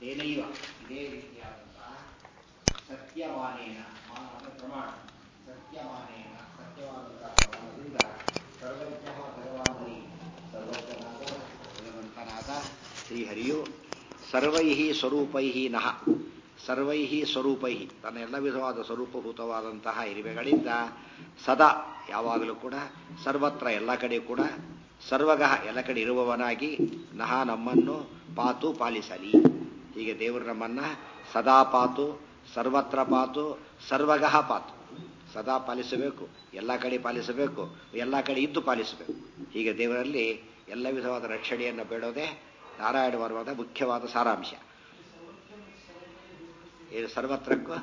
ತೇನೈವ ಇದೇ ರೀತಿಯಾದಂತಹ ಸತ್ಯವಾನೇನ ಮಾನ ಅಂದ್ರೆ ಪ್ರಮಾಣ ಸತ್ಯವಾನೇನ ಸತ್ಯವಾದಂತಹ ಪ್ರಮಾಣದಿಂದ ಸರ್ವಜ್ಞ ಭಗವಾನ್ ಹರಿ ಸರ್ವಜ್ಞನಾದ ಭಗವಂತನಾದ ಶ್ರೀಹರಿಯು ಸರ್ವೈ ಸ್ವರೂಪೈ ನಃ ಸರ್ವೈ ಸ್ವರೂಪೈ ತನ್ನ ಎಲ್ಲ ವಿಧವಾದ ಸ್ವರೂಪಭೂತವಾದಂತಹ ಇರುವೆಗಳಿಂದ ಸದಾ ಯಾವಾಗಲೂ ಕೂಡ ಸರ್ವತ್ರ ಎಲ್ಲ ಕಡೆ ಕೂಡ ಸರ್ವಗಃ ಎಲ್ಲ ಕಡೆ ಇರುವವನಾಗಿ ನಹ ನಮ್ಮನ್ನು ಪಾತು ಪಾಲಿಸಲಿ ಹೀಗೆ ದೇವರು ನಮ್ಮನ್ನ ಸದಾ ಪಾತು ಸರ್ವತ್ರ ಪಾತು ಸರ್ವಗಃ ಪಾತು ಸದಾ ಪಾಲಿಸಬೇಕು ಎಲ್ಲ ಕಡೆ ಪಾಲಿಸಬೇಕು ಎಲ್ಲ ಕಡೆ ಇದ್ದು ಪಾಲಿಸಬೇಕು ಹೀಗೆ ದೇವರಲ್ಲಿ ಎಲ್ಲ ವಿಧವಾದ ರಕ್ಷಣೆಯನ್ನು ಬೇಡೋದೇ ನಾರಾಯಣ ಬರುವಾದ ಮುಖ್ಯವಾದ ಸಾರಾಂಶ ಏನು ಸರ್ವತ್ರಕ್ಕೂ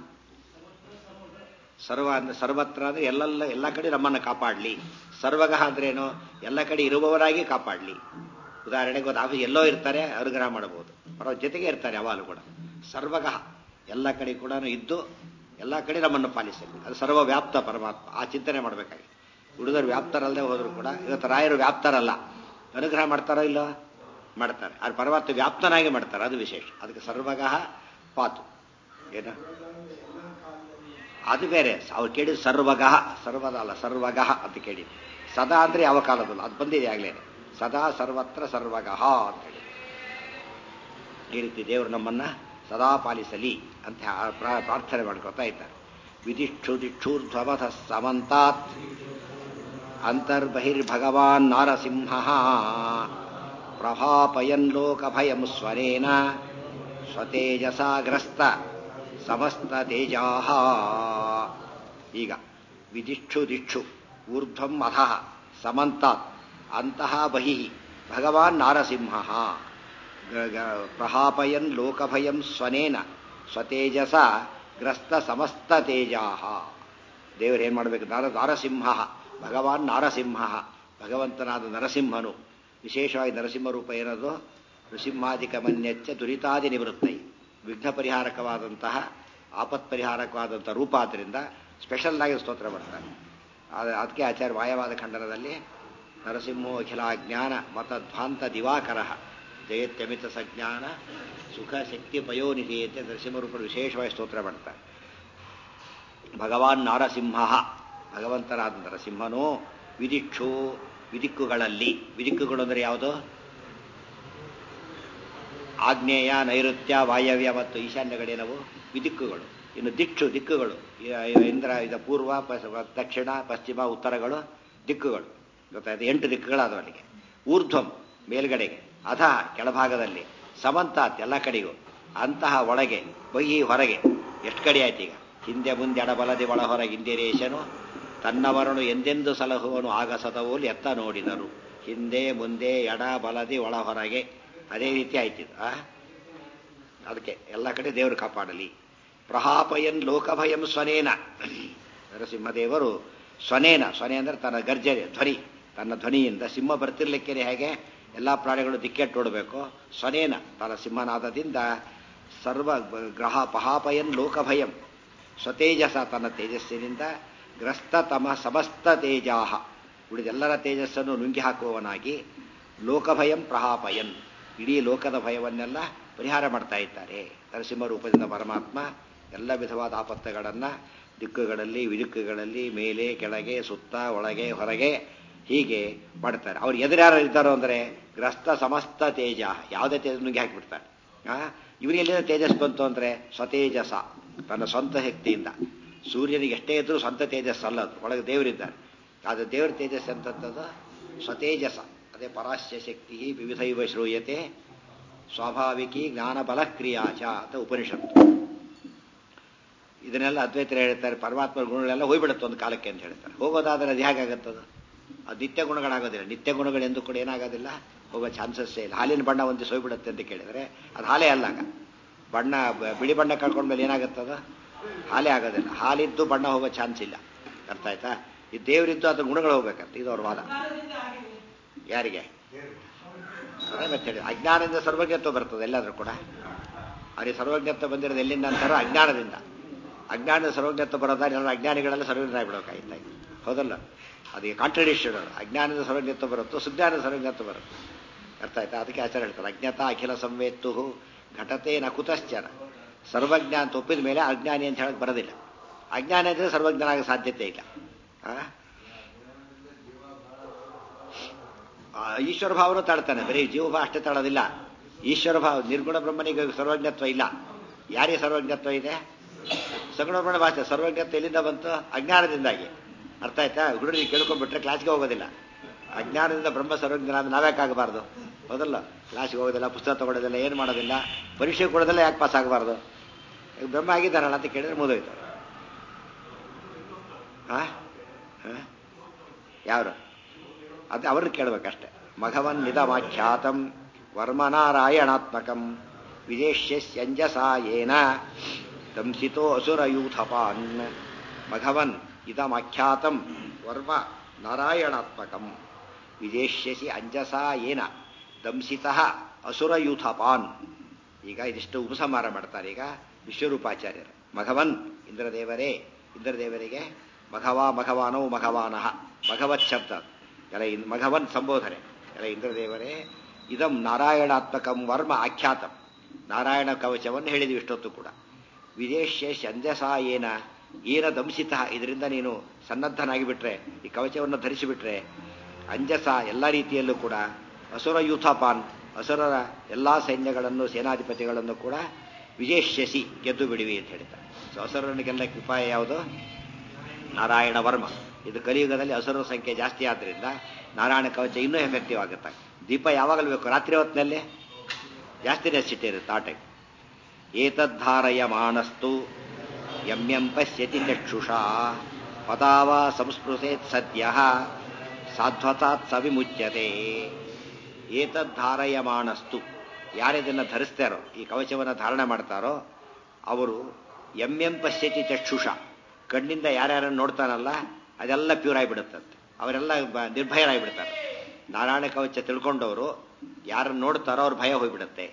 ಸರ್ವ ಅಂದ್ರೆ ಸರ್ವತ್ರ ಅಂದ್ರೆ ಎಲ್ಲೆಲ್ಲ ಎಲ್ಲ ಕಡೆ ನಮ್ಮನ್ನು ಕಾಪಾಡಲಿ ಸರ್ವಗಃ ಅಂದ್ರೇನು ಎಲ್ಲ ಕಡೆ ಇರುವವರಾಗಿ ಕಾಪಾಡಲಿ ಉದಾಹರಣೆಗೆ ಒಂದು ಆಫೀಸ್ ಎಲ್ಲೋ ಇರ್ತಾರೆ ಅನುಗ್ರಹ ಮಾಡಬಹುದು ಅವರ ಜೊತೆಗೆ ಇರ್ತಾರೆ ಯಾವಾಗಲೂ ಕೂಡ ಸರ್ವಗಃ ಎಲ್ಲ ಕಡೆ ಕೂಡ ಇದ್ದು ಎಲ್ಲ ಕಡೆ ನಮ್ಮನ್ನು ಪಾಲಿಸಲಿ ಅದು ಸರ್ವವ್ಯಾಪ್ತ ಪರಮಾತ್ಮ ಆ ಚಿಂತನೆ ಮಾಡಬೇಕಾಗಿ ಹುಡುಗರು ವ್ಯಾಪ್ತರಲ್ಲದೆ ಹೋದ್ರು ಕೂಡ ಇವತ್ತು ರಾಯರು ವ್ಯಾಪ್ತರಲ್ಲ ಅನುಗ್ರಹ ಮಾಡ್ತಾರೋ ಇಲ್ಲೋ ಮಾಡ್ತಾರೆ ಅದು ಪರಮಾತ್ಮ ವ್ಯಾಪ್ತನಾಗಿ ಮಾಡ್ತಾರೆ ಅದು ವಿಶೇಷ ಅದಕ್ಕೆ ಸರ್ವಗಃ ಪಾತು ಏನು ಅದು ಬೇರೆ ಅವ್ರು ಕೇಳಿದ ಸರ್ವಗಃ ಸರ್ವದ ಅಲ್ಲ ಸರ್ವಗಃ ಅಂತ ಕೇಳಿ ಸದಾ ಅಂದ್ರೆ ಯಾವ ಕಾಲದಲ್ಲ ಅದು ಬಂದಿದೆ ಆಗ್ಲೇನೆ ಸದಾ ಸರ್ವತ್ರ ಸರ್ವಗಃ ಅಂತ ಹೇಳಿ ಈ ರೀತಿ ದೇವರು ನಮ್ಮನ್ನ ಸದಾ ಪಾಲಿಸಲಿ ಅಂತ ಪ್ರಾರ್ಥನೆ ಮಾಡ್ಕೊತಾ ಇದ್ದಾರೆ ವಿಧಿಕ್ಷು ದಿಕ್ಷೂರ್ಧ್ವಮಥ ಸಮಂತಾತ್ ಅಂತರ್ಬಹಿರ್ಭಗವಾನ್ ನಾರಸಿಂಹ ಪ್ರಭಾಪಯನ್ ಲೋಕಭಯಂ ಸ್ವರೇನ ಸ್ವತೇಜಸಾಗ್ರಸ್ತ ಸಮಸ್ತ ತೇಜಾ ಈಗ ವಿದಿಕ್ಷು ದಿಕ್ಷು ಊರ್ಧ್ವಂ ಅಧಃ ಸಮಂತಾತ್ ಅಂತಃ ಬಹಿ ಭಗವಾನ್ ನಾರಸಿಂಹ ಪ್ರಹಾಪಯನ್ ಲೋಕಭಯಂ ಸ್ವನೇನ ಸ್ವತೇಜಸ ಗ್ರಸ್ತ ಸಮಸ್ತ ತೇಜಾ ದೇವರು ಏನ್ ಮಾಡಬೇಕು ನಾರ ನಾರಸಿಂಹ ಭಗವಾನ್ ನಾರಸಿಂಹ ಭಗವಂತನಾದ ನರಸಿಂಹನು ವಿಶೇಷವಾಗಿ ನರಸಿಂಹ ರೂಪ ಏನದು ನೃಸಿಂಹಾಧಿಕ ಮನ್ಯಚ್ಚ ದುರಿತಾದಿ ನಿವೃತ್ತೈ ವಿಘ್ನ ಪರಿಹಾರಕವಾದಂತಹ ಆಪತ್ ಪರಿಹಾರಕವಾದಂತಹ ರೂಪ ಆದ್ದರಿಂದ ಸ್ಪೆಷಲ್ ಆಗಿ ಸ್ತೋತ್ರ ಮಾಡ್ತಾರೆ ಅದಕ್ಕೆ ಆಚಾರ್ಯ ವಾಯವಾದ ಖಂಡನದಲ್ಲಿ ನರಸಿಂಹೋ ಅಖಿಲ ಜ್ಞಾನ ಮತಧ್ವಾಂತ ದಿವಾಕರ ಜಯತ್ಯಮಿತ ಸಜ್ಞಾನ ಸುಖ ಶಕ್ತಿ ಪಯೋನಿಧಿ ಅಂತ ನರಸಿಂಹರೂಪ ವಿಶೇಷವಾಗಿ ಸ್ತೋತ್ರ ಮಾಡ್ತಾರೆ ಭಗವಾನ್ ನಾರಸಿಂಹ ಭಗವಂತನಾದ ನರಸಿಂಹನು ವಿದಿಕ್ಷು ವಿದಿಕ್ಕುಗಳಲ್ಲಿ ವಿದಿಕ್ಕುಗಳು ಅಂದರೆ ಯಾವುದು ಆಗ್ನೇಯ ನೈಋತ್ಯ ವಾಯವ್ಯ ಮತ್ತು ಈಶಾನ್ಯಗಳೇನವು ವಿದಿಕ್ಕುಗಳು ಇನ್ನು ದಿಕ್ಷು ದಿಕ್ಕುಗಳು ಇಂದ್ರ ಇದು ಪೂರ್ವ ದಕ್ಷಿಣ ಪಶ್ಚಿಮ ಉತ್ತರಗಳು ದಿಕ್ಕುಗಳು ಗೊತ್ತಾಯ್ತು ಎಂಟು ದಿಕ್ಕುಗಳಾದವು ಅಲ್ಲಿಗೆ ಊರ್ಧ್ವಂ ಮೇಲ್ಗಡೆಗೆ ಅಧ ಕೆಳಭಾಗದಲ್ಲಿ ಸಮಂತಾತ್ ಎಲ್ಲ ಕಡೆಗೂ ಅಂತಹ ಒಳಗೆ ಬಹಿ ಹೊರಗೆ ಎಷ್ಟು ಕಡೆ ಆಯ್ತು ಈಗ ಹಿಂದೆ ಮುಂದೆ ಎಡಬಲದಿ ಒಳ ಹೊರಗೆ ಇಂದಿರೇಶನು ತನ್ನವರನು ಎಂದೆಂದು ಸಲಹುವನು ಆಗ ಸದವೋಲು ಎತ್ತ ನೋಡಿದರು ಹಿಂದೆ ಮುಂದೆ ಎಡ ಬಲದಿ ಒಳ ಹೊರಗೆ ಅದೇ ರೀತಿ ಆಯ್ತಿದ್ದು ಅದಕ್ಕೆ ಎಲ್ಲ ಕಡೆ ದೇವರು ಕಾಪಾಡಲಿ ಪ್ರಹಾಪಯನ್ ಲೋಕಭಯಂ ಸ್ವನೇನ ನರಸಿಂಹದೇವರು ಸ್ವನೇನ ಸ್ವನೆ ಅಂದ್ರೆ ತನ್ನ ಗರ್ಜನೆ ಧ್ವನಿ ತನ್ನ ಧ್ವನಿಯಿಂದ ಸಿಂಹ ಬರ್ತಿರ್ಲಿಕ್ಕೇನೆ ಹೇಗೆ ಎಲ್ಲ ಪ್ರಾಣಿಗಳು ದಿಕ್ಕೆಟ್ಟು ನೋಡಬೇಕು ಸ್ವನೇನ ತನ್ನ ಸಿಂಹನಾದದಿಂದ ಸರ್ವ ಗ್ರಹ ಪಹಾಪಯನ್ ಲೋಕಭಯಂ ಸ್ವತೇಜಸ ತನ್ನ ತೇಜಸ್ಸಿನಿಂದ ಗ್ರಸ್ತ ತಮ ಸಮಸ್ತ ತೇಜಾಹ ಉಳಿದೆಲ್ಲರ ತೇಜಸ್ಸನ್ನು ನುಂಗಿ ಹಾಕುವವನಾಗಿ ಲೋಕಭಯಂ ಪ್ರಹಾಪಯನ್ ಇಡೀ ಲೋಕದ ಭಯವನ್ನೆಲ್ಲ ಪರಿಹಾರ ಮಾಡ್ತಾ ಇದ್ದಾರೆ ನರಸಿಂಹ ರೂಪದಿಂದ ಪರಮಾತ್ಮ ಎಲ್ಲ ವಿಧವಾದ ಆಪತ್ತುಗಳನ್ನು ದಿಕ್ಕುಗಳಲ್ಲಿ ವಿದಿಕ್ಕುಗಳಲ್ಲಿ ಮೇಲೆ ಕೆಳಗೆ ಸುತ್ತ ಒಳಗೆ ಹೊರಗೆ ಹೀಗೆ ಮಾಡ್ತಾರೆ ಅವ್ರು ಎದುರ್ಯಾರು ಇದ್ದಾರೋ ಅಂದರೆ ಗ್ರಸ್ತ ಸಮಸ್ತ ತೇಜ ಯಾವುದೇ ತೇಜ ನುಂಗಿ ಹಾಕಿಬಿಡ್ತಾರೆ ಆ ಇವರಿಗೆಲ್ಲಿಂದ ತೇಜಸ್ ಬಂತು ಅಂದರೆ ಸ್ವತೇಜಸ ತನ್ನ ಸ್ವಂತ ಶಕ್ತಿಯಿಂದ ಸೂರ್ಯನಿಗೆ ಎಷ್ಟೇ ಇದ್ರೂ ಸ್ವಂತ ತೇಜಸ್ ಅಲ್ಲದು ಒಳಗೆ ದೇವರಿದ್ದಾರೆ ಆದರೆ ದೇವರ ತೇಜಸ್ ಅಂತದ್ದು ಸ್ವತೇಜಸ ಅದೇ ಪರಾಶ್ಯ ಶಕ್ತಿ ವಿವಿಧೈವ ಶ್ರೂಯತೆ ಸ್ವಾಭಾವಿಕಿ ಜ್ಞಾನ ಬಲಕ್ರಿಯಾಚ ಅಂತ ಉಪನಿಷತ್ತು ಇದನ್ನೆಲ್ಲ ಅದ್ವೈತರು ಹೇಳ್ತಾರೆ ಪರಮಾತ್ಮ ಗುಣಗಳೆಲ್ಲ ಹೋಗ್ಬಿಡುತ್ತೆ ಒಂದು ಕಾಲಕ್ಕೆ ಅಂತ ಹೇಳ್ತಾರೆ ಹೋಗೋದಾದ್ರೆ ಅದು ಹೇಗಾಗತ್ತದು ಅದು ನಿತ್ಯ ಗುಣಗಳಾಗೋದಿಲ್ಲ ನಿತ್ಯ ಗುಣಗಳು ಎಂದು ಕೂಡ ಏನಾಗೋದಿಲ್ಲ ಹೋಗೋ ಚಾನ್ಸಸ್ಸೇ ಇಲ್ಲ ಹಾಲಿನ ಬಣ್ಣ ಒಂದು ಹೋಗ್ಬಿಡುತ್ತೆ ಅಂತ ಕೇಳಿದರೆ ಅದು ಹಾಲೇ ಅಲ್ಲಾಗ ಬಣ್ಣ ಬಿಳಿ ಬಣ್ಣ ಕಳ್ಕೊಂಡ್ಮೇಲೆ ಏನಾಗುತ್ತದ ಹಾಲೇ ಆಗೋದಿಲ್ಲ ಹಾಲಿದ್ದು ಬಣ್ಣ ಹೋಗೋ ಚಾನ್ಸ್ ಇಲ್ಲ ಅರ್ಥ ಆಯ್ತಾ ಈ ದೇವರಿದ್ದು ಅದ್ರ ಗುಣಗಳು ಹೋಗ್ಬೇಕಂತ ಇದು ಅವ್ರ ವಾದ ಯಾರಿಗೆ ಮತ್ತೆ ಹೇಳಿ ಅಜ್ಞಾನದಿಂದ ಸರ್ವಜ್ಞತ್ವ ಬರ್ತದೆ ಎಲ್ಲಾದ್ರೂ ಕೂಡ ಅವರಿಗೆ ಸರ್ವಜ್ಞತ್ವ ಬಂದಿರೋದು ಎಲ್ಲಿಂದ ಅಂತಾರೋ ಅಜ್ಞಾನದಿಂದ ಅಜ್ಞಾನದ ಸರ್ವಜ್ಞತ್ವ ಬರೋದಾದ್ರೆ ಎಲ್ಲ ಅಜ್ಞಾನಿಗಳೆಲ್ಲ ಸರ್ವಜ್ಞರಾಗ್ಬಿಡೋಕಾಯ್ತಾ ಹೌದಲ್ಲ ಅದಕ್ಕೆ ಕಾಂಟ್ರಡಿಕ್ಷನ್ ಅಜ್ಞಾನದ ಸರ್ವಜ್ಞತ್ವ ಬರುತ್ತೋ ಸುಜ್ಞಾನದ ಸರ್ವಜ್ಞತ್ವ ಬರುತ್ತೆ ಅರ್ಥ ಆಯ್ತಾ ಅದಕ್ಕೆ ಆಚಾರ ಹೇಳ್ತಾರೆ ಅಜ್ಞಾತ ಅಖಿಲ ಸಂವೇತ್ತು ಘಟತೆ ನ ಕುತಶ್ಚನ ಸರ್ವಜ್ಞ ಅಂತ ಒಪ್ಪಿದ ಮೇಲೆ ಅಜ್ಞಾನಿ ಅಂತ ಹೇಳಕ್ ಬರೋದಿಲ್ಲ ಅಜ್ಞಾನಿ ಅಂದ್ರೆ ಸರ್ವಜ್ಞನಾಗ ಸಾಧ್ಯತೆ ಇಲ್ಲ ಆ? ಆ, ಈಶ್ವರ ಭಾವನು ತಾಳ್ತಾನೆ ಬರೀ ಜೀವಭಾವ ಅಷ್ಟೇ ತಾಳೋದಿಲ್ಲ ಈಶ್ವರ ಭಾವ ನಿರ್ಗುಣ ಬ್ರಹ್ಮನಿಗೆ ಸರ್ವಜ್ಞತ್ವ ಇಲ್ಲ ಯಾರಿಗೆ ಸರ್ವಜ್ಞತ್ವ ಇದೆ ಸಗುಣ ಬ್ರಹ್ಮ ಭಾಷೆ ಸರ್ವಜ್ಞತ್ವ ಎಲ್ಲಿಂದ ಬಂತು ಅಜ್ಞಾನದಿಂದಾಗಿ ಅರ್ಥ ಆಯ್ತಾ ಹುಡುಗರಿಗೆ ಕೇಳ್ಕೊಂಡ್ಬಿಟ್ರೆ ಕ್ಲಾಸ್ಗೆ ಹೋಗೋದಿಲ್ಲ ಅಜ್ಞಾನದಿಂದ ಬ್ರಹ್ಮ ಸರ್ವಜ್ಞನಾದ ನಾವ್ಯಾಕಾಗಬಾರ್ದು ಹೌದಲ್ಲ ಕ್ಲಾಸ್ಗೆ ಹೋಗೋದಿಲ್ಲ ಪುಸ್ತಕ ತಗೊಳ್ಳೋದಿಲ್ಲ ಏನು ಮಾಡೋದಿಲ್ಲ ಪರೀಕ್ಷೆ ಕೊಡೋದಿಲ್ಲ ಯಾಕೆ ಪಾಸ್ ಆಗಬಾರ್ದು ಈಗ ಬ್ರಹ್ಮ ಆಗಿದ್ದಾರಲ್ಲ ಅಂತ ಕೇಳಿದ್ರೆ ಮುಗಿದೋಯ್ತು ಆ ಆ? ಯಾರು ಅದು ಅವ್ರನ್ನ ಕೇಳಬೇಕಷ್ಟೆ ಮಘವನ್ ನಿಧಮಾಖ್ಯಾತಂ ವರ್ಮನಾರಾಯಣಾತ್ಮಕಂ ವಿದೇಶ್ಯಂಜಸಾ ಏನ ದಂಸಿತೋ ಅಸುರಯೂಥಪಾನ್ ಮಘವನ್ ಇದಮಾಖ್ಯಾತಂ ವರ್ಮ ನಾರಾಯಣಾತ್ಮಕಂ ವಿದೇಶ್ಯಸಿ ಅಂಜಸಾ ಏನ ದಂಸಿತ ಅಸುರಯೂಥಪಾನ್ ಈಗ ಇದಿಷ್ಟು ಉಪಸಂಹಾರ ಮಾಡ್ತಾರೆ ಈಗ ವಿಶ್ವರೂಪಾಚಾರ್ಯರು ಮಘವನ್ ಇಂದ್ರದೇವರೇ ಇಂದ್ರದೇವರಿಗೆ ಮಘವಾ ಮಘವಾನೋ ಮಘವಾನಃ ಭಗವತ್ ಶಬ್ದ ಎಲ್ಲ ಇನ್ ಮಘವನ್ ಸಂಬೋಧನೆ ಎಲ್ಲ ಇಂದ್ರದೇವರೇ ಇದಂ ನಾರಾಯಣಾತ್ಮಕಂ ವರ್ಮ ಆಖ್ಯಾತಂ ನಾರಾಯಣ ಕವಚವನ್ನು ಹೇಳಿದ್ವಿ ಇಷ್ಟೊತ್ತು ಕೂಡ ವಿದೇಶ್ಯ ಸಂಜಸ ಏನ ಏನ ದಂಸಿತ ಇದರಿಂದ ನೀನು ಸನ್ನದ್ಧನಾಗಿ ಬಿಟ್ರೆ ಈ ಕವಚವನ್ನು ಧರಿಸಿಬಿಟ್ರೆ ಅಂಜಸ ಎಲ್ಲ ರೀತಿಯಲ್ಲೂ ಕೂಡ ಅಸುರ ಯೂಥಪಾನ್ ಅಸುರರ ಎಲ್ಲಾ ಸೈನ್ಯಗಳನ್ನು ಸೇನಾಧಿಪತಿಗಳನ್ನು ಕೂಡ ವಿಜೇಷ್ಯಸಿ ಗೆದ್ದು ಬಿಡಿವಿ ಅಂತ ಹೇಳ್ತಾರೆ ಸೊ ಅಸುರನ ಗೆಲ್ಲಕ್ಕೆ ಉಪಾಯ ಯಾವುದು ನಾರಾಯಣ ವರ್ಮ ಇದು ಕಲಿಯುಗದಲ್ಲಿ ಅಸುರರ ಸಂಖ್ಯೆ ಜಾಸ್ತಿ ಆದ್ದರಿಂದ ನಾರಾಯಣ ಕವಚ ಇನ್ನೂ ಎಫೆಕ್ಟಿವ್ ಆಗುತ್ತೆ ದೀಪ ಯಾವಾಗಲೂ ಬೇಕು ರಾತ್ರಿ ಹೊತ್ತಿನಲ್ಲಿ ಜಾಸ್ತಿ ನೆಸಿಟಿ ಇರುತ್ತೆ ಆ ಟೈಮ್ ಏತದ್ಧಾರಯಮಾಣಸ್ತು ಯಂ ಯಂ ಪಶ್ಯತಿ ಚಕ್ಷುಷಾ ಪದಾವ ಸಂಸ್ಪೃಶೇತ್ ಸದ್ಯ ಸಾಧ್ವತಾತ್ ಸ ವಿಮುಚ್ಯತೆ ಏತದ್ಧಾರಯಮಾಣಸ್ತು ಯಾರಿದನ್ನು ಧರಿಸ್ತಾರೋ ಈ ಕವಚವನ್ನು ಧಾರಣೆ ಮಾಡ್ತಾರೋ ಅವರು ಎಂ ಎಂ ಪಶ್ಯತಿ ಚಕ್ಷುಷ ಕಣ್ಣಿಂದ ಯಾರ್ಯಾರನ್ನು ನೋಡ್ತಾನಲ್ಲ ಅದೆಲ್ಲ ಪ್ಯೂರ್ ಆಗಿಬಿಡುತ್ತಂತೆ ಅವರೆಲ್ಲ ಬ- ನಿರ್ಭಯರಾಗಿಬಿಡ್ತಾರೆ ನಾರಾಯಣ ಕವಚ ತಿಳ್ಕೊಂಡವರು ಯಾರನ್ನು ನೋಡ್ತಾರೋ ಅವ್ರ ಭಯ ಹೋಗ್ಬಿಡುತ್ತೆ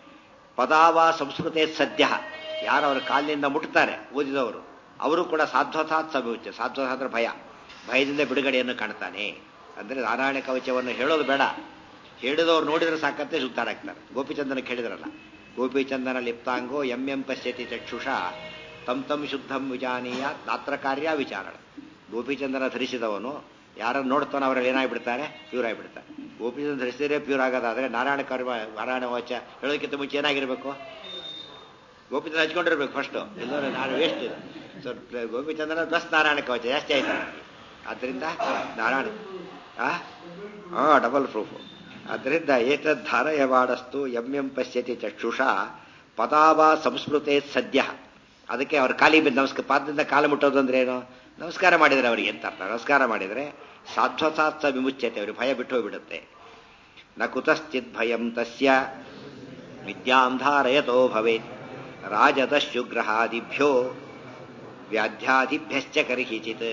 ಪದಾವ ಸಂಸ್ಕೃತೆ ಸದ್ಯ ಯಾರು ಅವರ ಕಾಲಿನಿಂದ ಮುಟ್ತಾರೆ ಓದಿದವರು ಅವರು ಕೂಡ ಸಾಧ್ವತಾತ್ ಸಭವಿಚ್ಚ ಸಾಧ್ವತ ಅಂದ್ರೆ ಭಯ ಭಯದಿಂದ ಬಿಡುಗಡೆಯನ್ನು ಕಾಣ್ತಾನೆ ಅಂದ್ರೆ ನಾರಾಯಣ ಕವಚವನ್ನು ಹೇಳೋದು ಬೇಡ ಹೇಳಿದವ್ರು ನೋಡಿದ್ರೆ ಸಾಕಂತೆ ಸುತ್ತಾರಾಗ್ತಾರೆ ಗೋಪಿಚಂದನ ಕೇಳಿದ್ರಲ್ಲ ಗೋಪಿಚಂದನ ಲಿಪ್ತಾಂಗೋ ಎಂ ಎಂ ಪಶ್ಯತಿ ಚಕ್ಷುಷ ತಂ ತಂ ಶುದ್ಧಂ ವಿಜಾನೀಯ ನಾತ್ರ ಕಾರ್ಯ ವಿಚಾರಣ ಗೋಪಿಚಂದನ ಧರಿಸಿದವನು ಯಾರನ್ನು ನೋಡ್ತಾನೋ ಅವರಲ್ಲಿ ಏನಾಗ್ಬಿಡ್ತಾರೆ ಪ್ಯೂರ್ ಆಗಿಬಿಡ್ತಾರೆ ಗೋಪಿಚಂದನ ಧರಿಸಿದ್ರೆ ಪ್ಯೂರ್ ಆಗೋದಾದ್ರೆ ನಾರಾಯಣ ಕರ್ಮ ನಾರಾಯಣ ವಾಚ ಹೇಳೋದಕ್ಕಿಂತ ಮುಂಚೆ ಏನಾಗಿರ್ಬೇಕು ಗೋಪಿಚಂದ್ರ ಹಚ್ಕೊಂಡಿರ್ಬೇಕು ಫಸ್ಟು ಎಲ್ಲರೂ ನಾನು ವೇಸ್ಟ್ ಇದು ಸೊ ಗೋಪಿಚಂದ್ರನ ಪ್ಲಸ್ ನಾರಾಯಣ ಕವಚ ಜಾಸ್ತಿ ಆಯ್ತು ನನಗೆ. ಆದ್ದರಿಂದ ನಾರಾಯಣ ಆ ಹಾಂ ಡಬಲ್ ಪ್ರೂಫ್ ಆದ್ದರಿಂದ ಏತದ್ಧಾರಯವಾಡಸ್ತು ಎಂ ಎಂ ಪಶ್ಯತಿ ಚಕ್ಷುಷ ಪದಾವ ಸಂಸ್ಮೃತೆ ಸದ್ಯ ಅದಕ್ಕೆ ಅವ್ರ ಕಾಲಿ ಬಿದ್ದು ನಮಸ್ಕಾರ ಪಾದದಿಂದ ಕಾಲು ಮುಟ್ಟೋದು ಅಂದ್ರೆ ಏನು ನಮಸ್ಕಾರ ಮಾಡಿದರೆ ಅವರಿಗೆ ಎಂತ ಅರ್ಥ ನಮಸ್ಕಾರ ಮಾಡಿದರೆ ಸಾಧ್ವಸಾತ್ಸ ವಿಮುಚ್ಯತೆ ಅವ್ರಿಗೆ ಭಯ ಬಿಟ್ಟು ಹೋಗ್ಬಿಡುತ್ತೆ ನ ಕುತಶ್ಚಿತ್ ಭಯಂ ತಸ್ಯ ವಿದ್ಯಾಂ ಧಾರಯತೋ ಭವೇತ್ ರಾಜದಶುಗ್ರಹಾದಿಭ್ಯೋ ವ್ಯಾಧ್ಯಾದಿಭ್ಯಶ್ಚ ಕರ್ಹಿಚಿತ್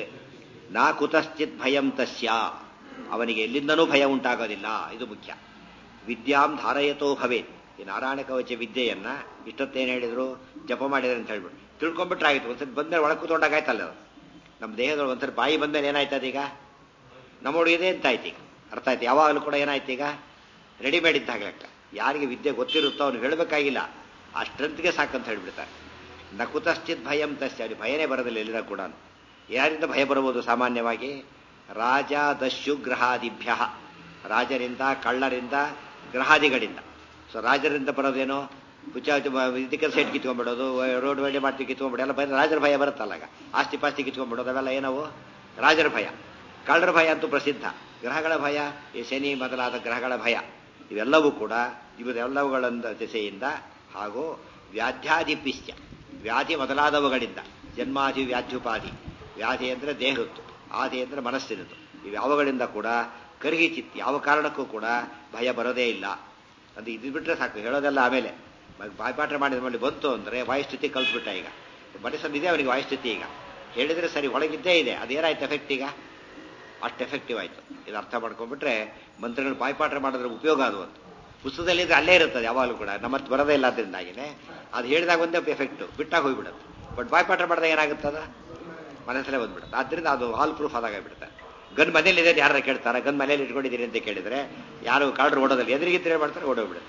ನಾ ಕುತಶ್ಚಿತ್ ಭಯಂ ತಸ್ಯ ಅವನಿಗೆ ಎಲ್ಲಿಂದನೂ ಭಯ ಉಂಟಾಗೋದಿಲ್ಲ ಇದು ಮುಖ್ಯ ವಿದ್ಯಾಂ ಧಾರಯತೋ ಭವೇತ್ ಈ ನಾರಾಯಣ ಕವಚ ವಿದ್ಯೆಯನ್ನ ಇಷ್ಟೊತ್ತೇನು ಹೇಳಿದ್ರು ಜಪ ಮಾಡಿದ್ರೆ ಅಂತ ಹೇಳ್ಬಿಟ್ಟು ತಿಳ್ಕೊಂಡ್ಬಿಟ್ರೆ ಆಯ್ತು ಒಂದ್ಸರಿ ಬಂದ್ಮೇಲೆ ಒಳಗೆ ಕೂತ್ಕೊಂಡಾಗ ಆಯ್ತಲ್ಲ ಅದು ನಮ್ಮ ದೇಹದೊಳಗೆ ಒಂದ್ಸರಿ ಬಾಯಿ ಬಂದ್ಮೇಲೆ ಏನಾಯ್ತದ ಈಗ ನಮ್ಮೊಳಗಿದೆ ಅಂತ ಆಯ್ತು ಈಗ ಅರ್ಥ ಆಯ್ತು ಯಾವಾಗಲೂ ಕೂಡ ಏನಾಯ್ತು ಈಗ ರೆಡಿಮೇಡ್ ಇದ್ದಾಗ ಲೆಕ್ಕ ಯಾರಿಗೆ ವಿದ್ಯೆ ಗೊತ್ತಿರುತ್ತೋ ಅವ್ನು ಹೇಳಬೇಕಾಗಿಲ್ಲ ಆ ಸ್ಟ್ರೆಂತ್ಗೆ ಸಾಕಂತ ಹೇಳ್ಬಿಡ್ತಾರೆ ನಕುತಶ್ಚಿತ್ ಭಯಂ ತಸ್ಯ ಅವ್ರಿಗೆ ಭಯನೇ ಬರೋದಿಲ್ಲ ಎಲ್ಲಿದ ಕೂಡ ಯಾರಿಂದ ಭಯ ಬರಬಹುದು ಸಾಮಾನ್ಯವಾಗಿ ರಾಜ ದಸ್ಯು ಗ್ರಹಾದಿಭ್ಯ ರಾಜರಿಂದ ಕಳ್ಳರಿಂದ ಗ್ರಹಾದಿಗಳಿಂದ ಸೊ ರಾಜರಿಂದ ಬರೋದೇನು ಹುಚ್ಚ ಇದಕ್ಕೆ ಸೈಟ್ ಕಿತ್ಕೊಂಡ್ಬಿಡೋದು ರೋಡ್ ವೇಳೆ ಮಾಡ್ತಿ ಕಿತ್ಕೊಂಡ್ಬಿಡೋ ಎಲ್ಲ ಭಯ ರಾಜರ ಭಯ ಬರುತ್ತಲ್ಲ ಆಗ ಆಸ್ತಿ ಪಾಸ್ತಿ ಕಿತ್ಕೊಂಡ್ಬಿಡೋದು ಅವೆಲ್ಲ ಏನವು ರಾಜರ ಭಯ ಕಳ್ಳರ ಭಯ ಅಂತೂ ಪ್ರಸಿದ್ಧ ಗ್ರಹಗಳ ಭಯ ಈ ಶನಿ ಮೊದಲಾದ ಗ್ರಹಗಳ ಭಯ ಇವೆಲ್ಲವೂ ಕೂಡ ಇವೆಲ್ಲವುಗಳ ದಿಸೆಯಿಂದ ಹಾಗೂ ವ್ಯಾಧ್ಯಾಧಿಪಿಶ್ಚ ವ್ಯಾಧಿ ಮೊದಲಾದವುಗಳಿಂದ ಜನ್ಮಾದಿ ವ್ಯಾಧ್ಯುಪಾಧಿ ವ್ಯಾಧಿ ಅಂದರೆ ದೇಹದ್ದು ಆದಿ ಅಂದರೆ ಮನಸ್ಸಿನದು ಇವ್ಯಾವುಗಳಿಂದ ಕೂಡ ಕರಗಿ ಚಿತ್ ಯಾವ ಕಾರಣಕ್ಕೂ ಕೂಡ ಭಯ ಬರೋದೇ ಇಲ್ಲ ಅದು ಇದು ಬಿಟ್ಟರೆ ಸಾಕು ಹೇಳೋದೆಲ್ಲ ಆಮೇಲೆ ಮ- ಬಾಯ್ಪಾಠ ಮಾಡಿದ ಮೇಲೆ ಬಂತು ಅಂದರೆ ವಾಯುಸ್ಥಿತಿ ಕಲ್ತ್ಬಿಟ್ಟ ಈಗ ಮನಸ್ಸಲ್ಲಿ ಇದೆ ಅವನಿಗೆ ವಾಯುಸ್ಥಿತಿ ಈಗ ಹೇಳಿದ್ರೆ ಸರಿ ಒಳಗಿದ್ದೇ ಇದೆ ಅದೇನಾಯ್ತು ಎಫೆಕ್ಟ್ ಈಗ ಅಷ್ಟು ಎಫೆಕ್ಟಿವ್ ಆಯಿತು ಇದು ಅರ್ಥ ಮಾಡ್ಕೊಂಡ್ಬಿಟ್ರೆ ಮಂತ್ರಗಳು ಬಾಯ್ಪಾಠ ಮಾಡಿದ್ರೆ ಉಪಯೋಗ ಅದು ಅಂತ ಪುಸ್ತಕದಲ್ಲಿ ಇದ್ರೆ ಅಲ್ಲೇ ಇರುತ್ತದೆ ಯಾವಾಗಲೂ ಕೂಡ ನಮ್ಮತ್ತು ಬರೋದೇ ಇಲ್ಲ ಅದರಿಂದಾಗಿನೇ ಅದು ಹೇಳಿದಾಗ ಒಂದೇ ಎಫೆಕ್ಟು ಬಿಟ್ಟಾಗ ಹೋಗ್ಬಿಡುತ್ತೆ ಬಟ್ ಬಾಯ್ಪಾಠ ಮಾಡಿದಾಗ ಏನಾಗುತ್ತದ ಮನಸ್ಸಲ್ಲೇ ಬಂದ್ಬಿಡುತ್ತೆ ಆದ್ದರಿಂದ ಅದು ಹಾಲ್ ಪ್ರೂಫ್ ಆದಾಗ ಬಿಡುತ್ತೆ ಗನ್ ಮನೇಲಿ ಇದೆ ಯಾರು ಕೇಳ್ತಾರೆ ಗನ್ ಮನೇಲಿ ಇಟ್ಕೊಂಡಿದ್ದೀರಿ ಅಂತ ಕೇಳಿದ್ರೆ ಯಾರು ಕಳ್ಳರು ಓಡೋದಿಲ್ಲ ಎದುರಿಗಿದ್ರೆ ಏನ್ ಮಾಡ್ತಾರೆ ಓಡೋಗ್ಬಿಡುತ್ತೆ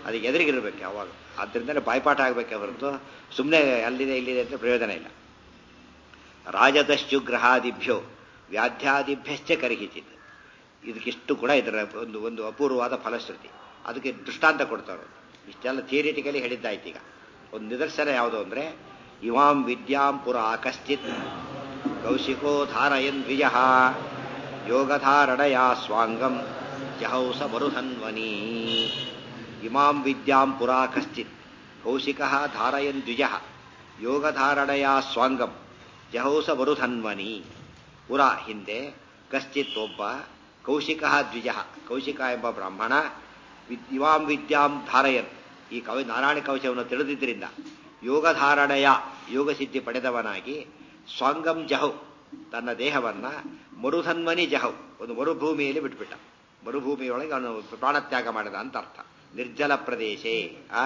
ಅದಕ್ಕೆ ಎದುರಿಗಿರ್ಬೇಕು ಯಾವಾಗ ಆದ್ರಿಂದಲೇ ಬಾಯ್ಪಾಠ ಆಗಬೇಕೆ ಹೊರತು ಸುಮ್ಮನೆ ಅಲ್ಲಿದೆ ಇಲ್ಲಿದೆ ಅಂತ ಪ್ರಯೋಜನ ಇಲ್ಲ ರಾಜದಶ್ಚು ಗ್ರಹಾದಿಭ್ಯೋ ವ್ಯಾಧ್ಯಾದಿಭ್ಯಶ್ಚ ಕರಿಹಿಚಿತ್ ಇದಕ್ಕಿಷ್ಟು ಕೂಡ ಇದರ ಒಂದು ಒಂದು ಅಪೂರ್ವವಾದ ಫಲಶ್ರುತಿ ಅದಕ್ಕೆ ದೃಷ್ಟಾಂತ ಕೊಡ್ತಾರೆ ಇಷ್ಟೆಲ್ಲ ಥಿಯರಿಟಿಕಲಿ ಹೇಳಿದ್ದಾಯ್ತು ಈಗ ಒಂದು ನಿದರ್ಶನ ಯಾವುದು ಅಂದರೆ ಇವಾಂ ವಿದ್ಯಾಂ ಪುರ ಕಶ್ಚಿತ್ ಕೌಶಿಕೋ ಧಾರಯನ್ ದ್ವಿಜ ಯೋಗಧಾರಣಯ ಸ್ವಾಂಗಂ ಜಹೌಸ ಮರುಧನ್ವನಿ ಇಮಾಂ ವಿದ್ಯಾಂ ಪುರಾ ಕಶ್ಚಿತ್ ಕೌಶಿಕ ಧಾರಯನ್ ದ್ವಿಜ ಯೋಗಧಾರಣಯ ಸ್ವಾಂಗಂ ಜಹೌಸ ಮರುಧನ್ವನಿ ಪುರ ಹಿಂದೆ ಕಶ್ಚಿತ್ ಒಬ್ಬ ಕೌಶಿಕ ದ್ವಿಜ ಕೌಶಿಕ ಎಂಬ ಬ್ರಾಹ್ಮಣ ವಿದ್- ಇವಾಂ ವಿದ್ಯಾಂ ಧಾರಯನ್ ಈ ಕವಿ ನಾರಾಯಣ ಕವಚವನ್ನು ತಿಳಿದಿದ್ದರಿಂದ ಯೋಗಧಾರಣೆಯ ಯೋಗಸಿದ್ಧಿ ಪಡೆದವನಾಗಿ ಸ್ವಾಂಗಂ ಜಹೌ ತನ್ನ ದೇಹವನ್ನ ಮರುಧನ್ವನಿ ಜಹೌ ಒಂದು ಮರುಭೂಮಿಯಲ್ಲಿ ಬಿಟ್ಬಿಟ್ಟ ಮರುಭೂಮಿಯೊಳಗೆ ಅವನು ಪ್ರಾಣತ್ಯಾಗ ಮಾಡಿದ ಅಂತ ಅರ್ಥ ನಿರ್ಜಲ ಪ್ರದೇಶ ಆ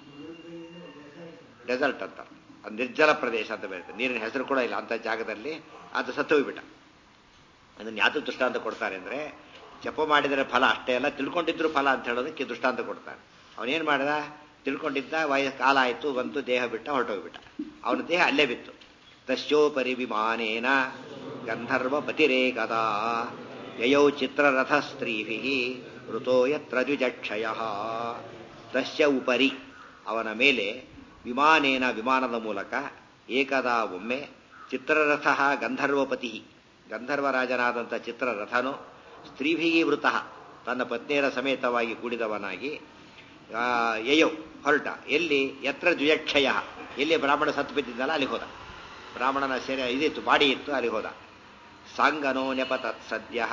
ಡೆಸರ್ಟ್ ಅಂತ ಅದು ನಿರ್ಜಲ ಪ್ರದೇಶ ಅಂತ ಬರುತ್ತೆ ನೀರಿನ ಹೆಸರು ಕೂಡ ಇಲ್ಲ ಅಂತ ಜಾಗದಲ್ಲಿ ಅದು ಸತ್ತು ಹೋಗ್ಬಿಟ್ಟ ಅದನ್ನು ಯಾವುದು ದೃಷ್ಟಾಂತ ಕೊಡ್ತಾರೆ ಅಂದ್ರೆ ಜಪ ಮಾಡಿದರೆ ಫಲ ಅಷ್ಟೇ ಅಲ್ಲ ತಿಳ್ಕೊಂಡಿದ್ರು ಫಲ ಅಂತ ಹೇಳೋದಕ್ಕೆ ದೃಷ್ಟಾಂತ ಕೊಡ್ತಾರೆ ಅವನೇನ್ ಮಾಡಿದ ತಿಳ್ಕೊಂಡಿದ್ದ ವಯಸ್ಸು ಕಾಲ ಆಯಿತು ಬಂತು ದೇಹ ಬಿಟ್ಟ ಹೊರಟೋಗ್ಬಿಟ್ಟ ಅವನ ದೇಹ ಅಲ್ಲೇ ಬಿತ್ತು ತಸ್ಯೋಪರಿ ವಿಮಾನೇನ ಗಂಧರ್ವ ಪತಿರೇಕದ ಯಯೌ ಚಿತ್ರರಥ ಸ್ತ್ರೀಭಿ ಋತೋ ಯತ್ರ ದ್ವಿಜಕ್ಷಯ ತಸ್ಯ ಉಪರಿ ಅವನ ಮೇಲೆ ವಿಮಾನೇನ ವಿಮಾನದ ಮೂಲಕ ಏಕದಾ ಒಮ್ಮೆ ಚಿತ್ರರಥ ಗಂಧರ್ವಪತಿ ಗಂಧರ್ವರಾಜನಾದಂಥ ಚಿತ್ರರಥನು ಸ್ತ್ರೀಭಿಗಿ ವೃತಃ ತನ್ನ ಪತ್ನಿಯರ ಸಮೇತವಾಗಿ ಕೂಡಿದವನಾಗಿ ಆ, ಯಯೌ ಹೊರಟ ಎಲ್ಲಿ ಯತ್ರ ದ್ವಿಜಕ್ಷಯ ಎಲ್ಲಿ ಬ್ರಾಹ್ಮಣ ಸತ್ತು ಬಿದ್ದಿದ್ದಲ್ಲ ಅಲ್ಲಿ ಹೋದ ಬ್ರಾಹ್ಮಣನ ಸೆರೆ ಇದಿತ್ತು ಬಾಡಿ ಇತ್ತು ಅಲ್ಲಿ ಹೋದ ಸಾಂಗನೋ ನೆಪತತ್ ಸದ್ಯ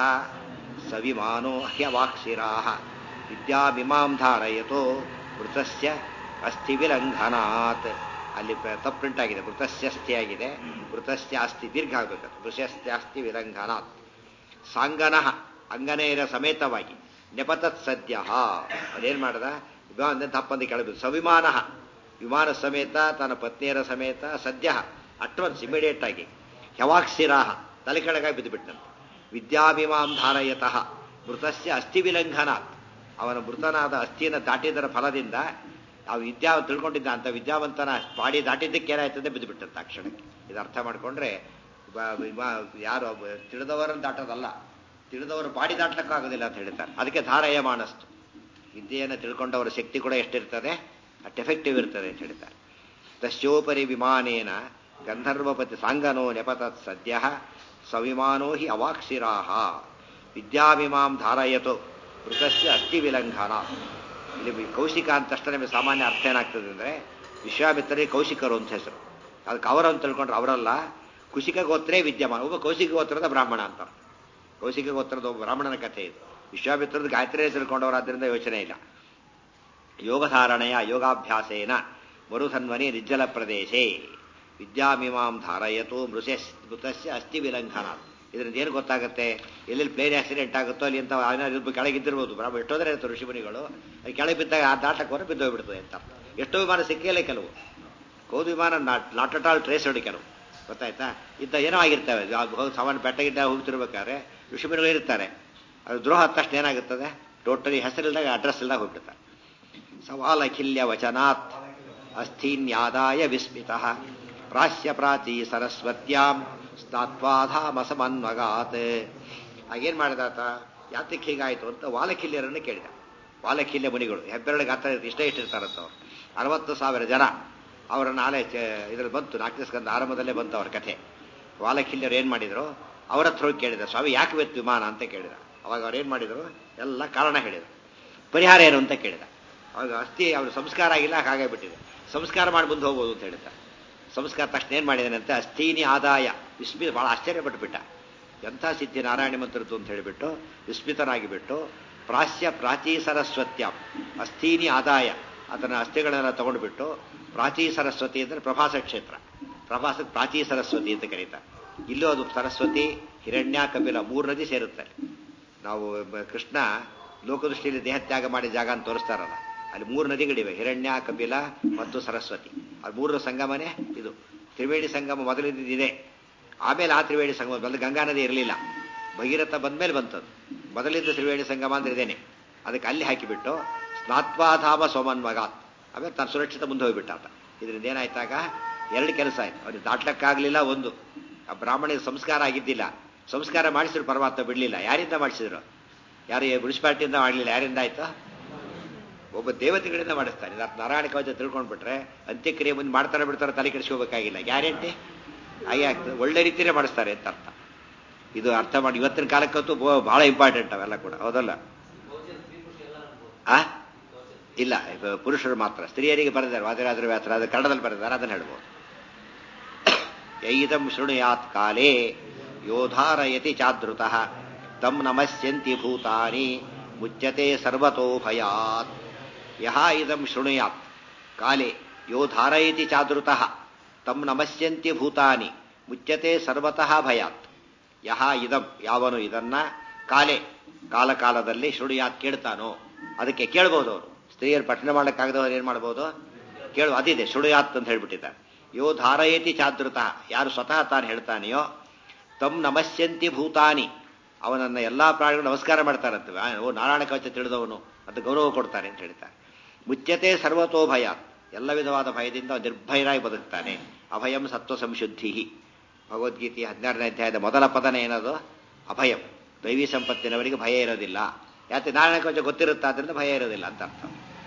ಸವಿಮಾನೋ ಹ್ಯವಾಕ್ಷಿರಾ ವಿದ್ಯಾಮಿಮಾಂ ಧಾರಯತೋ ಮೃತಸ್ಯ ಅಸ್ಥಿ ವಿಲಂಘನಾತ್ ಅಲ್ಲಿ ಪ- ತಪ್ಪು ಪ್ರಿಂಟ್ ಆಗಿದೆ ಮೃತಸ್ಯ ಅಸ್ಥಿ ಆಗಿದೆ ಮೃತಸ್ಯ ಅಸ್ಥಿ ದೀರ್ಘ ಆಗಬೇಕು ಮೃತಸ್ಯ ಅಸ್ಥಿ ವಿಲಂಘನಾತ್ ಸಾಂಗನಃ ಅಂಗನೇಯರ ಸಮೇತವಾಗಿ ನೆಪತತ್ ಸದ್ಯ ಅದೇನ್ ಮಾಡದ ವಿಮಾನ ತಪ್ಪಂದು ಕೆಳಬಿದ್ದು ಸವಿಮಾನ ವಿಮಾನ ಸಮೇತ ತನ್ನ ಪತ್ನಿಯರ ಸಮೇತ ಸದ್ಯ ಅಟ್ವನ್ಸ್ ಇಮಿಡಿಯೇಟ್ ಆಗಿ ಹ್ಯವಾಕ್ಷಿರಾಹ ತಲೆ ಕೆಳಗಾಗಿ ಬಿದ್ದು ಬಿಟ್ಟಂತೆ ವಿದ್ಯಾಭಿಮಾಂ ಧಾರಯತಃ ಮೃತಸ್ಯ ಅಸ್ಥಿ ವಿಲಂಘನಾತ್ ಅವನ ಮೃತನಾದ ಅಸ್ಥಿಯನ್ನು ದಾಟಿದರ ಫಲದಿಂದ ಆ ವಿದ್ಯಾ ತಿಳ್ಕೊಂಡಿದ್ದ ಅಂತ ವಿದ್ಯಾವಂತನ ಬಾಡಿ ದಾಟಿದ್ದಕ್ಕೆ ಏನಾಯ್ತದೆ ಬಿದ್ದು ಬಿಟ್ಟಂತ ಆ ಕ್ಷಣಕ್ಕೆ ಇದು ಅರ್ಥ ಮಾಡ್ಕೊಂಡ್ರೆ ಬ- ಬ- ಯಾರು ಒಬ್ಬ ತಿಳಿದವರನ್ನು ದಾಟೋದಲ್ಲ ತಿಳಿದವರು ಬಾಡಿ ದಾಟ್ಲಿಕ್ಕಾಗೋದಿಲ್ಲ ಅಂತ ಹೇಳ್ತಾರೆ ಅದಕ್ಕೆ ಧಾರಯ ಮಾನಸ್ತು ವಿದ್ಯೆಯನ್ನು ತಿಳ್ಕೊಂಡವರ ಶಕ್ತಿ ಕೂಡ ಎಷ್ಟಿರ್ತದೆ ಅಟ್ ಎಫೆಕ್ಟಿವ್ ಇರ್ತದೆ ಅಂತ ಹೇಳ್ತಾರೆ ತಸ್ಯೋಪರಿ ವಿಮಾನೇನ ಗಂಧರ್ವಪತಿ ಸಾಂಗನೋ ನೆಪತತ್ ಸದ್ಯ ಸವಿಮಾನೋ ಹಿ ಅವಾಕ್ಷಿರಾಹ ವಿದ್ಯಾಭಿಮಾಂ ಧಾರಯತೋ ಮೃತಸ್ಯ ಅಸ್ಥಿ ವಿಲಂಘನ ಇಲ್ಲಿ ಕೌಶಿಕ ಅಂತ ತಕ್ಷಣ ನಿಮಗೆ ಸಾಮಾನ್ಯ ಅರ್ಥ ಏನಾಗ್ತದೆ ಅಂದ್ರೆ ವಿಶ್ವಾಮಿತ್ರರಿಗೆ ಕೌಶಿಕರು ಅಂತ ಹೆಸರು ಅದಕ್ಕೆ ಅವರನ್ನು ತಿಳ್ಕೊಂಡ್ರೆ ಅವರಲ್ಲ ಕುಶಿಕ ಗೋತ್ರೇ ವಿದ್ಯಮಾನ ಒಬ್ಬ ಕೌಶಿಕ ಗೋತ್ರದ ಬ್ರಾಹ್ಮಣ ಅಂತಾರೆ ಕೌಶಿಕ ಗೋತ್ರದ ಒಬ್ಬ ಬ್ರಾಹ್ಮಣನ ಕಥೆ ಇದು ವಿಶ್ವಾಮಿತ್ರದ ಗಾಯತ್ರಿ ತಿಳ್ಕೊಂಡವರಾದ್ರಿಂದ ಯೋಚನೆ ಇಲ್ಲ ಯೋಗಧಾರಣೆಯ ಯೋಗಾಭ್ಯಾಸೇನ ಮರುಧನ್ವನಿ ನಿರ್ಜಲ ಪ್ರದೇಶೇ ವಿದ್ಯಾಮಿಮಾಂ ಧಾರಯತು ಮೃಷ ಮೃತಸ್ಯ ಅಸ್ಥಿ ವಿಲಂಘನ ಇದರಿಂದ ಏನು ಗೊತ್ತಾಗುತ್ತೆ ಎಲ್ಲೆಲ್ಲಿ ಪ್ಲೇನ್ ಆಕ್ಸಿಡೆಂಟ್ ಆಗುತ್ತೋ ಅಲ್ಲಿ ಅಂತ ಏನಾದ್ರು ಕೆಳಗಿದ್ದಿರ್ಬೋದು ಬ್ರಾಹ್ಮಣ ಎಷ್ಟೋದ್ರೆ ಇರ್ತಾರೆ ಋಷಿಮುನಿಗಳು ಅಲ್ಲಿ ಕೆಳಗೆ ಬಿದ್ದಾಗ ಆ ದಾಟಕ್ಕೆ ಹೊರ ಬಿದ್ದೋಗ್ಬಿಡ್ತದೆ ಅಂತ ಎಷ್ಟೋ ವಿಮಾನ ಸಿಕ್ಕಿಲ್ಲ ಕೆಲವು ಹೋದ ವಿಮಾನ not not at all trace ಹೊಡಿ ಕೆಲವು ಗೊತ್ತಾಯ್ತಾ ಇಂಥ ಏನೋ ಆಗಿರ್ತವೆ ಹೋಗಿ ಸಾಮಾನ್ಯ ಬೆಟ್ಟ ಗಿಟ್ಟ ಹೋಗ್ತಿರ್ಬೇಕಾದ್ರೆ ಋಷಿಮುನಿಗಳು ಇರ್ತಾರೆ ಅದು ದ್ರೋಹ ಆದ ತಕ್ಷಣ ಏನಾಗುತ್ತದೆ ಟೋಟಲಿ ಹೆಸರಿಲ್ದಾಗ ಅಡ್ರೆಸ್ ಇಲ್ದಾಗ ಹೋಗ್ಬಿಡ್ತಾರೆ ಸವಾಲಖಿಲ್ಯ ವಚನಾತ್ ಅಸ್ಥೀನ್ಯಾದಾಯ ವಿಸ್ಮಿತ ಪ್ರಾಸ್ಯ ಪ್ರಾಚೀ ಸರಸ್ವತ್ಯಾಂ ಸ್ನಾತ್ವಾಧಾಮ ಸಮನ್ವಗಾತ್ ಆಗೇನ್ ಮಾಡಿದಾತ ಯಾತಕ್ಕೆ ಹೀಗಾಯ್ತು ಅಂತ ವಾಲಖಿಲ್ಯರನ್ನು ಕೇಳಿದ ವಾಲಖಿಲ್ಯ ಮುನಿಗಳು ಹೆಬ್ಬೆರಳಿಗೆ ಹತ್ತ ಇಷ್ಟ ಇಟ್ಟಿರ್ತಾರಂತ ಅವ್ರು ಅರವತ್ತು ಸಾವಿರ ಜನ ಅವರ ನಾಳೆ ಇದ್ರಲ್ಲಿ ಬಂತು ನಾಲ್ಕನೇ ಸ್ಕಂದ ಆರಂಭದಲ್ಲೇ ಬಂತು ಅವ್ರ ಕಥೆ ವಾಲಖಿಲ್ಯರು ಏನ್ ಮಾಡಿದ್ರು ಅವರ ಹತ್ರ ಹೋಗಿ ಕೇಳಿದ ಸ್ವಾಮಿ ಯಾಕೆ ಬೇಕು ವಿಮಾನ ಅಂತ ಕೇಳಿದ ಅವಾಗ ಅವ್ರು ಏನ್ ಮಾಡಿದ್ರು ಎಲ್ಲ ಕಾರಣ ಹೇಳಿದರು ಪರಿಹಾರ ಏನು ಅಂತ ಕೇಳಿದ ಅವಾಗ ಅಸ್ಥಿ ಅವ್ರ ಸಂಸ್ಕಾರ ಆಗಿಲ್ಲ ಹಾಗೆ ಬಿಟ್ಟಿದೆ ಸಂಸ್ಕಾರ ಮಾಡಿ ಮುಂದೆ ಹೋಗ್ಬೋದು ಅಂತ ಹೇಳಿದ ಸಂಸ್ಕಾರ ತಕ್ಷಣ ಏನ್ ಮಾಡಿದಾನಂತೆ ಅಸ್ಥೀನಿ ಆದಾಯ ವಿಸ್ಮಿತ ಬಹಳ ಆಶ್ಚರ್ಯಪಟ್ಟುಬಿಟ್ಟ ಎಂಥ ಸಿದ್ಧಿ ನಾರಾಯಣ ಮಂತ್ರದ್ದು ಅಂತ ಹೇಳಿಬಿಟ್ಟು ವಿಸ್ಮಿತನಾಗಿ ಬಿಟ್ಟು ಪ್ರಾಚ್ಯ ಪ್ರಾಚೀ ಸರಸ್ವತ್ಯ ಅಸ್ಥೀನಿ ಆದಾಯ ಅದನ್ನ ಅಸ್ಥಿಗಳೆಲ್ಲ ತಗೊಂಡ್ಬಿಟ್ಟು ಪ್ರಾಚೀ ಸರಸ್ವತಿ ಅಂದರೆ ಪ್ರಭಾಸ ಕ್ಷೇತ್ರ ಪ್ರಭಾಸ ಪ್ರಾಚೀ ಸರಸ್ವತಿ ಅಂತ ಕರೀತಾರೆ ಇಲ್ಲೂ ಅದು ಸರಸ್ವತಿ ಹಿರಣ್ಯ ಕಪಿಲ ಮೂರು ನದಿ ಸೇರುತ್ತೆ ನಾವು ಬ- ಕೃಷ್ಣ ಲೋಕದೃಷ್ಟಿಯಲ್ಲಿ ದೇಹತ್ಯಾಗ ಮಾಡಿದ ಜಾಗ ಅಂತ ತೋರಿಸ್ತಾರಲ್ಲ ಅಲ್ಲಿ ಮೂರು ನದಿಗಳಿವೆ ಹಿರಣ್ಯ ಕಪಿಲ ಮತ್ತು ಸರಸ್ವತಿ ಅದು ಮೂರರ ಸಂಗಮನೇ ಇದು ತ್ರಿವೇಣಿ ಸಂಗಮ ಮೊದಲಿದ್ದಿದೆ ಆಮೇಲೆ ಆ ತ್ರಿವೇಣಿ ಸಂಗಮ ಮೊದಲು ಗಂಗಾ ನದಿ ಇರಲಿಲ್ಲ ಭಗೀರಥ ಬಂದ್ಮೇಲೆ ಬಂತದ್ದು ಮೊದಲಿದ್ದ ತ್ರಿವೇಣಿ ಸಂಗಮ ಅಂದ್ರೆ ಇದೇನೆ ಅದಕ್ಕೆ ಅಲ್ಲಿ ಹಾಕಿಬಿಟ್ಟು ಸ್ನಾತ್ವಾಧಾಮ ಸೋಮನ್ಮಗಾತ್ ಆಮೇಲೆ ತಾನು ಸುರಕ್ಷಿತ ಮುಂದೆ ಹೋಗ್ಬಿಟ್ಟ ಆತ ಇದರಿಂದ ಏನಾಯ್ತಾಗ ಎರಡು ಕೆಲಸ ಆಯ್ತು ಅವ್ರಿಗೆ ದಾಟ್ಲಕ್ಕಾಗಲಿಲ್ಲ ಒಂದು ಆ ಬ್ರಾಹ್ಮಣಿಗೆ ಸಂಸ್ಕಾರ ಆಗಿದ್ದಿಲ್ಲ ಸಂಸ್ಕಾರ ಮಾಡಿಸಿದ್ರು ಪರಮಾತ್ಮ ಬಿಡಲಿಲ್ಲ ಯಾರಿಂದ ಮಾಡಿಸಿದ್ರು ಯಾರು ಮುನ್ಸಿಪಾಲಿಟಿಯಿಂದ ಮಾಡಲಿಲ್ಲ ಯಾರಿಂದ ಆಯ್ತು ಒಬ್ಬ ದೇವತೆಗಳಿಂದ ಮಾಡಿಸ್ತಾನೆ ಇದು ನಾರಾಯಣ ಕವಚ ತಿಳ್ಕೊಂಡ್ಬಿಟ್ರೆ ಅಂತ್ಯಕ್ರಿಯೆ ಮುಂದೆ ಮಾಡ್ತಾರೆ ಬಿಡ್ತಾರೆ ತಲೆ ಕೆಡಿಸ್ಕೋಬೇಕಾಗಿಲ್ಲ ಗ್ಯಾರಂಟಿ ಹಾಗೆ ಆಗ್ತದೆ ಒಳ್ಳೆ ರೀತಿಯೇ ಮಾಡಿಸ್ತಾರೆ ಅಂತ ಅರ್ಥ ಇದು ಅರ್ಥ ಮಾಡಿ ಇವತ್ತಿನ ಕಾಲಕ್ಕಂತೂ ಬ- ಬಹಳ ಇಂಪಾರ್ಟೆಂಟ್ ಅವೆಲ್ಲ ಕೂಡ ಹೌದಲ್ಲ ಆ ಇಲ್ಲ ಇದು ಪುರುಷರು ಮಾತ್ರ ಸ್ತ್ರೀಯರಿಗೆ ಬರೆದಾರೆ ವಾದಿರಾದ್ರ ವ್ಯಾಸರ ಅದು ಕನ್ನಡದಲ್ಲಿ ಬರೆದಾರೆ ಅದನ್ನು ಹೇಳ್ಬೋದು ಯೈದಂ ಶೃಣುಯಾತ್ ಕಾಲೇ ಯೋಧಾರಯತಿ ಚಾದೃತಃ ತಂ ನಮಸ್ಯಂತಿ ಭೂತಾನಿ ಮುಚ್ಯತೆ ಸರ್ವತೋ ಭಯಾತ್ ಯಹ ಇದಂ ಶೃಣುಯಾತ್ ಕಾಲೇ ಯೋಧಾರಯತಿ ಚಾದೃತಃ ತಂ ನಮಸ್ಯಂತಿ ಭೂತಾನಿ ಮುಚ್ಯತೆ ಸರ್ವತಃ ಭಯಾತ್ ಯಹ ಇದಂ ಯಾವನು ಇದನ್ನ ಕಾಲೆ ಕಾಲಕಾಲದಲ್ಲಿ ಶೃಣುಯಾತ್ ಕೇಳ್ತಾನೋ ಅದಕ್ಕೆ ಕೇಳ್ಬೋದು ಅವರು ಸ್ತ್ರೀಯರು ಪಠಣ ಮಾಡಕ್ಕಾಗದವ್ರು ಏನ್ ಮಾಡ್ಬೋದು ಕೇಳು ಅದಿದೆ ಶೃಣುಯಾತ್ ಅಂತ ಹೇಳ್ಬಿಟ್ಟಿದ್ದಾರೆ ಯೋ ಧಾರಯತಿ ಚಾದೃತ ಯಾರು ಸ್ವತಃ ತಾನು ಹೇಳ್ತಾನೆಯೋ ತಮ್ ನಮಸ್ಯಂತಿ ಭೂತಾನಿ ಅವನನ್ನ ಎಲ್ಲಾ ಪ್ರಾಣಿಗಳು ನಮಸ್ಕಾರ ಮಾಡ್ತಾರಂತೆ ಆ, ಓ ನಾರಾಯಣ ಕವಚ ತಿಳಿದವನು ಅಂತ ಗೌರವ ಕೊಡ್ತಾನೆ ಅಂತ ಹೇಳ್ತಾರೆ ಮುಚ್ಯತೆ ಸರ್ವತೋ ಭಯ ಎಲ್ಲ ವಿಧವಾದ ಭಯದಿಂದ ಅವನು ನಿರ್ಭಯನಾಗಿ ಬದುಕ್ತಾನೆ ಅಭಯಂ ಸತ್ವ ಸಂಶುದ್ಧಿ ಭಗವದ್ಗೀತೆಯ ಹದಿನಾರನೇ ಅಧ್ಯಾಯದ ಮೊದಲ ಪದನೇ ಏನದು ಅಭಯಂ ದೈವಿ ಸಂಪತ್ತಿನವರಿಗೆ ಭಯ ಇರೋದಿಲ್ಲ ಯಾಕೆ ನಾರಾಯಣ ಕವಚ ಗೊತ್ತಿರುತ್ತಾದ್ರಿಂದ ಭಯ ಇರೋದಿಲ್ಲ ಅಂತ ಅರ್ಥ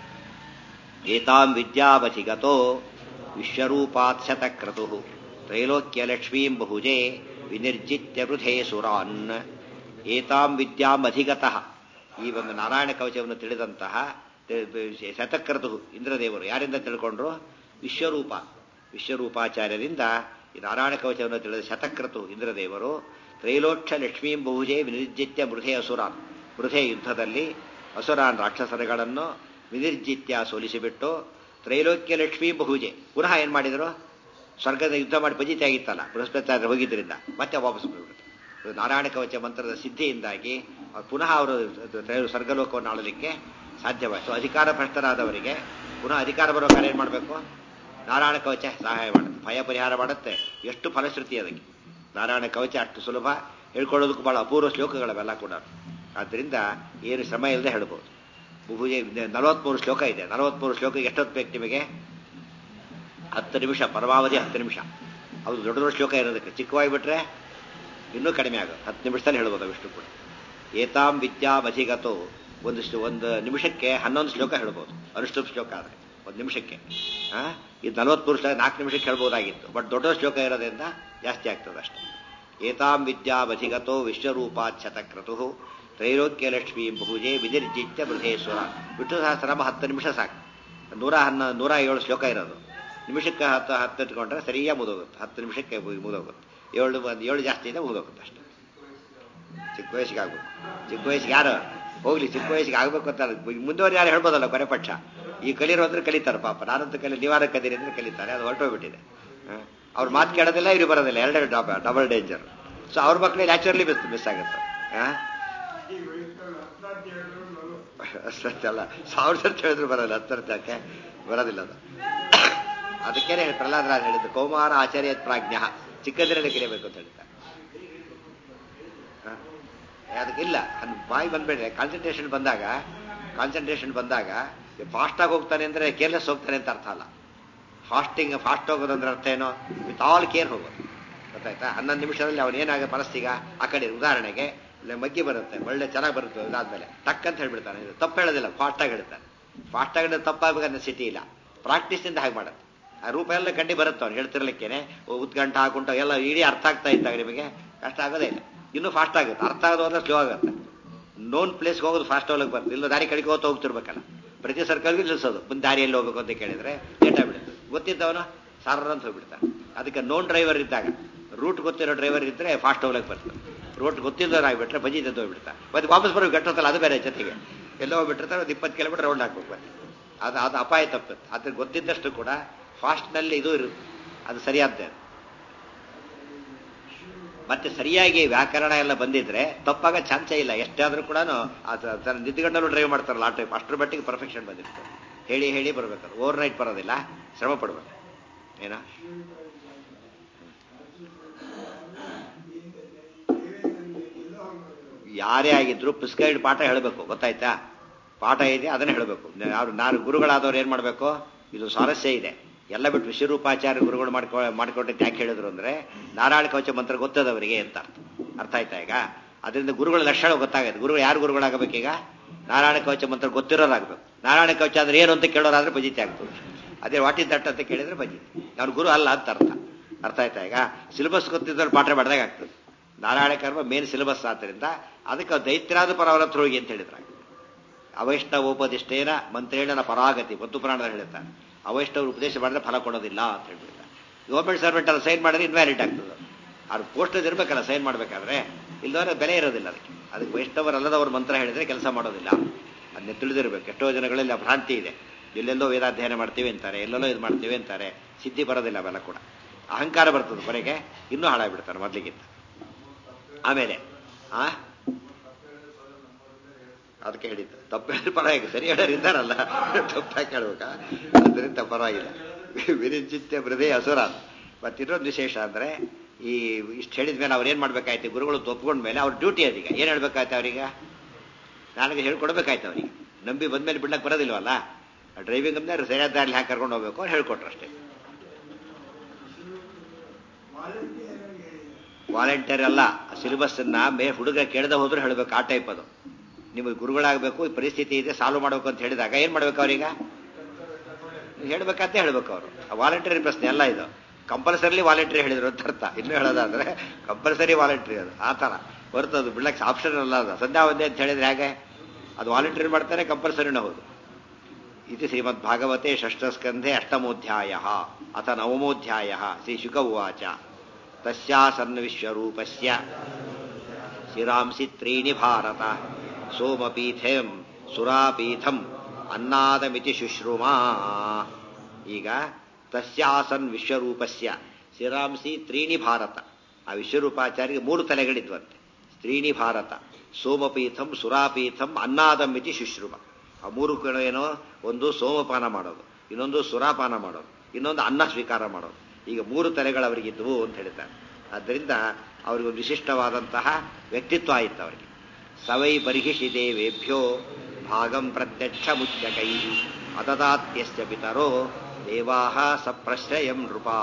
ಏತಾಂ ವಿದ್ಯಾವಧಿಗತೋ ವಿಶ್ವರೂಪಾತ್ ಶತಕ್ರತು ತ್ರೈಲೋಕ್ಯ ಲಕ್ಷ್ಮೀಂ ಬಹುಜೆ ವಿನಿರ್ಜಿತ್ಯ ವೃಧೇ ಸುರಾನ್ ಏತಾಂ ವಿದ್ಯಾಂ ಅಧಿಗತಃ ಈ ಒಂದು ನಾರಾಯಣ ಕವಚವನ್ನು ತಿಳಿದಂತಹ ತೆ- ಶತಕ್ರತು ಇಂದ್ರದೇವರು ಯಾರಿಂದ ತಿಳ್ಕೊಂಡ್ರು ವಿಶ್ವರೂಪ ವಿಶ್ವರೂಪಾಚಾರ್ಯರಿಂದ ಈ ನಾರಾಯಣ ಕವಚವನ್ನು ತಿಳಿದ ಶತಕ್ರತು ಇಂದ್ರದೇವರು ತ್ರೈಲೋಕ್ಷ ಲಕ್ಷ್ಮೀಂ ಬಹುಜೆ ವಿನಿರ್ಜಿತ್ಯ ಮೃಧೆ ಅಸುರಾನ್ ಮೃಧೆ ಯುದ್ಧದಲ್ಲಿ ಅಸುರಾನ್ ರಾಕ್ಷಸರುಗಳನ್ನು ವಿನಿರ್ಜಿತ್ಯ ಸೋಲಿಸಿಬಿಟ್ಟು ತ್ರೈಲೋಕ್ಯ ಲಕ್ಷ್ಮೀ ಬಹುಜೆ ಪುನಃ ಏನ್ ಮಾಡಿದ್ರು ಸ್ವರ್ಗದ ಯುದ್ಧ ಮಾಡಿ ಪಜಿತಿ ಆಗಿತ್ತಲ್ಲ ಬೃಹಸ್ಪತಿ ಹೋಗಿದ್ರಿಂದ ಮತ್ತೆ ವಾಪಸ್ ಬಂದ್ಬಿಟ್ಟು ಇದು ನಾರಾಯಣ ಕವಚ ಮಂತ್ರದ ಸಿದ್ಧಿಯಿಂದಾಗಿ ಅವ್ರು ಪುನಃ ಅವರು ಸ್ವರ್ಗಲೋಕವನ್ನು ಆಳಲಿಕ್ಕೆ ಸಾಧ್ಯವಾಯಿತು ಅಧಿಕಾರ ಭ್ರಷ್ಟರಾದವರಿಗೆ ಪುನಃ ಅಧಿಕಾರ ಬರೋ ಕಾರ್ಯ ಏನ್ ಮಾಡಬೇಕು ನಾರಾಯಣ ಕವಚ ಸಹಾಯ ಮಾಡುತ್ತೆ ಭಯ ಪರಿಹಾರ ಮಾಡುತ್ತೆ ಎಷ್ಟು ಫಲಶ್ರುತಿ ಅದಕ್ಕೆ ನಾರಾಯಣ ಕವಚ ಅಷ್ಟು ಸುಲಭ ಹೇಳ್ಕೊಳ್ಳೋದಕ್ಕೂ ಬಹಳ ಅಪೂರ್ವ ಶ್ಲೋಕಗಳವೆಲ್ಲ ಕೂಡ ಆದ್ದರಿಂದ ಏನು ಶ್ರಮ ಇಲ್ಲದೆ ಹೇಳ್ಬೋದು ಭುಜೆ ನಲವತ್ಮೂರು ಶ್ಲೋಕ ಇದೆ ನಲವತ್ಮೂರು ಶ್ಲೋಕ ಎಷ್ಟೊತ್ತು ಬೇಕು ನಿಮಗೆ ಹತ್ತು ನಿಮಿಷ ಪರಮಾವಧಿ ಹತ್ತು ನಿಮಿಷ ಅದು ದೊಡ್ಡ ದೊಡ್ಡ ಶ್ಲೋಕ ಇರೋದಕ್ಕೆ ಚಿಕ್ಕವಾಗಿ ಬಿಟ್ರೆ ಇನ್ನೂ ಕಡಿಮೆ ಆಗುತ್ತೆ ಹತ್ತು ನಿಮಿಷದಲ್ಲಿ ಹೇಳ್ಬೋದು ಅವಿಷ್ಟು ಕೂಡ ಏತಾಂ ವಿದ್ಯಾಮಧಿಗತೋ ಒಂದು ಶ್ಲೋ- ಒಂದು ನಿಮಿಷಕ್ಕೆ ಹನ್ನೊಂದು ಶ್ಲೋಕ ಹೇಳ್ಬೋದು ಅನುಷ್ಠುಪ್ ಶ್ಲೋಕ ಆದರೆ ಒಂದು ನಿಮಿಷಕ್ಕೆ ಆ ಇದು ನಲವತ್ಮೂರು ಶ್ಲೋಕ ನಾಲ್ಕು ನಿಮಿಷಕ್ಕೆ ಹೇಳ್ಬೋದಾಗಿತ್ತು ಬಟ್ ದೊಡ್ಡ ಶ್ಲೋಕ ಇರೋದ್ರಿಂದ ಜಾಸ್ತಿ ಆಗ್ತದೆ ಅಷ್ಟೇ ಏತಾಂ ವಿದ್ಯಾಮಧಿಗತೋ ವಿಶ್ವರೂಪಾಚ್ಛತಕ್ರತು ತ್ರೈಲೋಕ್ಯ ಲಕ್ಷ್ಮೀ ಬಹುಜೆ ವಿನಿರ್ಜಿತ್ಯ ಬೃಹೇಶ್ವರ ವಿಷ್ಣು ಸಹಸ್ರನಾಮ ಹತ್ತು ನಿಮಿಷ ಸಾಕು ನೂರ ಹನ್ನ ನೂರ ಏಳು ಶ್ಲೋಕ ಇರೋದು ನಿಮಿಷಕ್ಕೆ ಹತ್ತು ಹತ್ತು ಇಟ್ಕೊಂಡ್ರೆ ಸರಿಯಾಗಿ ಮುಗಿದೋಗುತ್ತೆ ಹತ್ತು ನಿಮಿಷಕ್ಕೆ ಮುಗಿದೋಗುತ್ತೆ ಏಳು ಒಂದು ಏಳು ಜಾಸ್ತಿ ಇದೆ ಮುಗಿದೋಗುತ್ತೆ ಅಷ್ಟೇ ಚಿಕ್ಕ ವಯಸ್ಸಿಗೆ ಆಗ್ಬೇಕು ಚಿಕ್ಕ ವಯಸ್ಸಿಗೆ ಯಾರು ಹೋಗ್ಲಿ ಚಿಕ್ಕ ವಯಸ್ಸಿಗೆ ಆಗ್ಬೇಕು ಅಂತ ಮುಂದುವರಿ ಯಾರು ಹೇಳ್ಬೋದಲ್ಲ ಕೊನೆ ಪಕ್ಷ ಈ ಕಲಿಯರು ಅಂದ್ರೆ ಕಲಿತಾರೆ ಪಾಪ ನಾನಂತೂ ಕಲಿ ನಿವಾರ ಕಲೀರಿ ಅಂದ್ರೆ ಕಲಿತಾರೆ ಅದು ಹೊರಟೋಗ್ಬಿಟ್ಟಿದೆ ಅವ್ರ ಮಾತು ಕೇಳೋದಿಲ್ಲ ಇವ್ರಿಗೆ ಬರೋದಿಲ್ಲ ಎರಡೆರಡು ಡಬಲ್ ಡಬಲ್ ಡೇಂಜರ್ ಸೊ ಅವ್ರ ಮಕ್ಕಳಿಗೆ ನ್ಯಾಚುರಲಿ ಮಿಸ್ ಮಿಸ್ ಆಗುತ್ತೆ ಆ? ಅಷ್ಟಲ್ಲ ಸಾವಿರ ಸರ್ತಿ ಹೇಳಿದ್ರು ಬರೋಲ್ಲ ಹತ್ತು ಸರ್ತಿ ಬರೋದಿಲ್ಲ ಅದು ಅದಕ್ಕೇನೆ ಪ್ರಹ್ಲಾದರಾಜ ಹೇಳಿದ್ದು ಕೌಮಾರ ಆಚಾರ್ಯ ಪ್ರಾಜ್ಞ ಚಿಕ್ಕಂದಿರಲ್ಲಿ ಕಲಿಯಬೇಕು ಅಂತ ಹೇಳ್ತಾರೆ ಹ? ಅದಕ್ಕಿಲ್ಲ ಅದು ಬಾಯಿ ಬಂದ್ಬೇಡ್ರೆ ಕಾನ್ಸಂಟ್ರೇಷನ್ ಬಂದಾಗ ಕಾನ್ಸಂಟ್ರೇಷನ್ ಬಂದಾಗ ಫಾಸ್ಟಾಗಿ ಹೋಗ್ತಾನೆ ಅಂದ್ರೆ ಕೇರ್ಲೆಸ್ ಹೋಗ್ತಾನೆ ಅಂತ ಅರ್ಥ ಅಲ್ಲ ಫಾಸ್ಟಿಂಗ್ ಫಾಸ್ಟ್ ಹೋಗೋದು ಅಂದ್ರೆ ಅರ್ಥ ಏನೋ ವಿತ್ ಆಲ್ ಕೇರ್ ಹೋಗೋದು ಗೊತ್ತಾಯ್ತಾ ಹನ್ನೊಂದು ನಿಮಿಷದಲ್ಲಿ ಅವನು ಏನಾಗ ಮನಸ್ಸಿಗ ಆ ಕಡೆ ಉದಾಹರಣೆಗೆ ಇಲ್ಲ ಮಗ್ಗಿ ಬರುತ್ತೆ ಒಳ್ಳೆ ಚೆನ್ನಾಗಿ ಬರುತ್ತೆ ಇದಾದ್ಮೇಲೆ ಟಕ್ ಅಂತ ಹೇಳ್ಬಿಡ್ತಾನೆ ಇದು ತಪ್ಪು ಹೇಳೋದಿಲ್ಲ ಫಾಸ್ಟಾಗಿ ಹೇಳ್ತಾನೆ ಫಾಸ್ಟಾಗಿ ಹೇಳಿದ್ರೆ ತಪ್ಪಾಗಬೇಕಂತ ಸಿಟಿ ಇಲ್ಲ ಪ್ರಾಕ್ಟೀಸಿಂದ ಹಾಗೆ ಮಾಡುತ್ತೆ ಆ ರೂಪ ಎಲ್ಲ ಕಂಡು ಬರುತ್ತೆ ಅವ್ನು ಹೇಳ್ತಿರ್ಲಿಕ್ಕೇನೆ ಉದ್ಗಂಟ ಹಾಕುಂಟ ಎಲ್ಲ ಇಡೀ ಅರ್ಥ ಆಗ್ತಾ ಇದ್ದಾಗ ನಿಮಗೆ ಕಷ್ಟ ಆಗೋದೇ ಇಲ್ಲ ಇನ್ನೂ ಫಾಸ್ಟ್ ಆಗುತ್ತೆ ಅರ್ಥ ಆಗೋದು ಅಂದ್ರೆ ಸ್ಲೋ ಆಗುತ್ತೆ ನೋನ್ ಪ್ಲೇಸ್ಗೆ ಹೋಗೋದು ಫಾಸ್ಟ್ ಹೋಗ್ಲಿಕ್ಕೆ ಬರ್ತದೆ ಇಲ್ಲ ದಾರಿ ಕಡೆಗೆ ಹೋಗ್ತಾ ಹೋಗ್ತಿರ್ಬೇಕಲ್ಲ ಪ್ರತಿ ಸರ್ಕಲ್ಗೂ ನಿಲ್ಲಿಸೋದು ಮುಂದೆ ದಾರಿಯಲ್ಲಿ ಹೋಗ್ಬೇಕು ಅಂತ ಕೇಳಿದ್ರೆ ಲೇಟ್ ಆಗ್ಬಿಡುತ್ತೆ ಗೊತ್ತಿದ್ದವನು ಸಾರ ಅಂತ ಹೋಗ್ಬಿಡ್ತಾನೆ ಅದಕ್ಕೆ ನೋನ್ ಡ್ರೈವರ್ ಇದ್ದಾಗ ರೂಟ್ ಗೊತ್ತಿರೋ ಡ್ರೈವರ್ ಇದ್ರೆ ಫಾಸ್ಟ್ ಹೋಗ್ಲಿಕ್ಕೆ ಬರ್ತದೆ ರೂಟ್ ಗೊತ್ತಿಲ್ಲದವ್ರು ಆಗ್ಬಿಟ್ರೆ ಬಜಿ ತಂದು ಹೋಗ್ಬಿಡ್ತಾರೆ ಮತ್ತೆ ವಾಪಸ್ ಬರೋ ಗಟ್ಟೋತಲ್ಲ ಅದು ಬೇರೆ ಜೊತೆಗೆ ಎಲ್ಲೋ ಹೋಗ್ಬಿಟ್ಟಿರ್ತಾರೆ ಒಂದು ಇಪ್ಪತ್ತು ಕಿಲೋಮೀಟರ್ ರೌಂಡ್ ಹಾಕ್ಬೇಕು ಮತ್ತೆ ಅದು ಅದು ಅಪಾಯ ತಪ್ಪುತ್ತೆ ಅದ್ರ ಗೊತ್ತಿದ್ದಷ್ಟು ಕೂಡ ಫಾಸ್ಟ್ನಲ್ಲಿ ಇದು ಇರುತ್ತೆ ಅದು ಸರಿಯಾದ್ದೇ ಮತ್ತೆ ಸರಿಯಾಗಿ ವ್ಯಾಕರಣ ಎಲ್ಲ ಬಂದಿದ್ರೆ ತಪ್ಪಾಗ ಚಾನ್ಸೇ ಇಲ್ಲ ಎಷ್ಟಾದ್ರೂ ಕೂಡ ನಿಂತ್ಕೊಂಡಲ್ಲೂ ಡ್ರೈವ್ ಮಾಡ್ತಾರಲ್ಲ ಆ ಟೈಪ್ ಅಷ್ಟರ ಮಟ್ಟಿಗೆ ಪರ್ಫೆಕ್ಷನ್ ಬಂದಿರ್ತದೆ ಹೇಳಿ ಹೇಳಿ ಬರ್ಬೇಕು ಓವರ್ ನೈಟ್ ಬರೋದಿಲ್ಲ ಶ್ರಮ ಪಡ್ಬೇಕು ಏನ ಯಾರೇ ಆಗಿದ್ರು ಪ್ರಿಸ್ಕ್ರೈಬ್ಡ್ ಪಾಠ ಹೇಳಬೇಕು ಗೊತ್ತಾಯ್ತಾ ಪಾಠ ಇದೆ ಅದನ್ನ ಹೇಳಬೇಕು ಅವ್ರು ನಾನು ಗುರುಗಳಾದವ್ರು ಏನು ಮಾಡಬೇಕು ಇದು ಸ್ವಾರಸ್ಯ ಇದೆ ಎಲ್ಲ ಬಿಟ್ಟು ವಿಶ್ವರೂಪಾಚಾರ್ಯ ಗುರುಗಳು ಮಾಡ್ಕೊ ಮಾಡ್ಕೊಟ್ಟಿದ್ದು ಯಾಕೆ ಹೇಳಿದ್ರು ಅಂದ್ರೆ ನಾರಾಯಣ ಕವಚ ಮಂತ್ರ ಗೊತ್ತದವರಿಗೆ ಅಂತ ಅರ್ಥ ಅರ್ಥ ಆಯ್ತಾ ಈಗ ಅದರಿಂದ ಗುರುಗಳ ಲಕ್ಷಣ ಗೊತ್ತಾಗುತ್ತೆ ಗುರುಗಳು ಯಾರು ಗುರುಗಳಾಗಬೇಕೀಗ ನಾರಾಯಣ ಕವಚ ಮಂತ್ರ ಗೊತ್ತಿರೋರಾಗಬೇಕು ನಾರಾಯಣ ಕವಚ ಅಂದ್ರೆ ಏನು ಅಂತ ಕೇಳೋರಾದ್ರೆ ಬಜಿತಿ ಆಗ್ತದೆ ಅದೇ ವಾಟಿ ದಟ್ಟ ಅಂತ ಕೇಳಿದ್ರೆ ಬಜಿತಿ ಅವ್ನು ಗುರು ಅಲ್ಲ ಅಂತ ಅರ್ಥ ಅರ್ಥ ಆಯ್ತಾ ಈಗ ಸಿಲೆಬಸ್ ಗೊತ್ತಿದ್ದವ್ರು ಪಾಠ ಮಾಡಿದಾಗ ಆಗ್ತದೆ ನಾರಾಯಣ ಕರ್ಮ ಮೇನ್ ಸಿಲೆಬಸ್ ಆದ್ದರಿಂದ ಅದಕ್ಕೆ ದೈತ್ಯರಾದ ಪರವರತ್ರ ಹೋಗಿ ಅಂತ ಹೇಳಿದ್ರೆ ಅವೈಷ್ಣವೋಪದಿಷ್ಟೇನ ಮಂತ್ರೇಣ ಪರಾಗತಿ ಮತ್ತು ಪುರಾಣದಲ್ಲಿ ಹೇಳ್ತಾರೆ ಅವೈಷ್ಣವರು ಉಪದೇಶ ಮಾಡಿದ್ರೆ ಫಲ ಕೊಡೋದಿಲ್ಲ ಅಂತ ಹೇಳ್ಬಿಡ್ತಾರೆ ಗೌರ್ಮೆಂಟ್ ಸರ್ವೆಂಟ್ ಅಲ್ಲಿ ಸೈನ್ ಮಾಡಿದ್ರೆ ಇನ್ವ್ಯಾಲಿಡ್ ಆಗ್ತದೆ ಅವ್ರು ಪೋಸ್ಟಲ್ಲಿ ಇರ್ಬೇಕಲ್ಲ ಸೈನ್ ಮಾಡಬೇಕಾದ್ರೆ ಇಲ್ದವ್ರೆ ಬೆಲೆ ಇರೋದಿಲ್ಲ ಅದಕ್ಕೆ ಅದಕ್ಕೆ ವೈಷ್ಣವರಲ್ಲದವ್ರ ಮಂತ್ರ ಹೇಳಿದ್ರೆ ಕೆಲಸ ಮಾಡೋದಿಲ್ಲ ಅದನ್ನೇ ತಿಳಿದಿರ್ಬೇಕು ಎಷ್ಟೋ ಜನಗಳಲ್ಲಿ ಆ ಭ್ರಾಂತಿ ಇದೆ ಎಲ್ಲೆಲ್ಲೋ ವೇದಾಧ್ಯಯನ ಮಾಡ್ತೀವಿ ಅಂತಾರೆ ಎಲ್ಲೆಲ್ಲೋ ಇದು ಮಾಡ್ತೀವಿ ಅಂತಾರೆ ಸಿದ್ಧಿ ಬರೋದಿಲ್ಲ ಅವೆಲ್ಲ ಕೂಡ ಅಹಂಕಾರ ಬರ್ತದೆ ಕೊನೆಗೆ ಇನ್ನೂ ಹಾಳಾಗ್ಬಿಡ್ತಾರೆ ಮೊದಲಿಗಿಂತ ಆಮೇಲೆ ಆ ಅದಕ್ಕೆ ಹೇಳಿದ್ದು ತಪ್ಪು ಹೇಳಿದ್ರೆ ಪರವಾಗಿಲ್ಲ ಸರಿ ಹೇಳೋರು ಇದ್ದಾರಲ್ಲ ತಪ್ಪಾಗಿ ಹೇಳ್ಬೇಕಾ ಅದರಿಂದ ಪರವಾಗಿಲ್ಲ ವಿರಿಂಚಿತ್ಯ ಹೃದಯ ಅಸುರ ಮತ್ತೆ ಇನ್ನೊಂದು ವಿಶೇಷ ಅಂದ್ರೆ ಈ ಇಷ್ಟು ಹೇಳಿದ ಮೇಲೆ ಅವ್ರು ಏನ್ ಮಾಡ್ಬೇಕಾಯ್ತು ಗುರುಗಳು ಒಪ್ಕೊಂಡ ಮೇಲೆ ಅವ್ರ ಡ್ಯೂಟಿ ಅದೀಗ ಏನ್ ಹೇಳ್ಬೇಕಾಯ್ತು ಅವ್ರಿಗೆ ನನಗೆ ಹೇಳ್ಕೊಡ್ಬೇಕಾಯ್ತು ಅವ್ರಿಗೆ ನಂಬಿ ಬಂದ್ಮೇಲೆ ಬಿಡ್ಲಕ್ಕೆ ಬರೋದಿಲ್ವಲ್ಲ ಡ್ರೈವಿಂಗ್ ಅಂದ್ರೆ ಸರಿಯಾದ ದಾರಿಲಿ ಹಾಕಿ ಕರ್ಕೊಂಡು ಹೋಗ್ಬೇಕು ಅವ್ರು ಹೇಳ್ಕೊಟ್ರು ಅಷ್ಟೇ ವಾಲಂಟಿಯರ್ ಅಲ್ಲ ಸಿಲೆಬಸ್ ಅನ್ನ ಮೇ ಹುಡುಗ ಕೇಳದೆ ಹೋದ್ರು ಹೇಳ್ಬೇಕು ಆ ಟೈಪ್ ಅದು ನಿಮಗೆ ಗುರುಗಳಾಗಬೇಕು ಈ ಪರಿಸ್ಥಿತಿ ಇದೆ ಸಾಲ್ವ್ ಮಾಡಬೇಕು ಅಂತ ಹೇಳಿದಾಗ ಏನ್ ಮಾಡ್ಬೇಕು ಅವ್ರೀಗ ಹೇಳ್ಬೇಕಂತ ಹೇಳ್ಬೇಕು ಅವರು ವಾಲಂಟರಿ ಪ್ರಶ್ನೆ ಅಲ್ಲ ಇದು ಕಂಪಲ್ಸರಿ ವಾಲಂಟ್ರಿ ಹೇಳಿದ್ರು ಅಂತ ಅರ್ಥ ಇನ್ನು ಹೇಳೋದಾದ್ರೆ ಕಂಪಲ್ಸರಿ ವಾಲಂಟ್ರಿ ಅದು ಆ ಥರ ಬರ್ತದೆ ಬಿಡ್ಲಕ್ಕೆ ಆಪ್ಷನ್ ಅಲ್ಲ ಅದು ಸಂಧ್ಯಾ ಒಂದೇ ಅಂತ ಹೇಳಿದ್ರೆ ಹೇಗೆ ಅದು ವಾಲಂಟ್ರಿ ಮಾಡ್ತಾರೆ ಕಂಪಲ್ಸರಿನ ಹೌದು ಇದು ಶ್ರೀಮದ್ ಭಾಗವತೆ ಷಷ್ಠಸ್ಕಂಧೆ ಅಷ್ಟಮೋಧ್ಯಾಯ ಅಥ ನವಮೋಧ್ಯಾಯ ಶ್ರೀ ಶುಕ ಉವಾಚ ತಸ್ಯಾಸನ್ನ ವಿಶ್ವರೂಪಸ್ಯ ಶಿರಾಂಸಿ ತ್ರೀಣಿ ಭಾರತ ಸೋಮಪೀಠಂ ಸುರಾಪೀಠಂ ಅನ್ನಾದಮಿತಿ ಶುಶ್ರುಮಾ ಈಗ ತಸ್ಯಾಸನ್ ವಿಶ್ವರೂಪಸ್ಯ ಶಿರಾಂಸಿ ತ್ರೀಣಿ ಭಾರತ ಆ ವಿಶ್ವರೂಪಾಚಾರ್ಯಗೆ ಮೂರು ತಲೆಗಳಿದ್ವಂತೆ ತ್ರೀಣಿ ಭಾರತ ಸೋಮಪೀಠಂ ಸುರಾಪೀಠಂ ಅನ್ನಾದಂ ಇತಿ ಶುಶ್ರುಮ ಆ ಮೂರು ಏನೋ ಒಂದು ಸೋಮಪಾನ ಮಾಡೋದು ಇನ್ನೊಂದು ಸುರಾಪಾನ ಮಾಡೋದು ಇನ್ನೊಂದು ಅನ್ನ ಸ್ವೀಕಾರ ಮಾಡೋದು ಈಗ ಮೂರು ತಲೆಗಳು ಅವರಿಗಿದ್ವು ಅಂತ ಹೇಳ್ತಾರೆ ಆದ್ದರಿಂದ ಅವರಿಗೊಂದು ವಿಶಿಷ್ಟವಾದಂತಹ ವ್ಯಕ್ತಿತ್ವ ಆಯಿತು ಅವರಿಗೆ ಸವೈ ಬರ್ಹಿಷಿ ದೇವೇಭ್ಯೋ ಭಾಗಂ ಪ್ರತ್ಯಕ್ಷ ಮುಚ್ಚಕೈ ಅದದಾತ್ಯಸ್ಯ ಪಿತರೋ ದೇವಾಹ ಸಪ್ರಶ್ರಯಂ ನೃಪಾ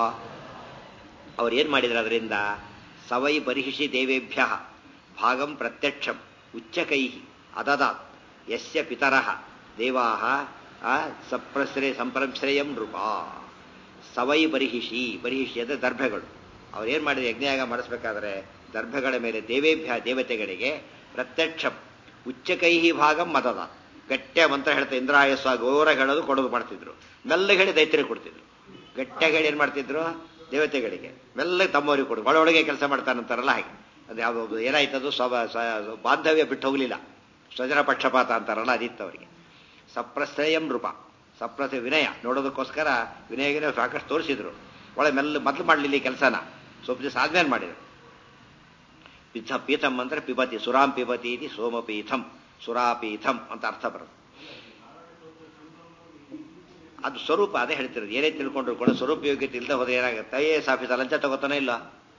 ಅವ್ರು ಏನ್ ಮಾಡಿದ್ರು ಅದರಿಂದ ಸವೈ ಬರ್ಹಿಷಿ ದೇವೇಭ್ಯ ಭಾಗಂ ಪ್ರತ್ಯಕ್ಷಂ ಉಚ್ಚಕೈ ಅದದಾತ್ ಯಸ್ಯ ಪಿತರಃ ದೇವಾಹ ಸಪ್ರಶ್ರಯ ಸಂಪ್ರಶ್ರಯಂ ನೃಪಾ ಸವೈ ಬರಿಹಿಷಿ ಬರಿಹಿಷಿ ಅಂದರೆ ದರ್ಭೆಗಳು ಅವ್ರೇನ್ ಮಾಡಿದ್ರು ಯಜ್ಞಯಾಗ ಮಾಡಿಸ್ಬೇಕಾದ್ರೆ ದರ್ಭೆಗಳ ಮೇಲೆ ದೇವೇಭ್ಯ ದೇವತೆಗಳಿಗೆ ಪ್ರತ್ಯಕ್ಷ ಉಚ್ಚಕೈಹಿ ಭಾಗಂ ಮತದ ಗಟ್ಟೆ ಮಂತ್ರ ಹೇಳ್ತಾ ಇಂದ್ರಾಯಸ್ವ ಗೌರ ಹೇಳೋದು ಕೊಡೋದು ಮಾಡ್ತಿದ್ರು ಮೆಲ್ಲಗೆ ಹೇಳಿ ದೈತ್ಯರಿಗೆ ಕೊಡ್ತಿದ್ರು ಗಟ್ಟಿಯಾಗಿ ಹೇಳಿ ಏನ್ ಮಾಡ್ತಿದ್ರು ದೇವತೆಗಳಿಗೆ ಮೆಲ್ಲಗೆ ತಮ್ಮವರಿಗೆ ಕೊಡು ಒಳೊಳಗೆ ಕೆಲಸ ಮಾಡ್ತಾನಂತಾರಲ್ಲ ಹಾಗೆ ಅದು ಯಾವ್ದು ಏನಾಯ್ತದು ಸ್ವಭ ಬಾಂಧವ್ಯ ಬಿಟ್ಟು ಹೋಗ್ಲಿಲ್ಲ ಸ್ವಜನ ಪಕ್ಷಪಾತ ಅಂತಾರಲ್ಲ ಅದಿತ್ತು ಅವರಿಗೆ ಸಪ್ರಶ್ರಯಂ ರೂಪ ಸಪ್ರಸ ವಿನಯ ನೋಡೋದಕ್ಕೋಸ್ಕರ ವಿನಯಗಿನ ಸಾಕಷ್ಟು ತೋರಿಸಿದ್ರು ಒಳ್ಳೆ ಮೆಲ್ಲ ಮೊದಲು ಮಾಡಲಿಲ್ಲ ಈ ಕೆಲಸನ ಸ್ವಲ್ಪ ದಿವಸ ಆದ್ಮೇಲೆ ಮಾಡಿದ್ರು ಪಿಥ ಪೀಠಂ ಅಂದ್ರೆ ಪಿಬತಿ ಸುರಾಂ ಪಿಬತಿ ಇತಿ ಸೋಮಪೀಠಂ ಸುರಾಪೀಠಂ ಅಂತ ಅರ್ಥ ಬರುತ್ತೆ ಅದು ಸ್ವರೂಪ ಅದೇ ಹೇಳ್ತಿರೋದು ಏನೇ ತಿಳ್ಕೊಂಡ್ರು ಕೂಡ ಸ್ವರೂಪ ಯೋಗ್ಯತೆ ಇಲ್ಲದೆ ಹೋದ್ರೆ ಏನಾಗುತ್ತೆ ಐ ಎಸ್ ಆಫೀಸ್ ಲಂಚ ತಗೋತಾನೆ ಇಲ್ಲ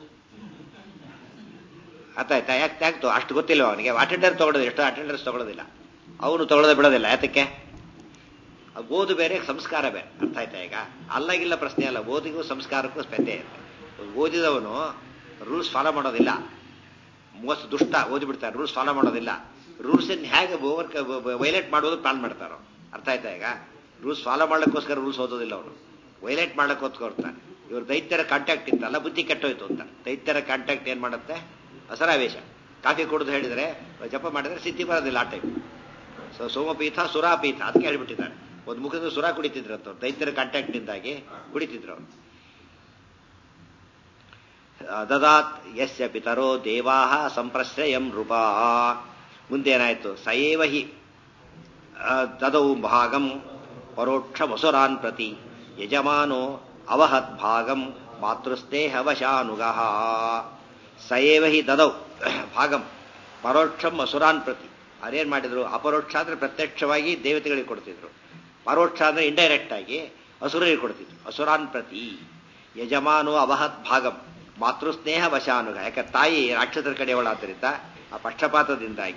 ಆಯ್ತಾ ಯಾಕೆ ಆಗ್ತು ಅಷ್ಟು ಗೊತ್ತಿಲ್ಲ ಅವನಿಗೆ ಅಟೆಂಡರ್ ತಗೊಳ್ಳೋದು ಎಷ್ಟು ಅಟೆಂಡರ್ಸ್ ತಗೊಳ್ಳೋದಿಲ್ಲ ಅವನು ತಗೊಳ್ಳೋದೇ ಬಿಡೋದಿಲ್ಲ ಯಾತಕ್ಕೆ ಓದು ಬೇರೆ ಸಂಸ್ಕಾರ ಬೇರೆ ಅರ್ಥ ಆಯ್ತಾ ಈಗ ಅಲ್ಲಾಗಿಲ್ಲ ಪ್ರಶ್ನೆ ಅಲ್ಲ ಓದಿಗೂ ಸಂಸ್ಕಾರಕ್ಕೂ ಸ್ಪರ್ಧೆ ಇದೆ ಓದಿದವನು ರೂಲ್ಸ್ ಫಾಲೋ ಮಾಡೋದಿಲ್ಲ ಮೋಸ್ಟ್ ದುಷ್ಟ ಓದಿಬಿಡ್ತಾರೆ ರೂಲ್ಸ್ ಫಾಲೋ ಮಾಡೋದಿಲ್ಲ ರೂಲ್ಸ್ ಹೇಗೆ ಓವರ್ ವೈಲೇಟ್ ಮಾಡೋದು ಪ್ಲಾನ್ ಮಾಡ್ತಾರೋ ಅರ್ಥ ಆಯ್ತಾ ಈಗ ರೂಲ್ಸ್ ಫಾಲೋ ಮಾಡ್ಲಿಕ್ಕೋಸ್ಕರ ರೂಲ್ಸ್ ಓದೋದಿಲ್ಲ ಅವನು ವೈಲೇಟ್ ಮಾಡ್ಲಿಕ್ಕೋಸ್ಕರ್ತಾನೆ ಇವ್ರು ದೈತ್ಯರ ಕಾಂಟ್ಯಾಕ್ಟ್ ಇತ್ತಲ್ಲ ಬುದ್ಧಿ ಕೆಟ್ಟೋಯ್ತು ಅಂತ ದೈತ್ಯರ ಕಾಂಟ್ಯಾಕ್ಟ್ ಏನ್ ಮಾಡುತ್ತೆ ಅಸರಾವೇಶ ಕಾಫಿ ಕುಡಿದು ಹೇಳಿದ್ರೆ ಜಪ ಮಾಡಿದ್ರೆ ಸಿದ್ಧಿ ಬರೋದಿಲ್ಲ ಆ ಟೈಪ್ ಸೊ ಸೋಮಪೀಠ ಸುರಾಪೀಠ ಅದಕ್ಕೆ ಹೇಳ್ಬಿಟ್ಟಿದ್ದಾರೆ ಒಂದು ಮುಖದ ಸುರ ಕುಡಿತಿದ್ರು ಅಂತ ದೈತ್ಯರ ಕಾಂಟ್ಯಾಕ್ಟ್ನಿಂದಾಗಿ ಕುಡಿತಿದ್ರು ಅವರು ದದಾತ್ ಯಸ್ಯ ಪಿತರೋ ದೇವಾಹ ಸಂಪ್ರಶ್ರಯಂ ನೃಪಾ ಮುಂದೇನಾಯ್ತು ಸಯೇವ ಹಿ ದದೌ ಭಾಗಂ ಪರೋಕ್ಷ ವಸುರಾನ್ ಪ್ರತಿ ಯಜಮಾನೋ ಅವಹತ್ ಭಾಗಂ ಮಾತೃಸ್ನೇಹವಶಾನುಗ ಸಯೇವ ಹಿ ದದೌ ಭಾಗಂ ಪರೋಕ್ಷಂ ಅಸುರಾನ್ ಪ್ರತಿ ಅದೇನ್ ಮಾಡಿದ್ರು ಅಪರೋಕ್ಷ ಅಂದ್ರೆ ಪ್ರತ್ಯಕ್ಷವಾಗಿ ದೇವತೆಗಳಿಗೆ ಕೊಡ್ತಿದ್ರು ಪರೋಕ್ಷ ಅಂದ್ರೆ ಇಂಡೈರೆಕ್ಟ್ ಆಗಿ ಅಸುರರಿಗೆ ಕೊಡ್ತಿದ್ರು ಅಸುರಾನ್ ಪ್ರತಿ ಯಜಮಾನೋ ಅವಹತ್ ಭಾಗಂ ಮಾತೃಸ್ನೇಹ ವಶಾನುಗ ಯಾಕೆ ತಾಯಿ ರಾಕ್ಷಸರ ಕಡೆಯವಳಾದ್ದರಿಂದ ಆ ಪಕ್ಷಪಾತದಿಂದಾಗಿ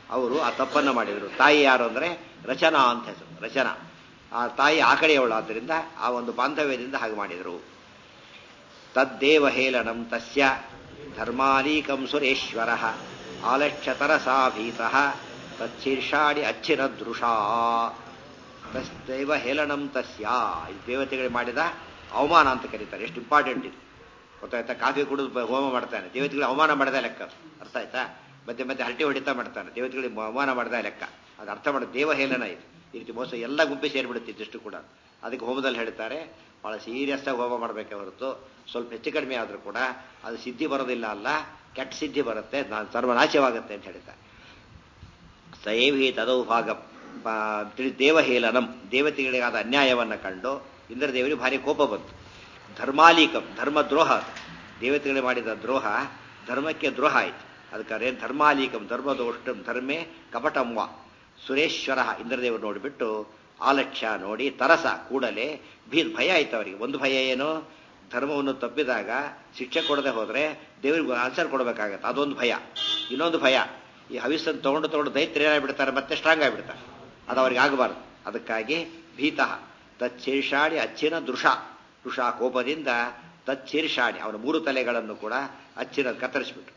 ಅವರು ಆ ತಪ್ಪನ್ನು ಮಾಡಿದರು ತಾಯಿ ಯಾರು ಅಂದರೆ ರಚನಾ ಅಂತ ಹೆಸರು ರಚನಾ ಆ ತಾಯಿ ಆ ಕಡೆಯವಳು ಆದ್ದರಿಂದ ಆ ಒಂದು ಬಾಂಧವ್ಯದಿಂದ ಹಾಗೆ ಮಾಡಿದರು ತದ್ದೇವ ಹೇಳನಂ ತಸ್ಯ ಧರ್ಮಾಲೀಕಂ ಸುರೇಶ್ವರ ಆಲಕ್ಷ್ಯತರಸಾ ಭೀತಃ ತಚ್ಛೀರ್ಷಾಡಿ ಅಚ್ಚಿರದೃಷಾ ತಸ್ದೈವ ಹೇಳನಂ ತಸ್ಯ ಈ ದೇವತೆಗಳಿಗೆ ಮಾಡಿದ ಅವಮಾನ ಅಂತ ಕರೀತಾರೆ ಎಷ್ಟು ಇಂಪಾರ್ಟೆಂಟ್ ಇದು ಗೊತ್ತಾಯ್ತಾ ಕಾಫಿ ಕುಡಿದು ಹೋಮ ಮಾಡ್ತಾನೆ ದೇವತೆಗಳಿಗೆ ಅವಮಾನ ಮಾಡದ ಲೆಕ್ಕ ಅರ್ಥ ಆಯ್ತಾ ಮತ್ತೆ ಮತ್ತೆ ಹರಟಿ ಹೊಡಿತಾ ಮಾಡ್ತಾನೆ ದೇವತೆಗಳಿಗೆ ಅವಮಾನ ಮಾಡದ ಲೆಕ್ಕ ಅದು ಅರ್ಥ ಮಾಡ ದೇವಹೇಳನ ಇದು ಈ ರೀತಿ ಮೋಸ ಎಲ್ಲ ಗುಂಪಿ ಸೇರಿಬಿಡುತ್ತಿದ್ದಷ್ಟು ಕೂಡ ಅದಕ್ಕೆ ಹೋಮದಲ್ಲಿ ಹೇಳ್ತಾರೆ ಬಹಳ ಸೀರಿಯಸ್ ಆಗಿ ಹೋಮ ಮಾಡಬೇಕೆ ಹೊರತು ಸ್ವಲ್ಪ ಹೆಚ್ಚು ಕಡಿಮೆ ಆದರೂ ಕೂಡ ಅದು ಸಿದ್ಧಿ ಬರೋದಿಲ್ಲ ಅಲ್ಲ ಕೆಟ್ಟ ಸಿದ್ಧಿ ಬರುತ್ತೆ ನಾನು ಸರ್ವನಾಶವಾಗುತ್ತೆ ಅಂತ ಹೇಳ್ತಾರೆ ಸಯೇವಿ ತದೌ ಭಾಗ ತಿಳಿ ದೇವಹೇಳನಂ ದೇವತೆಗಳಿಗಾದ ಅನ್ಯಾಯವನ್ನು ಕಂಡು ಇಂದ್ರದೇವರಿಗೆ ಭಾರಿ ಕೋಪ ಬಂತು ಧರ್ಮಾಲೀಕಂ ಧರ್ಮದ್ರೋಹ ದೇವತೆಗಳಿಗೆ ಮಾಡಿದ ದ್ರೋಹ ಧರ್ಮಕ್ಕೆ ದ್ರೋಹ ಆಯಿತು ಅದಕ್ಕೆ ಧರ್ಮಾಲೀಕಂ ಧರ್ಮದೋಷ್ಟಂ ಧರ್ಮೇ ಕಪಟಂವ ಸುರೇಶ್ವರ ಇಂದ್ರದೇವರು ನೋಡಿಬಿಟ್ಟು ಆಲಕ್ಷ್ಯ ನೋಡಿ ತರಸ ಕೂಡಲೇ ಭೀ ಭಯ ಆಯ್ತು ಅವರಿಗೆ ಒಂದು ಭಯ ಏನು ಧರ್ಮವನ್ನು ತಪ್ಪಿದಾಗ ಶಿಕ್ಷೆ ಕೊಡದೆ ಹೋದರೆ ದೇವರಿಗೆ ಆನ್ಸರ್ ಕೊಡಬೇಕಾಗತ್ತೆ ಅದೊಂದು ಭಯ ಇನ್ನೊಂದು ಭಯ ಈ ಹವಿಸ್ಸನ್ನು ತಗೊಂಡು ತಗೊಂಡು ದೈತ್ಯ ಏನಾಗ್ಬಿಡ್ತಾರೆ ಮತ್ತೆ ಸ್ಟ್ರಾಂಗ್ ಆಗಿಬಿಡ್ತಾರೆ ಅದು ಅವ್ರಿಗೆ ಆಗಬಾರ್ದು ಅದಕ್ಕಾಗಿ ಭೀತಃ ತಚ್ಛೀರ್ಷಾಡಿ ಅಚ್ಚಿನ ದೃಷ ದೃಷ ಕೋಪದಿಂದ ತಚ್ಛೀರ್ಷಾಡಿ ಅವನ ಮೂರು ತಲೆಗಳನ್ನು ಕೂಡ ಅಚ್ಚಿನ ಕತ್ತರಿಸಿಬಿಟ್ರು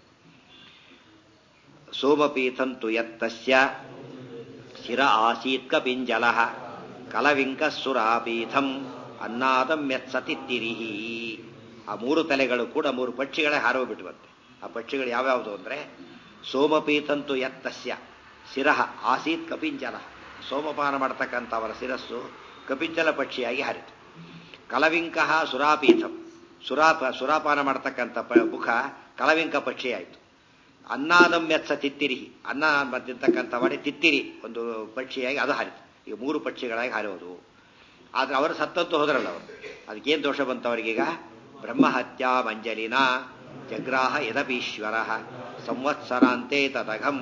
ಸೋಮಪೀಥಂತು ಯತ್ತಸ್ಯ ಶಿರ ಆಸೀತ್ ಕಪಿಂಜಲ ಕಲವಿಂಕಸ್ಸುರಾಪೀಥಂ ಅನ್ನಾದಂ ಯತ್ಸತಿತ್ತಿರಿಹಿ ಆ ಮೂರು ತಲೆಗಳು ಕೂಡ ಮೂರು ಪಕ್ಷಿಗಳೇ ಹಾರೋಗ್ಬಿಟ್ವಂತೆ ಆ ಪಕ್ಷಿಗಳು ಯಾವ್ಯಾವುದು ಅಂದರೆ ಸೋಮಪೀತಂತು ಯತ್ತಸ್ಯ ಶಿರಃ ಆಸೀತ್ ಕಪಿಂಜಲ ಸೋಮಪಾನ ಮಾಡತಕ್ಕಂಥ ಅವರ ಶಿರಸ್ಸು ಕಪಿಂಜಲ ಪಕ್ಷಿಯಾಗಿ ಹಾರಿತು ಕಲವಿಂಕಃ ಸುರಾಪೀಥಂ ಸುರಾಪ ಸುರಾಪಾನ ಮಾಡತಕ್ಕಂಥ ಮುಖ ಕಲವಿಂಕ ಪಕ್ಷಿಯಾಯಿತು ಅನ್ನಾದಂ ಮೆತ್ಸ ತಿತ್ತಿರಿ ಅನ್ನ ತಿಂತಕ್ಕಂಥ ಮಾಡಿ ತಿತ್ತಿರಿ ಒಂದು ಪಕ್ಷಿಯಾಗಿ ಅದು ಹಾರಿತು ಈಗ ಮೂರು ಪಕ್ಷಿಗಳಾಗಿ ಹಾರೋದು ಆದ್ರೆ ಅವರು ಸತ್ತಂತೂ ಹೋದ್ರಲ್ಲ ಅವರು ಅದಕ್ಕೇನು ದೋಷ ಬಂತು ಅವರಿಗೀಗ ಬ್ರಹ್ಮಹತ್ಯಾ ಮಂಜಲಿನ ಜಗ್ರಾಹ ಯದಪೀಶ್ವರ ಸಂವತ್ಸರಾಂತೆ ತದಘಂ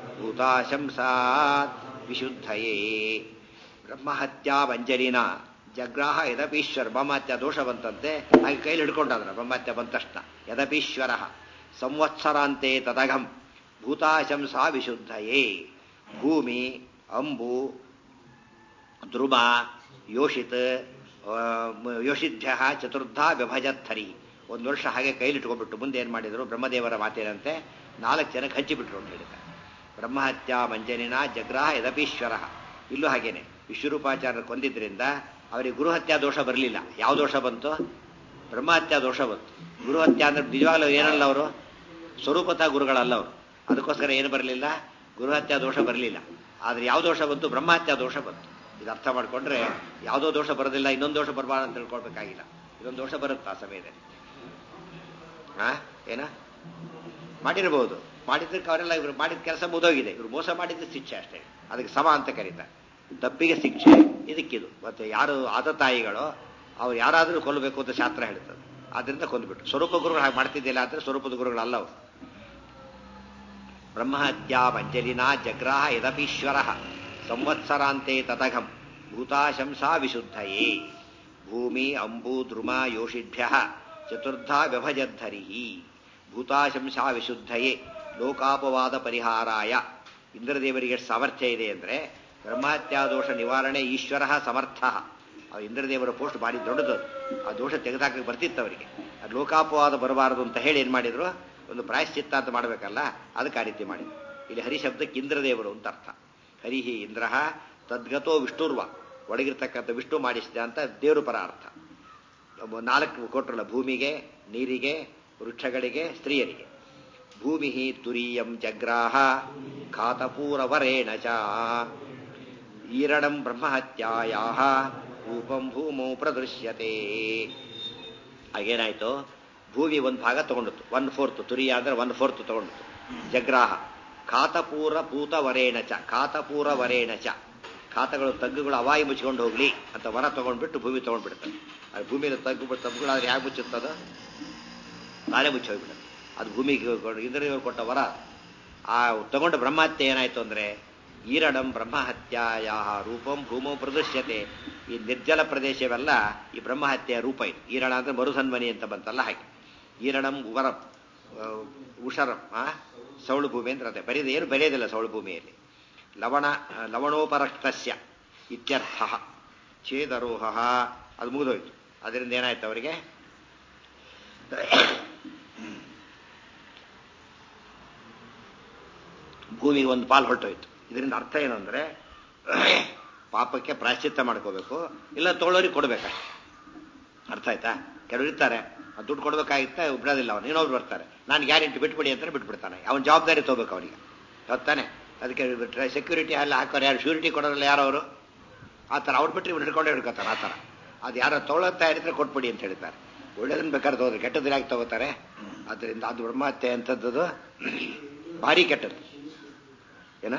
ಭೂತಾಶಂಸಾತ್ ವಿಶುದ್ಧಯೇ ಬ್ರಹ್ಮಹತ್ಯಾ ಮಂಜಲಿನ ಜಗ್ರಾಹ ಯದಪೀಶ್ವರ ಬ್ರಹ್ಮಹತ್ಯ ದೋಷ ಬಂತಂತೆ ಹಾಗೆ ಕೈಲಿ ಹಿಡ್ಕೊಂಡಾದ್ರ ಬ್ರಹ್ಮಹತ್ಯ ಬಂದ ತಕ್ಷಣ ಯದಪೀಶ್ವರ ಸಂವತ್ಸರಾಂತೆ ತದಘಂ ಭೂತಾಶಂಸಾ ವಿಶುದ್ಧಯೇ ಭೂಮಿ ಅಂಬು ಧ್ರುವ ಯೋಷಿತ್ ಯೋಷಿದ್ಭ್ಯ ಚತುರ್ಧ ವಿಭಜತ್ಥರಿ ಒಂದು ವರ್ಷ ಹಾಗೆ ಕೈಲಿಟ್ಕೊಂಡ್ಬಿಟ್ಟು ಮುಂದೆ ಏನು ಮಾಡಿದರು ಬ್ರಹ್ಮದೇವರ ಮಾತೇನಂತೆ ನಾಲ್ಕು ಜನಕ್ಕೆ ಹಂಚಿಬಿಟ್ರು ಅಂತ ಹೇಳಿದ್ದಾರೆ ಬ್ರಹ್ಮಹತ್ಯಾ ಮಂಜನಿನ ಜಗ್ರಾಹ ಯದಪೀಶ್ವರ ಇಲ್ಲೂ ಹಾಗೇನೆ ವಿಶ್ವರೂಪಾಚಾರ್ಯರು ಕೊಂದಿದ್ರಿಂದ ಅವರಿಗೆ ಗುರುಹತ್ಯಾ ದೋಷ ಬರಲಿಲ್ಲ ಯಾವ ದೋಷ ಬಂತು ಬ್ರಹ್ಮಹತ್ಯಾ ದೋಷ ಬಂತು ಗುರುಹತ್ಯಾ ಅಂದ್ರೆ ನಿಜವಾಗ್ಲೂ ಏನಲ್ಲ ಅವರು ಸ್ವರೂಪತಃ ಗುರುಗಳಲ್ಲ ಅವರು ಅದಕ್ಕೋಸ್ಕರ ಏನು ಬರಲಿಲ್ಲ ಗುರುಹತ್ಯಾ ದೋಷ ಬರಲಿಲ್ಲ ಆದ್ರೆ ಯಾವ ದೋಷ ಬಂತು ಬ್ರಹ್ಮಹತ್ಯಾ ದೋಷ ಬಂತು ಇದು ಅರ್ಥ ಮಾಡ್ಕೊಂಡ್ರೆ ಯಾವುದೋ ದೋಷ ಬರೋದಿಲ್ಲ ಇನ್ನೊಂದು ದೋಷ ಬರಬಾರ್ದು ಅಂತ ತಿಳ್ಕೊಳ್ಬೇಕಾಗಿಲ್ಲ ಇದೊಂದು ದೋಷ ಬರುತ್ತೆ ಆ ಸಮಯದಲ್ಲಿ ಆ ಏನ ಮಾಡಿರಬಹುದು ಮಾಡಿದ್ದಕ್ಕೆ ಅವರೆಲ್ಲ ಇವರು ಮಾಡಿದ ಕೆಲಸ ಮುದೋಗಿದೆ ಇವರು ಮೋಸ ಮಾಡಿದ ಶಿಕ್ಷೆ ಅಷ್ಟೇ ಅದಕ್ಕೆ ಸಮ ಅಂತ ಕರೀತಾರೆ ತಪ್ಪಿಗೆ ಶಿಕ್ಷೆ ಇದಕ್ಕಿದು ಮತ್ತೆ ಯಾರು ಆದ ತಾಯಿಗಳು ಅವ್ರು ಯಾರಾದರೂ ಕೊಲ್ಲಬೇಕು ಅಂತ ಶಾಸ್ತ್ರ ಹೇಳ್ತದೆ ಆದ್ರಿಂದ ಕೊಂದ್ಬಿಟ್ರು ಸ್ವರೂಪ ಗುರುಗಳು ಹಾಗೆ ಮಾಡ್ತಿದ್ದಿಲ್ಲ ಅಂದ್ರೆ ಸ್ವರೂಪದ ಗುರುಗಳಲ್ಲ ಅವರು ಬ್ರಹ್ಮಹತ್ಯಾ ಮಂಜಲಿನ ಜಗ್ರಾಹ ಯದಪೀಶ್ವರ ಸಂವತ್ಸರಾಂತೆ ತತಘಂ ಭೂತಾಶಂಸಾ ವಿಶುದ್ಧಯೇ ಭೂಮಿ ಅಂಬು ದ್ರುಮ ಯೋಷಿಭ್ಯ ಚತುರ್ಧಾ ವ್ಯಭಜದ್ಧರಿ ಭೂತಾಶಂಸಾ ವಿಶುದ್ಧಯೇ ಲೋಕಾಪವಾದ ಪರಿಹಾರಾಯ ಇಂದ್ರದೇವರಿಗೆ ಸಾಮರ್ಥ್ಯ ಇದೆ ಅಂದ್ರೆ ಬ್ರಹ್ಮಹತ್ಯಾದೋಷ ನಿವಾರಣೆ ಈಶ್ವರ ಸಮರ್ಥ ಆ ಇಂದ್ರದೇವರ ಪೋಸ್ಟ್ ಭಾರಿ ದೊಡ್ಡದು ಆ ದೋಷ ತೆಗೆದಾಕಕ್ಕೆ ಬರ್ತಿತ್ತು ಅವರಿಗೆ ಅದು ಲೋಕಾಪವಾದ ಬರಬಾರದು ಅಂತ ಹೇಳಿ ಏನು ಮಾಡಿದ್ರು ಒಂದು ಪ್ರಾಯಶ್ಚಿತ್ತ ಅಂತ ಮಾಡಬೇಕಲ್ಲ ಅದಕ್ಕೆ ಆ ರೀತಿ ಮಾಡಿದ್ರು ಇಲ್ಲಿ ಹರಿ ಶಬ್ದಕ್ಕೆ ಇಂದ್ರದೇವರು ಅಂತ ಅರ್ಥ ಹರಿಹಿ ಇಂದ್ರ ತದ್ಗತೋ ವಿಷ್ಣುರ್ವ ಒಳಗಿರ್ತಕ್ಕಂಥ ವಿಷ್ಣು ಮಾಡಿಸಿದ ಅಂತ ದೇವರು ಪರ ಅರ್ಥ ನಾಲ್ಕು ಕೊಟ್ರಲ್ಲ ಭೂಮಿಗೆ ನೀರಿಗೆ ವೃಕ್ಷಗಳಿಗೆ ಸ್ತ್ರೀಯರಿಗೆ ಭೂಮಿ ತುರೀಯಂ ಜಗ್ರಾಹ ಖಾತಪೂರವರೇಣ ಚ ಈರಣಂ ಬ್ರಹ್ಮಹತ್ಯಾಯಾ ರೂಪಂ ಭೂಮೌ ಪ್ರದೃಶ್ಯತೆ ಹಾಗೇನಾಯ್ತು ಭೂಮಿ ಒಂದು ಭಾಗ ತಗೊಂಡಿತ್ತು ಒನ್ ಫೋರ್ತ್ ತುರಿಯ ಅಂದ್ರೆ ಒನ್ ಫೋರ್ತ್ ತಗೊಂಡಿತ್ತು ಜಗ್ರಾಹ ಖಾತಪೂರ ಪೂತವರೇಣ ಚ ಖಾತಪೂರ ವರೇಣ ಚ ಖಾತಗಳು ತಗ್ಗುಗಳು ಅವಾಯಿ ಮುಚ್ಕೊಂಡು ಹೋಗ್ಲಿ ಅಂತ ವರ ತಗೊಂಡ್ಬಿಟ್ಟು ಭೂಮಿ ತಗೊಂಡ್ಬಿಡ್ತಾರೆ ಅದು ಭೂಮಿಯಲ್ಲಿ ತಗ್ಗು ತಗ್ಗುಗಳಾದ್ರೆ ಹೇಗೆ ಮುಚ್ಚುತ್ತದ ನಾಳೆ ಮುಚ್ಚಿ ಹೋಗ್ಬಿಡುತ್ತೆ ಅದು ಭೂಮಿಗೆ ಇಂದ್ರದೇವರು ಕೊಟ್ಟ ವರ ಆ ತಗೊಂಡ ಬ್ರಹ್ಮಹತ್ಯೆ ಏನಾಯ್ತು ಅಂದ್ರೆ ಈರಣಂ ಬ್ರಹ್ಮಹತ್ಯಾಯ ರೂಪಂ ಭೂಮೌ ಪ್ರದೃಶ್ಯತೆ ಈ ನಿರ್ಜಲ ಪ್ರದೇಶವೆಲ್ಲ ಈ ಬ್ರಹ್ಮಹತ್ಯೆಯ ರೂಪ ಇದು ಈರಣ ಅಂದ್ರೆ ಮರುಸನ್ಮನಿ ಅಂತ ಬಂತಲ್ಲ ಹಾಗೆ ಈರಣಂ ಉವರಂ ಉಷರಂ ಆ ಸೌಳು ಭೂಮಿ ಅಂದ್ರೆ ಅದೇ ಬರೀದು ಏನು ಬರೆಯೋದಿಲ್ಲ ಸೌಳು ಭೂಮಿಯಲ್ಲಿ ಲವಣ ಲವಣೋಪರಕ್ತಸ್ಯ ಇತ್ಯರ್ಥ ಛೇದರೋಹ ಅದು ಮುಗಿದೋಯ್ತು ಅದರಿಂದ ಏನಾಯ್ತು ಅವರಿಗೆ ಭೂಮಿಗೆ ಒಂದು ಪಾಲು ಹೊರಟೋಯ್ತು ಇದರಿಂದ ಅರ್ಥ ಏನು ಅಂದ್ರೆ ಪಾಪಕ್ಕೆ ಪ್ರಾಶ್ಚಿತ್ಯ ಮಾಡ್ಕೋಬೇಕು ಇಲ್ಲ ತೊಗೊಳೋರಿಗೆ ಕೊಡ್ಬೇಕಷ್ಟೆ ಅರ್ಥ ಆಯ್ತಾ ಕೆಲವರು ಇರ್ತಾರೆ ಅದು ದುಡ್ಡು ಕೊಡ್ಬೇಕಾಗಿತ್ತ ಬಿಡೋದಿಲ್ಲ ಅವನು ಇನ್ನೊಬ್ರು ಬರ್ತಾರೆ ನಾನು ಗ್ಯಾರಂಟಿ ಬಿಟ್ಬಿಡಿ ಅಂತಾನೆ ಬಿಟ್ಬಿಡ್ತಾನೆ ಅವನ ಜವಾಬ್ದಾರಿ ತಗೋಬೇಕು ಅವನಿಗೆ ಗೊತ್ತಾನೆ ಅದಕ್ಕೆ ಸೆಕ್ಯೂರಿಟಿ ಎಲ್ಲ ಹಾಕೋರು ಯಾರು ಶ್ಯೂರಿಟಿ ಕೊಡೋರಲ್ಲ ಯಾರು ಅವರು ಆ ಥರ ಅವ್ರು ಬಿಟ್ಟರೆ ಇವ್ರು ಹಿಡ್ಕೊಂಡೇ ಹಿಡ್ಕೊತಾರೆ ಆ ಥರ ಅದು ಯಾರೋ ತೊಗೊಳತ್ತಾ ಇರಿದ್ರೆ ಕೊಟ್ಬಿಡಿ ಅಂತ ಹೇಳ್ತಾರೆ ಒಳ್ಳೇದನ್ನ ಬೇಕಾದ್ರೆ ತಗೋದ್ರೆ ಕೆಟ್ಟದ್ದು ಯಾಕೆ ತಗೋತಾರೆ ಅದರಿಂದ ಅದು ಬ್ರಹ್ಮಹತ್ಯೆ ಅಂತದ್ದು ಭಾರಿ ಕೆಟ್ಟದ್ದು ಏನ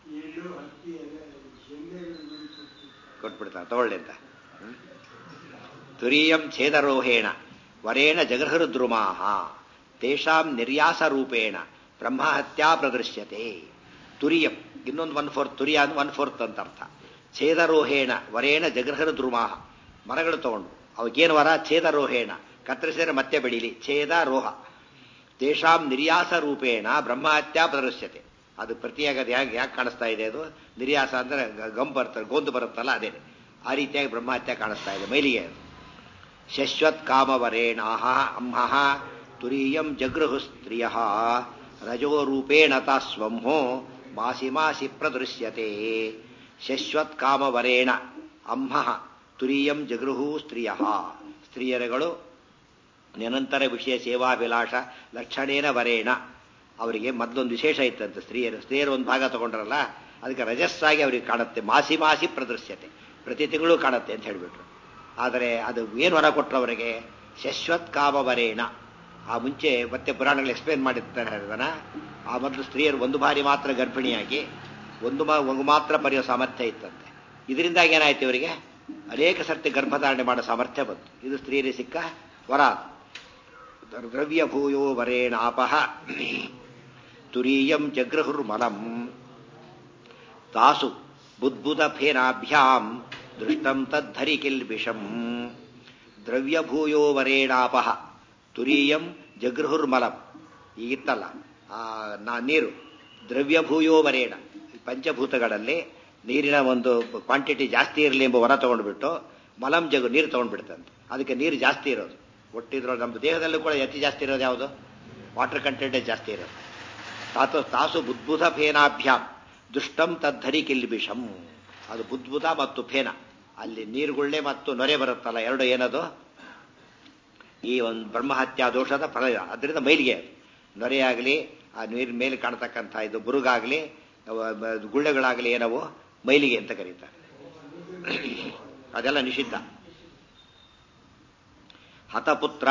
ಕೊಟ್ಬಿಡ್ತಾರೆ ತಗೊಳ್ಳಿ ಅಂತ ಹ್ಮ್? ತುರೀಯಂ ಛೇದರೋಹೇಣ ವರೇಣ ಜಗೃಹೃದ್ರುಮಾಹ ತೇಷಾಂ ನಿರ್ಯಾಸ ರೂಪೇಣ ಬ್ರಹ್ಮಹತ್ಯಾ ಪ್ರದೃಶ್ಯತೆ ತುರಿಯಂ ಇನ್ನೊಂದು ಒನ್ ಫೋರ್ತ್ ತುರಿಯ ಅಂದ್ರೆ ಒನ್ ಫೋರ್ತ್ ಅಂತ ಅರ್ಥ ಛೇದರೋಹೇಣ ವರೇಣ ಜಗೃಹೃದ್ರುಮಾಹ ಮರಗಳು ತಗೊಂಡು ಅವಕ್ಕೇನು ವರ ಛೇದರೋಹೇಣ ಕತ್ತರಿಸಿದ್ರೆ ಮತ್ತೆ ಬೆಳೀಲಿ ಛೇದ ರೋಹ ತೇಷಾಂ ನಿರ್ಯಾಸ ರೂಪೇಣ ಬ್ರಹ್ಮಹತ್ಯಾ ಪ್ರದೃಶ್ಯತೆ ಅದು ಪ್ರತಿಯಾಗದು ಯಾಕೆ ಯಾಕೆ ಕಾಣಿಸ್ತಾ ಇದೆ ಅದು ನಿರ್ಯಾಸ ಅಂದ್ರೆ ಗಮ್ ಬರ್ತದೆ ಗೋಂದು ಬರುತ್ತಲ್ಲ ಅದೇ ಆ ರೀತಿಯಾಗಿ ಬ್ರಹ್ಮಹತ್ಯೆ ಕಾಣಿಸ್ತಾ ಇದೆ ಮೈಲಿಗೆ ಅದು ಶಶ್ವತ್ ಕಾಮವರೇಣಾಹ ಅಂಹಃ ತುರೀಯಂ ಜಗೃಹು ಸ್ತ್ರಿಯ ರಜೋ ರೂಪೇಣ ತಾಸ್ವಂಹೋ ಮಾಸಿ ಮಾಸಿ ಪ್ರದೃಶ್ಯತೆ ಶಶ್ವತ್ ಕಾಮವರೇಣ ಅಂಹಃ ತುರೀಯಂ ಜಗೃಹು ಸ್ತ್ರಿಯ ಸ್ತ್ರೀಯರುಗಳು ನಿರಂತರ ವಿಷಯ ಸೇವಾಭಿಲಾಷ ಲಕ್ಷಣೇನ ವರೇಣ ಅವರಿಗೆ ಮೊದಲೊಂದು ವಿಶೇಷ ಇತ್ತಂತೆ ಸ್ತ್ರೀಯರು ಸ್ತ್ರೀಯರು ಒಂದು ಭಾಗ ತಗೊಂಡ್ರಲ್ಲ ಅದಕ್ಕೆ ರಜಸ್ಸಾಗಿ ಅವರಿಗೆ ಕಾಣುತ್ತೆ ಮಾಸಿ ಮಾಸಿ ಪ್ರದೃಶ್ಯತೆ ಪ್ರತಿ ತಿಂಗಳು ಕಾಣುತ್ತೆ ಅಂತ ಹೇಳಿಬಿಟ್ರು ಆದರೆ ಅದು ಏನು ವರ ಕೊಟ್ಟರು ಅವರಿಗೆ ಶಶ್ವತ್ ಕಾಮವರೇಣ ಆ ಮುಂಚೆ ಮತ್ತೆ ಪುರಾಣಗಳು ಎಕ್ಸ್ಪ್ಲೇನ್ ಮಾಡಿರ್ತಾರೆ ಅದನ್ನ ಆ ಮೊದಲು ಸ್ತ್ರೀಯರು ಒಂದು ಬಾರಿ ಮಾತ್ರ ಗರ್ಭಿಣಿಯಾಗಿ ಒಂದು ಮಾ ಒಂದು ಮಾತ್ರ ಪಡೆಯೋ ಸಾಮರ್ಥ್ಯ ಇತ್ತಂತೆ ಇದರಿಂದಾಗಿ ಏನಾಯ್ತು ಇವರಿಗೆ ಅನೇಕ ಸರ್ತಿ ಗರ್ಭಧಾರಣೆ ಮಾಡೋ ಸಾಮರ್ಥ್ಯ ಬಂತು ಇದು ಸ್ತ್ರೀಯರಿಗೆ ಸಿಕ್ಕ ವರ ದ್ರವ್ಯ ಭೂಯೋ ವರೇಣಾಪಹ ತುರೀಯಂ ಜಗೃಹುರ್ಮಲಂ ತಾಸು ಬುದ್ಬುದ ಫೇನಾಭ್ಯಾಂ ದೃಷ್ಟಂ ತದ್ಧರಿ ಕಿಲ್ಬಿಷಂ ದ್ರವ್ಯಭೂಯೋ ವರೇಣಾಪಹ ತುರೀಯಂ ಜಗೃಹುರ್ಮಲಂ ಈಗಿತ್ತಲ್ಲ ಆ ನಾ ನೀರು ದ್ರವ್ಯಭೂಯೋ ವರೇಣ ಪಂಚಭೂತಗಳಲ್ಲಿ ನೀರಿನ ಒಂದು ಕ್ವಾಂಟಿಟಿ ಜಾಸ್ತಿ ಇರಲಿ ಎಂಬ ವರ ತಗೊಂಡ್ಬಿಟ್ಟು ಮಲಂ ಜಗು ನೀರು ತಗೊಂಡ್ಬಿಡ್ತಂತೆ ಅದಕ್ಕೆ ನೀರು ಜಾಸ್ತಿ ಇರೋದು ಒಟ್ಟಿದ್ರೊಳಗೆ ನಮ್ಮ ದೇಹದಲ್ಲೂ ಕೂಡ ಅತಿ ಜಾಸ್ತಿ ಇರೋದು ಯಾವುದು ವಾಟರ್ ಕಂಟೆಂಟೇ ಜಾಸ್ತಿ ಇರೋದು ತಾತು ತಾಸು ಬುದ್ಬುಧ ಫೇನಾಭ್ಯಾಂ ದುಷ್ಟಂ ತದ್ಧರಿ ಕಿಲ್ಬಿಷಂ ಅದು ಬುದ್ಬುಧ ಮತ್ತು ಫೇನ ಅಲ್ಲಿ ನೀರುಗುಳ್ಳೆ ಮತ್ತು ನೊರೆ ಬರುತ್ತಲ್ಲ ಎರಡು ಏನದು ಈ ಒಂದು ಬ್ರಹ್ಮಹತ್ಯಾ ದೋಷದ ಫಲ ಅದರಿಂದ ಮೈಲಿಗೆ ಅದು ನೊರೆಯಾಗಲಿ ಆ ನೀರಿನ ಮೇಲೆ ಕಾಣತಕ್ಕಂಥ ಇದು ಬುರುಗಾಗಲಿ ಗುಳ್ಳೆಗಳಾಗಲಿ ಏನವು ಮೈಲಿಗೆ ಅಂತ ಕರೀತಾರೆ ಅದೆಲ್ಲ ನಿಷಿದ್ಧ ಹತಪುತ್ರ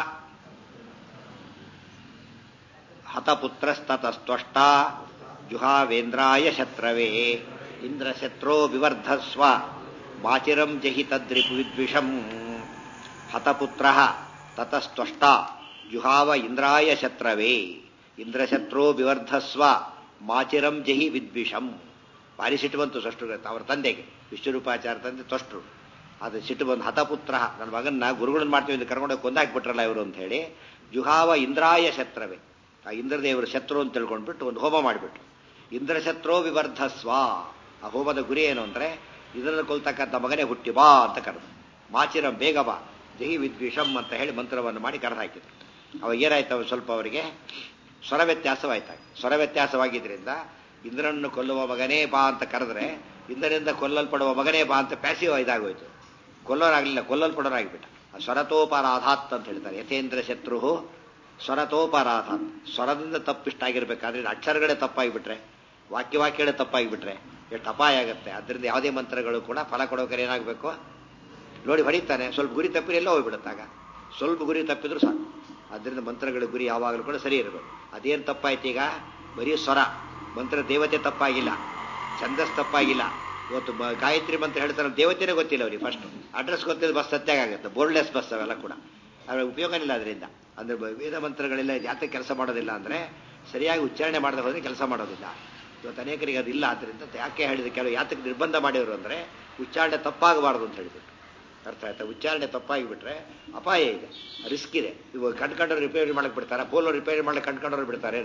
ಹತಪುತ್ರಸ್ತತಸ್ತ್ವಷ್ಟ ಜುಹಾವೇಂದ್ರಾಯ ಶತ್ರವೇ ಇಂದ್ರಶತ್ರೋ ವಿವರ್ಧಸ್ವ ಮಾಚಿರಂ ಜಹಿ ತದ್ರಿಪು ವಿದ್ವಿಷಂ ಹತಪುತ್ರ ತತಸ್ತ್ವಷ್ಟ ಜುಹಾವ ಇಂದ್ರಾಯ ಶತ್ರವೇ ಇಂದ್ರಶತ್ರೋ ವಿವರ್ಧಸ್ವ ಮಾಚಿರಂ ಜಹಿ ವಿದ್ವಿಷಂ ಭಾರಿ ಸಿಟ್ಟು ಬಂತು ಸಷ್ಟು ಅವರ ತಂದೆಗೆ ವಿಷ್ಣುರೂಪಾಚಾರ್ಯ ತಂದೆ ತೊಷ್ಟರು ಅದು ಸಿಟ್ಟು ಬಂದು ಹತಪುತ್ರ ನನ್ನ ಮಗನ್ನ ಗುರುಗಳನ್ನ ಮಾಡ್ತೀವಿ ಅಂತ ಕರ್ಕೊಂಡು ಕೊಂದಾಕ್ಬಿಟ್ರಲ್ಲ ಇವರು ಅಂತ ಹೇಳಿ ಜುಹಾವ ಇಂದ್ರಾಯ ಶತ್ರವೇ ಆ ಇಂದ್ರದೇವರು ಶತ್ರು ಅಂತ ತಿಳ್ಕೊಂಡ್ಬಿಟ್ಟು ಒಂದು ಹೋಮ ಮಾಡಿಬಿಟ್ರು ಇಂದ್ರಶತ್ರೋ ವಿವರ್ಧಸ್ವ ಆ ಹೋಮದ ಗುರಿ ಏನು ಅಂದ್ರೆ ಇದನ್ನು ಕೊಲ್ತಕ್ಕಂಥ ಮಗನೇ ಹುಟ್ಟಿ ಬಾ ಅಂತ ಕರೆದು ಮಾಚಿರಂ ಬೇಗ ಬಾ ಜಹಿ ವಿದ್ವಿಷಂ ಅಂತ ಹೇಳಿ ಮಂತ್ರವನ್ನು ಮಾಡಿ ಕರೆದು ಹಾಕಿದ್ರು ಅವಾಗ ಏನಾಯ್ತು ಅವ್ರು ಸ್ವಲ್ಪ ಅವರಿಗೆ ಸ್ವರ ವ್ಯತ್ಯಾಸವಾಯ್ತಾಗ ಸ್ವರ ವ್ಯತ್ಯಾಸವಾಗಿದ್ರಿಂದ ಇಂದ್ರನನ್ನು ಕೊಲ್ಲುವ ಮಗನೇ ಬಾ ಅಂತ ಕರೆದ್ರೆ ಇಂದ್ರನಿಂದ ಕೊಲ್ಲಲ್ಪಡುವ ಮಗನೇ ಬಾ ಅಂತ ಪ್ಯಾಸಿವ್ ಇದಾಗೋಯ್ತು ಕೊಲ್ಲೋರಾಗಲಿಲ್ಲ ಕೊಲ್ಲಲ್ಪಡೋರಾಗಿಬಿಟ್ಟ ಸ್ವರತೋಪರಾಧಾತ್ ಅಂತ ಹೇಳ್ತಾರೆ ಯಥೇಂದ್ರ ಶತ್ರು ಸ್ವರತೋಪರಾಧಾತ್ ಸ್ವರದಿಂದ ತಪ್ಪಿಷ್ಟಾಗಿರ್ಬೇಕಾದ್ರೆ ಅಕ್ಷರಗಳೇ ತಪ್ಪಾಗಿಬಿಟ್ರೆ ವಾಕ್ಯ ವಾಕ್ಯಗಳೇ ತಪ್ಪಾಗಿಬಿಟ್ರೆ ಎಷ್ಟು ಅಪಾಯ ಆಗುತ್ತೆ ಅದರಿಂದ ಯಾವುದೇ ಮಂತ್ರಗಳು ಕೂಡ ಫಲ ಕೊಡೋಕರೆ ಏನಾಗಬೇಕು ನೋಡಿ ಹೊಡಿತಾನೆ ಸ್ವಲ್ಪ ಗುರಿ ತಪ್ಪಿದ್ರೆ ಎಲ್ಲ ಹೋಗ್ಬಿಡುತ್ತಾಗ ಸ್ವಲ್ಪ ಗುರಿ ತಪ್ಪಿದ್ರು ಸಾಕು ಅದರಿಂದ ಮಂತ್ರಗಳ ಗುರಿ ಯಾವಾಗಲೂ ಕೂಡ ಸರಿ ಇರಬೇಕು ಅದೇನು ತಪ್ಪಾಯ್ತು ಈಗ ಬರೀ ಸ್ವರ ಮಂತ್ರ ದೇವತೆ ತಪ್ಪಾಗಿಲ್ಲ ಛಂದಸ್ ತಪ್ಪಾಗಿಲ್ಲ ಇವತ್ತು ಬ- ಗಾಯತ್ರಿ ಮಂತ್ರ ಹೇಳ್ತಾರೆ ದೇವತೆನೇ ಗೊತ್ತಿಲ್ಲ ಅವ್ರಿಗೆ ಫಸ್ಟ್ ಅಡ್ರೆಸ್ ಗೊತ್ತಿಲ್ಲ ಬಸ್ ಸತ್ಯಾಗುತ್ತೆ ಬೋರ್ಡ್ಲೆಸ್ ಬಸ್ ಅವೆಲ್ಲ ಕೂಡ ಅದ್ರ ಉಪಯೋಗ ಇಲ್ಲ ಅದರಿಂದ ಅಂದ್ರೆ ಬ- ವೇದ ಮಂತ್ರಗಳೆಲ್ಲ ಯಾಕೆ ಕೆಲಸ ಮಾಡೋದಿಲ್ಲ ಅಂದ್ರೆ ಸರಿಯಾಗಿ ಉಚ್ಚಾರಣೆ ಮಾಡದೆ ಹೋದ್ರೆ ಕೆಲಸ ಮಾಡೋದಿಲ್ಲ ಇವತ್ತು ಅನೇಕರಿಗೆ ಅದಿಲ್ಲ ಆದ್ರಿಂದ ಯಾಕೆ ಹೇಳಿದ ಕೆಲವು ಯಾತಕ್ಕೆ ನಿರ್ಬಂಧ ಮಾಡಿದ್ರು ಅಂದ್ರೆ ಉಚ್ಚಾರಣೆ ತಪ್ಪಾಗಬಾರದು ಅಂತ ಹೇಳಿಬಿಟ್ಟು ಅರ್ಥ ಆಯ್ತಾ ಉಚ್ಚಾರಣೆ ತಪ್ಪಾಗಿಬಿಟ್ರೆ ಅಪಾಯ ಇದೆ ರಿಸ್ಕ್ ಇದೆ ಇವಾಗ ಕಂಡ್ಕೊಂಡ್ರೆ ರಿಪೇರಿ ಮಾಡಕ್ ಬಿಡ್ತಾರ ಪೋಲೋ ರಿಪೇರಿ ಮಾಡಕ್ಕೆ ಕಂಡ್ಕೊಂಡ್ರೆ ಬಿಡ್ತಾರೇನು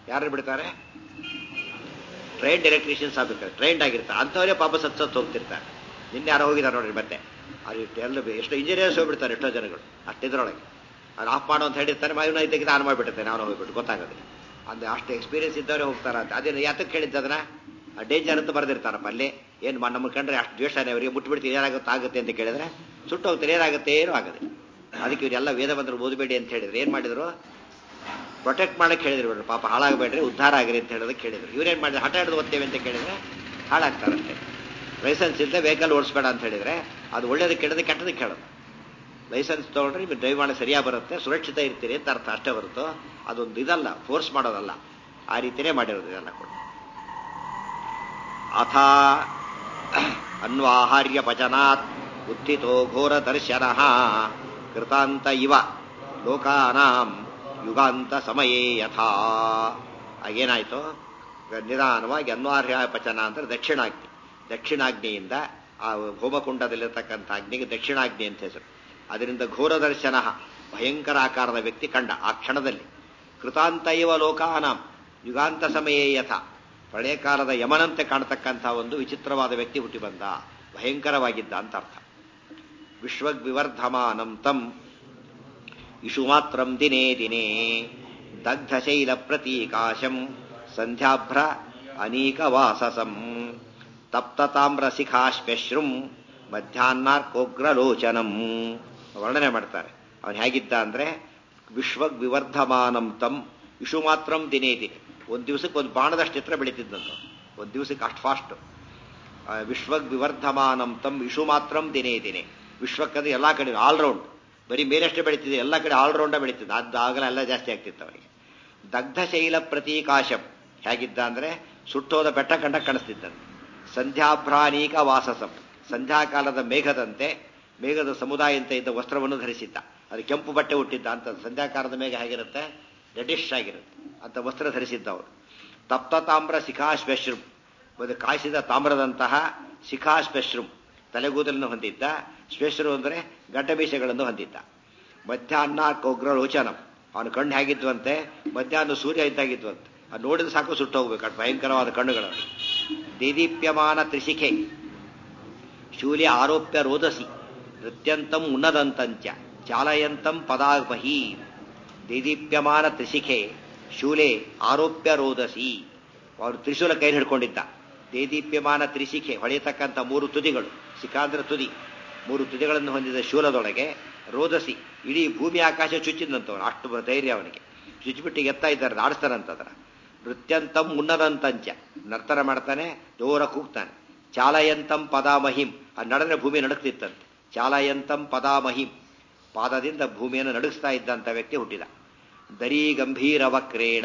ಯಾರು ಬಿಡ್ತಾರೆ ಟ್ರೈನ್ಡ್ ಎಲೆಕ್ಟ್ರಿಷಿಯನ್ಸ್ ಆಗ್ಬೇಕಾರೆ ಟ್ರೈನ್ಡ್ ಆಗಿರ್ತಾರೆ ಅಂಥವರೇ ಪಾಪ ಸತ್ ಸತ್ತು ಹೋಗ್ತಿರ್ತಾರೆ ನಿನ್ನೆ ಯಾರೋ ಹೋಗಿದ್ದಾರೆ ನೋಡ್ರಿ ಮತ್ತೆ ಅದು ಎಲ್ಲ ಎಷ್ಟೋ ಇಂಜಿನಿಯರ್ಸ್ ಹೋಗ್ಬಿಡ್ತಾರೆ ಎಷ್ಟೋ ಜನಗಳು ಅಷ್ಟಿದ್ರೊಳಗೆ ಅದು ಆಫ್ ಮಾಡೋ ಅಂತ ಹೇಳಿರ್ತಾನೆ ಮಾವಿನ ತೆಗೆದು ಆನ್ ಮಾಡಿಬಿಟ್ಟಿರ್ತಾನೆ ಅವನು ಹೋಗ್ಬಿಟ್ಟು ಗೊತ್ತಾಗೋದಿಲ್ಲ ಅಂದ್ರೆ ಅಷ್ಟು ಎಕ್ಸ್ಪೀರಿಯನ್ಸ್ ಇದ್ದವರೇ ಹೋಗ್ತಾರ ಅಂತ ಅದೇನು ಯಾತಕ್ಕೆ ಕೇಳಿದ್ದ ಅದನ್ನ ಡೇಂಜರ್ ಅಂತ ಬರೆದಿರ್ತಾರಪ್ಪ ಅಲ್ಲಿ ಏನು ನಮ್ಮ ಕಂಡ್ರೆ ಅಷ್ಟು ದ್ವೇಷನೇ ಅವರಿಗೆ ಮುಟ್ಬಿಡ್ತೀವಿ ಏನಾಗುತ್ತೆ ಆಗುತ್ತೆ ಅಂತ ಕೇಳಿದ್ರೆ ಸುಟ್ಟು ಹೋಗ್ತಾರೆ ಏನಾಗುತ್ತೆ ಏನೂ ಆಗದೆ ಅದಕ್ಕೆ ಇವರೆಲ್ಲ ವೇದ ಬಂದ್ರು ಓದಬೇಡಿ ಅಂತ ಹೇಳಿದ್ರು ಏನು ಮಾಡಿದ್ರು ಪ್ರೊಟೆಕ್ಟ್ ಮಾಡಕ್ಕೆ ಹೇಳಿದ್ರು ಇವ್ರು ಪಾಪ ಹಾಳಾಗಬೇಡ್ರಿ ಉದ್ಧಾರ ಆಗಿರಿ ಅಂತ ಹೇಳೋದಕ್ಕೆ ಹೇಳಿದ್ರು ಇವ್ರೇನು ಮಾಡಿದ್ರು ಹಠ ಹಿಡಿದು ಓದ್ತೇವೆ ಅಂತ ಕೇಳಿದ್ರೆ ಹಾಳಾಗ್ತಾರಷ್ಟೇ ಲೈಸೆನ್ಸ್ ಇಲ್ಲದೆ ವೆಹಿಕಲ್ ಓಡಿಸ್ಬೇಡ ಅಂತ ಹೇಳಿದ್ರೆ ಅದು ಒಳ್ಳೇದಕ್ಕೆ ಕೇಳೋದು ಕೆಟ್ಟದಕ್ಕೆ ಕೇಳೋದು ಲೈಸೆನ್ಸ್ ತೊಗೊಂಡ್ರೆ ನೀವು ಡ್ರೈವ್ ಮಾಡಿ ಸರಿಯಾಗಿ ಬರುತ್ತೆ ಸುರಕ್ಷಿತ ಇರ್ತೀರಿ ಅಂತ ಅರ್ಥ ಅಷ್ಟೇ ಹೊರತು ಅದೊಂದು ಇದಲ್ಲ ಫೋರ್ಸ್ ಮಾಡೋದಲ್ಲ ಆ ರೀತಿಯೇ ಮಾಡಿರೋದು ಇದೆಲ್ಲ ಕೂಡ ಅಥ ಅನ್ವಾಹಾರ್ಯ ಪಚನಾತ್ ಉತ್ಥಿತೋ ಘೋರ ದರ್ಶನ ಕೃತಾಂತ ಇವ ಲೋಕಾನಾಂ ಯುಗಾಂತ ಸಮಯೇ ಯಥಾ ಆಗೇನಾಯ್ತು ನಿಧಾನವಾಗಿ ಅನ್ವಾರ್ಯ ಪಚನ ಅಂದ್ರೆ ದಕ್ಷಿಣಾಗ್ನಿ ದಕ್ಷಿಣಾಗ್ನಿಯಿಂದ ಆ ಹೋಮಕುಂಡದಲ್ಲಿರ್ತಕ್ಕಂಥ ಅಗ್ನಿಗೆ ದಕ್ಷಿಣಾಗ್ನಿ ಅಂತ ಹೆಸರು ಅದರಿಂದ ಘೋರ ದರ್ಶನ ಭಯಂಕರ ಆಕಾರದ ವ್ಯಕ್ತಿ ಕಂಡ ಆ ಕ್ಷಣದಲ್ಲಿ ಕೃತಾಂತ ಇವ ಲೋಕಾನಾಂ ಯುಗಾಂತ ಸಮಯೇ ಯಥ ಪ್ರಳಯ ಕಾಲದ ಯಮನಂತೆ ಕಾಣತಕ್ಕಂಥ ಒಂದು ವಿಚಿತ್ರವಾದ ವ್ಯಕ್ತಿ ಹುಟ್ಟಿ ಬಂದ ಭಯಂಕರವಾಗಿದ್ದ ಅಂತ ಅರ್ಥ ವಿಶ್ವವಿವರ್ಧಮಾನಂ ತಂ ಇಷು ಮಾತ್ರಂ ದಿನೇ ದಿನೇ ದಗ್ಧಶೈಲ ಪ್ರತೀಕಾಶಂ ಸಂಧ್ಯಾಭ್ರ ಅನೀಕವಾಸಸಂ ತಪ್ತತಾಮ್ರ ಶಿಖಾಶ್ಮ್ಯಶ್ರುಂ ಮಧ್ಯಾಹ್ನಾರ್ಕೋಗ್ರಲೋಚನಂ ವರ್ಣನೆ ಮಾಡ್ತಾರೆ ಅವನು ಹೇಗಿದ್ದ ಅಂದ್ರೆ ವಿಶ್ವವಿವರ್ಧಮಾನಂ ತಂ ಇಷು ಮಾತ್ರಂ ದಿನೇ ದಿನೇ ಒಂದು ದಿವಸಕ್ಕೆ ಒಂದು ಬಾಣದಷ್ಟು ಎತ್ತರ ಬೆಳೀತಿದ್ದಂತ ಒಂದು ದಿವಸಕ್ಕೆ ಅಷ್ಟು ಫಾಸ್ಟ್ ವಿಶ್ವವಿವರ್ಧಮಾನಂ ತಂ ಇಷು ಮಾತ್ರಂ ದಿನೇ ದಿನೇ ವಿಶ್ವಕ್ಕಂದ್ರೆ ಎಲ್ಲ ಕಡೆ ಆಲ್ರೌಂಡ್ ಬರೀ ಮೇಲಷ್ಟೇ ಬೆಳೀತಿದೆ ಎಲ್ಲ ಕಡೆ ಆಲ್ರೌಂಡ ಬೆಳೀತಿದ್ದ ಅದು ಆಗಲ ಎಲ್ಲ ಜಾಸ್ತಿ ಆಗ್ತಿತ್ತು ಅವನಿಗೆ ದಗ್ಧಶೈಲ ಪ್ರತೀಕಾಶಂ ಹೇಗಿದ್ದ ಅಂದ್ರೆ ಸುಟ್ಟೋದ ಬೆಟ್ಟ ಕಂಡ ಕಾಣಿಸ್ತಿದ್ದಂತೆ ಸಂಧ್ಯಾಭ್ರಾನೀಕ ವಾಸಸಂ ಸಂಧ್ಯಾಕಾಲದ ಮೇಘದಂತೆ ಮೇಘದ ಸಮುದಾಯ ಅಂತ ಇದ್ದ ವಸ್ತ್ರವನ್ನು ಧರಿಸಿದ್ದ ಅದು ಕೆಂಪು ಬಟ್ಟೆ ಹುಟ್ಟಿದ್ದ ಅಂತ ಸಂಧ್ಯಾಕಾಲದ ಮೇಘ ಹೇಗಿರುತ್ತೆ ರೆಡಿಶ್ ಆಗಿರುತ್ತೆ ಅಂತ ವಸ್ತ್ರ ಧರಿಸಿದ್ದ ಅವರು ತಪ್ತ ತಾಮ್ರ ಶಿಖಾಶ್ವಶ್ರಂ ಒಂದು ಕಾಯಿಸಿದ ತಾಮ್ರದಂತಹ ಶಿಖಾಶ್ವಶ್ರಂ ತಲೆಗೂದಲನ್ನು ಹೊಂದಿದ್ದ ಶ್ವೇಶ್ರು ಅಂದರೆ ಗಡ್ಡಬೀಸಗಳನ್ನು ಹೊಂದಿದ್ದ ಮಧ್ಯಾಹ್ನ ಕೊಗ್ರಲೋಚನಂ ಅವನ ಕಣ್ಣು ಹೇಗಿದ್ವಂತೆ ಮಧ್ಯಾಹ್ನ ಸೂರ್ಯ ಇದ್ದಾಗಿದ್ವಂತೆ ಅದು ನೋಡಿದ ಸಾಕು ಸುಟ್ಟು ಹೋಗ್ಬೇಕು ಅದು ಭಯಂಕರವಾದ ಕಣ್ಣುಗಳನ್ನು ದೇದೀಪ್ಯಮಾನ ತ್ರಿಶಿಖೆ ಶೂಲ್ಯ ಆರೋಪ್ಯ ರೋದಸಿ ನೃತ್ಯಂತಂ ಉನ್ನದಂತಂಚ ಚಾಲಯಂತಂ ಪದಾಮಹೀ ದೇದೀಪ್ಯಮಾನ ತ್ರಿಶಿಖೆ ಶೂಲೆ ಆರೋಪ್ಯ ರೋದಸಿ ಅವರು ತ್ರಿಶೂಲ ಕೈ ಹಿಡ್ಕೊಂಡಿದ್ದ ದೇದೀಪ್ಯಮಾನ ತ್ರಿಶಿಖೆ ಹೊಳೆಯತಕ್ಕಂಥ ಮೂರು ತುದಿಗಳು ಶಿಖಾಂದ್ರ ತುದಿ ಮೂರು ತುದಿಗಳನ್ನು ಹೊಂದಿದ ಶೂಲದೊಳಗೆ ರೋದಸಿ ಇಡೀ ಭೂಮಿ ಆಕಾಶ ಚುಚ್ಚಿದಂತವನು ಅಷ್ಟು ಧೈರ್ಯ ಅವನಿಗೆ ಚುಚ್ಚಿಬಿಟ್ಟು ಎತ್ತಾ ಇದ್ದಾರೆ ಆಡಿಸ್ತಾರಂತದ್ರ ನೃತ್ಯಂತಂ ಉನ್ನದಂತಂಚ ನರ್ತನ ಮಾಡ್ತಾನೆ ಜೋರ ಕೂಗ್ತಾನೆ ಚಾಲಯಂತಂ ಪದಾಮಹಿಂ ಅದು ನಡೆದ್ರೆ ಭೂಮಿ ನಡುಕ್ತಿತ್ತಂತೆ ಚಾಲಯಂತಂ ಪದಾಮಹಿಂ ಪಾದದಿಂದ ಭೂಮಿಯನ್ನು ನಡುಗಿಸ್ತಾ ಇದ್ದಂಥ ವ್ಯಕ್ತಿ ಹುಟ್ಟಿದ ದರೀ ಗಂಭೀರ ವಕ್ರೇಣ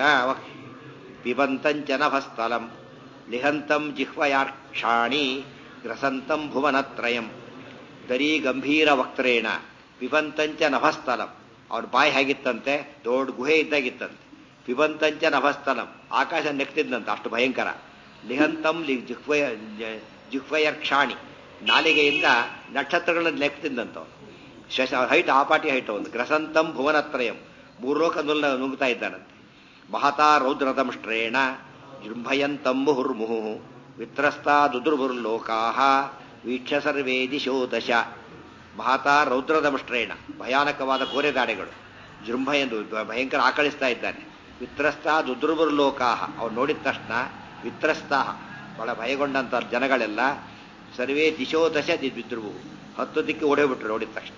ಪಿಬಂತಂಚ ನಭಸ್ಥಲಂ ಲಿಹಂತಂ ಜಿಹ್ವಯಾಕ್ಷಾಣಿ ಗ್ರಸಂತಂ ಭುವನತ್ರಯಂ ದರೀ ಗಂಭೀರ ವಕ್ರೇಣ ಪಿಬಂತಂಚ ನಭಸ್ಥಲಂ ಅವನ ಬಾಯಿ ಹೇಗಿತ್ತಂತೆ ದೊಡ್ಡ ಗುಹೆ ಇದ್ದಾಗಿತ್ತಂತೆ ಪಿಬಂತಂಚ ನಭಸ್ಥಲಂ ಆಕಾಶ ನೆಕ್ತಿದ್ದಂತೆ ಅಷ್ಟು ಭಯಂಕರ ಲಿಹಂತಂ ಲಿ ಜಿಹ್ವಯ ಜಿಹ್ವಯರ್ಕ್ಷಾಣಿ ನಾಲಿಗೆಯಿಂದ ನಕ್ಷತ್ರಗಳನ್ನು ನೆಕ್ತಿದ್ದಂತವನು ಶಶ ಹೈಟ್ ಆಪಾಟಿ ಹೈಟ್ ಒಂದು ಗ್ರಸಂತಂ ಭುವನತ್ರಯಂ ಮೂರು ಲೋಕ ನುಲ್ಲ ನುಗ್ತಾ ಇದ್ದಾನಂತೆ ಮಹತಾ ರೌದ್ರದಂಷ್ಟ್ರೇಣ ಜೃಂಭಯಂತಂ ಮುಹುರ್ಮುಹು ವಿತ್ರಸ್ತಾ ದುದುರ್ಭುರ್ಲೋಕಾ ವೀಕ್ಷ ಸರ್ವೇ ದಿಶೋ ದಶ ಮಹತಾ ರೌದ್ರದಂಷ್ಟ್ರೇಣ ಭಯಾನಕವಾದ ಕೋರೆದಾಡೆಗಳು ಜೃಂಭ ಎಂದು ಭಯಂಕರ ಆಕಳಿಸ್ತಾ ಇದ್ದಾನೆ ವಿತ್ರಸ್ತಾ ದುದುರ್ಭುರ್ಲೋಕಾ ಅವ್ರು ನೋಡಿದ ತಕ್ಷಣ ವಿತ್ರಸ್ತಾ ಬಹಳ ಭಯಗೊಂಡಂತ ಜನಗಳೆಲ್ಲ ಸರ್ವೇ ದಿಶೋ ದಶ ಬಿದ್ದರು ಹತ್ತು ದಿಕ್ಕಿ ಓಡೋಗ್ಬಿಟ್ರು ನೋಡಿದ ತಕ್ಷಣ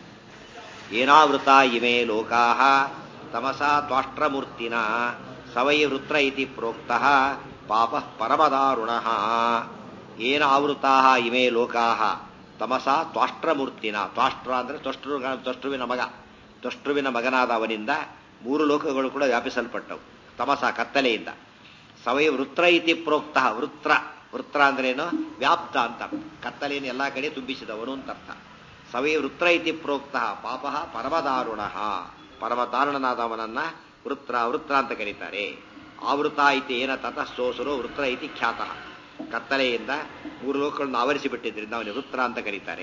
ಏನಾವೃತ ಇಮೇ ಲೋಕಾ ತಮಸಾ ತ್ವಾಷ್ಟ್ರಮೂರ್ತಿನ ಸವೈ ವೃತ್ರ ಇತಿ ಪ್ರೋಕ್ತ ಪಾಪ ಪರಮದಾರುಣ ಏನ ಆವೃತಾ ಇಮೇ ಲೋಕಾ ತಮಸಾ ತ್ವಾಷ್ಟ್ರಮೂರ್ತಿನ ತ್ವಾಷ್ಟ್ರ ಅಂದ್ರೆ ತ್ವಷ್ಟೃ ತ್ವಷ್ಟೃವಿನ ಮಗ ತ್ವಷ್ಟೃವಿನ ಮಗನಾದ ಅವನಿಂದ ಮೂರು ಲೋಕಗಳು ಕೂಡ ವ್ಯಾಪಿಸಲ್ಪಟ್ಟವು ತಮಸ ಕತ್ತಲೆಯಿಂದ ಸವೈ ವೃತ್ರ ಇತಿ ಪ್ರೋಕ್ತ ವೃತ್ರ ವೃತ್ರ ಅಂದ್ರೇನು ವ್ಯಾಪ್ತ ಅಂತ ಕತ್ತಲೆಯನ್ನು ಎಲ್ಲಾ ಕಡೆ ತುಂಬಿಸಿದವನು ಅಂತ ಅರ್ಥ ಸವೈ ವೃತ್ರ ಇತಿ ಪ್ರೋಕ್ತ ಪಾಪ ಪರಮದಾರುಣ ಪರಮದಾರುಣನಾದವನನ್ನ ವೃತ್ರ ವೃತ್ರ ಅಂತ ಕರೀತಾರೆ ಆವೃತ ಇತಿ ಏನ ತತಃಸೋಸುರೋ ವೃತ್ರ ಇತಿ ಖ್ಯಾತ ಕತ್ತಲೆಯಿಂದ ಮೂರು ಲೋಕಗಳನ್ನು ಆವರಿಸಿಬಿಟ್ಟಿದ್ರಿಂದ ಅವನಿಗೆ ವೃತ್ರ ಅಂತ ಕರೀತಾರೆ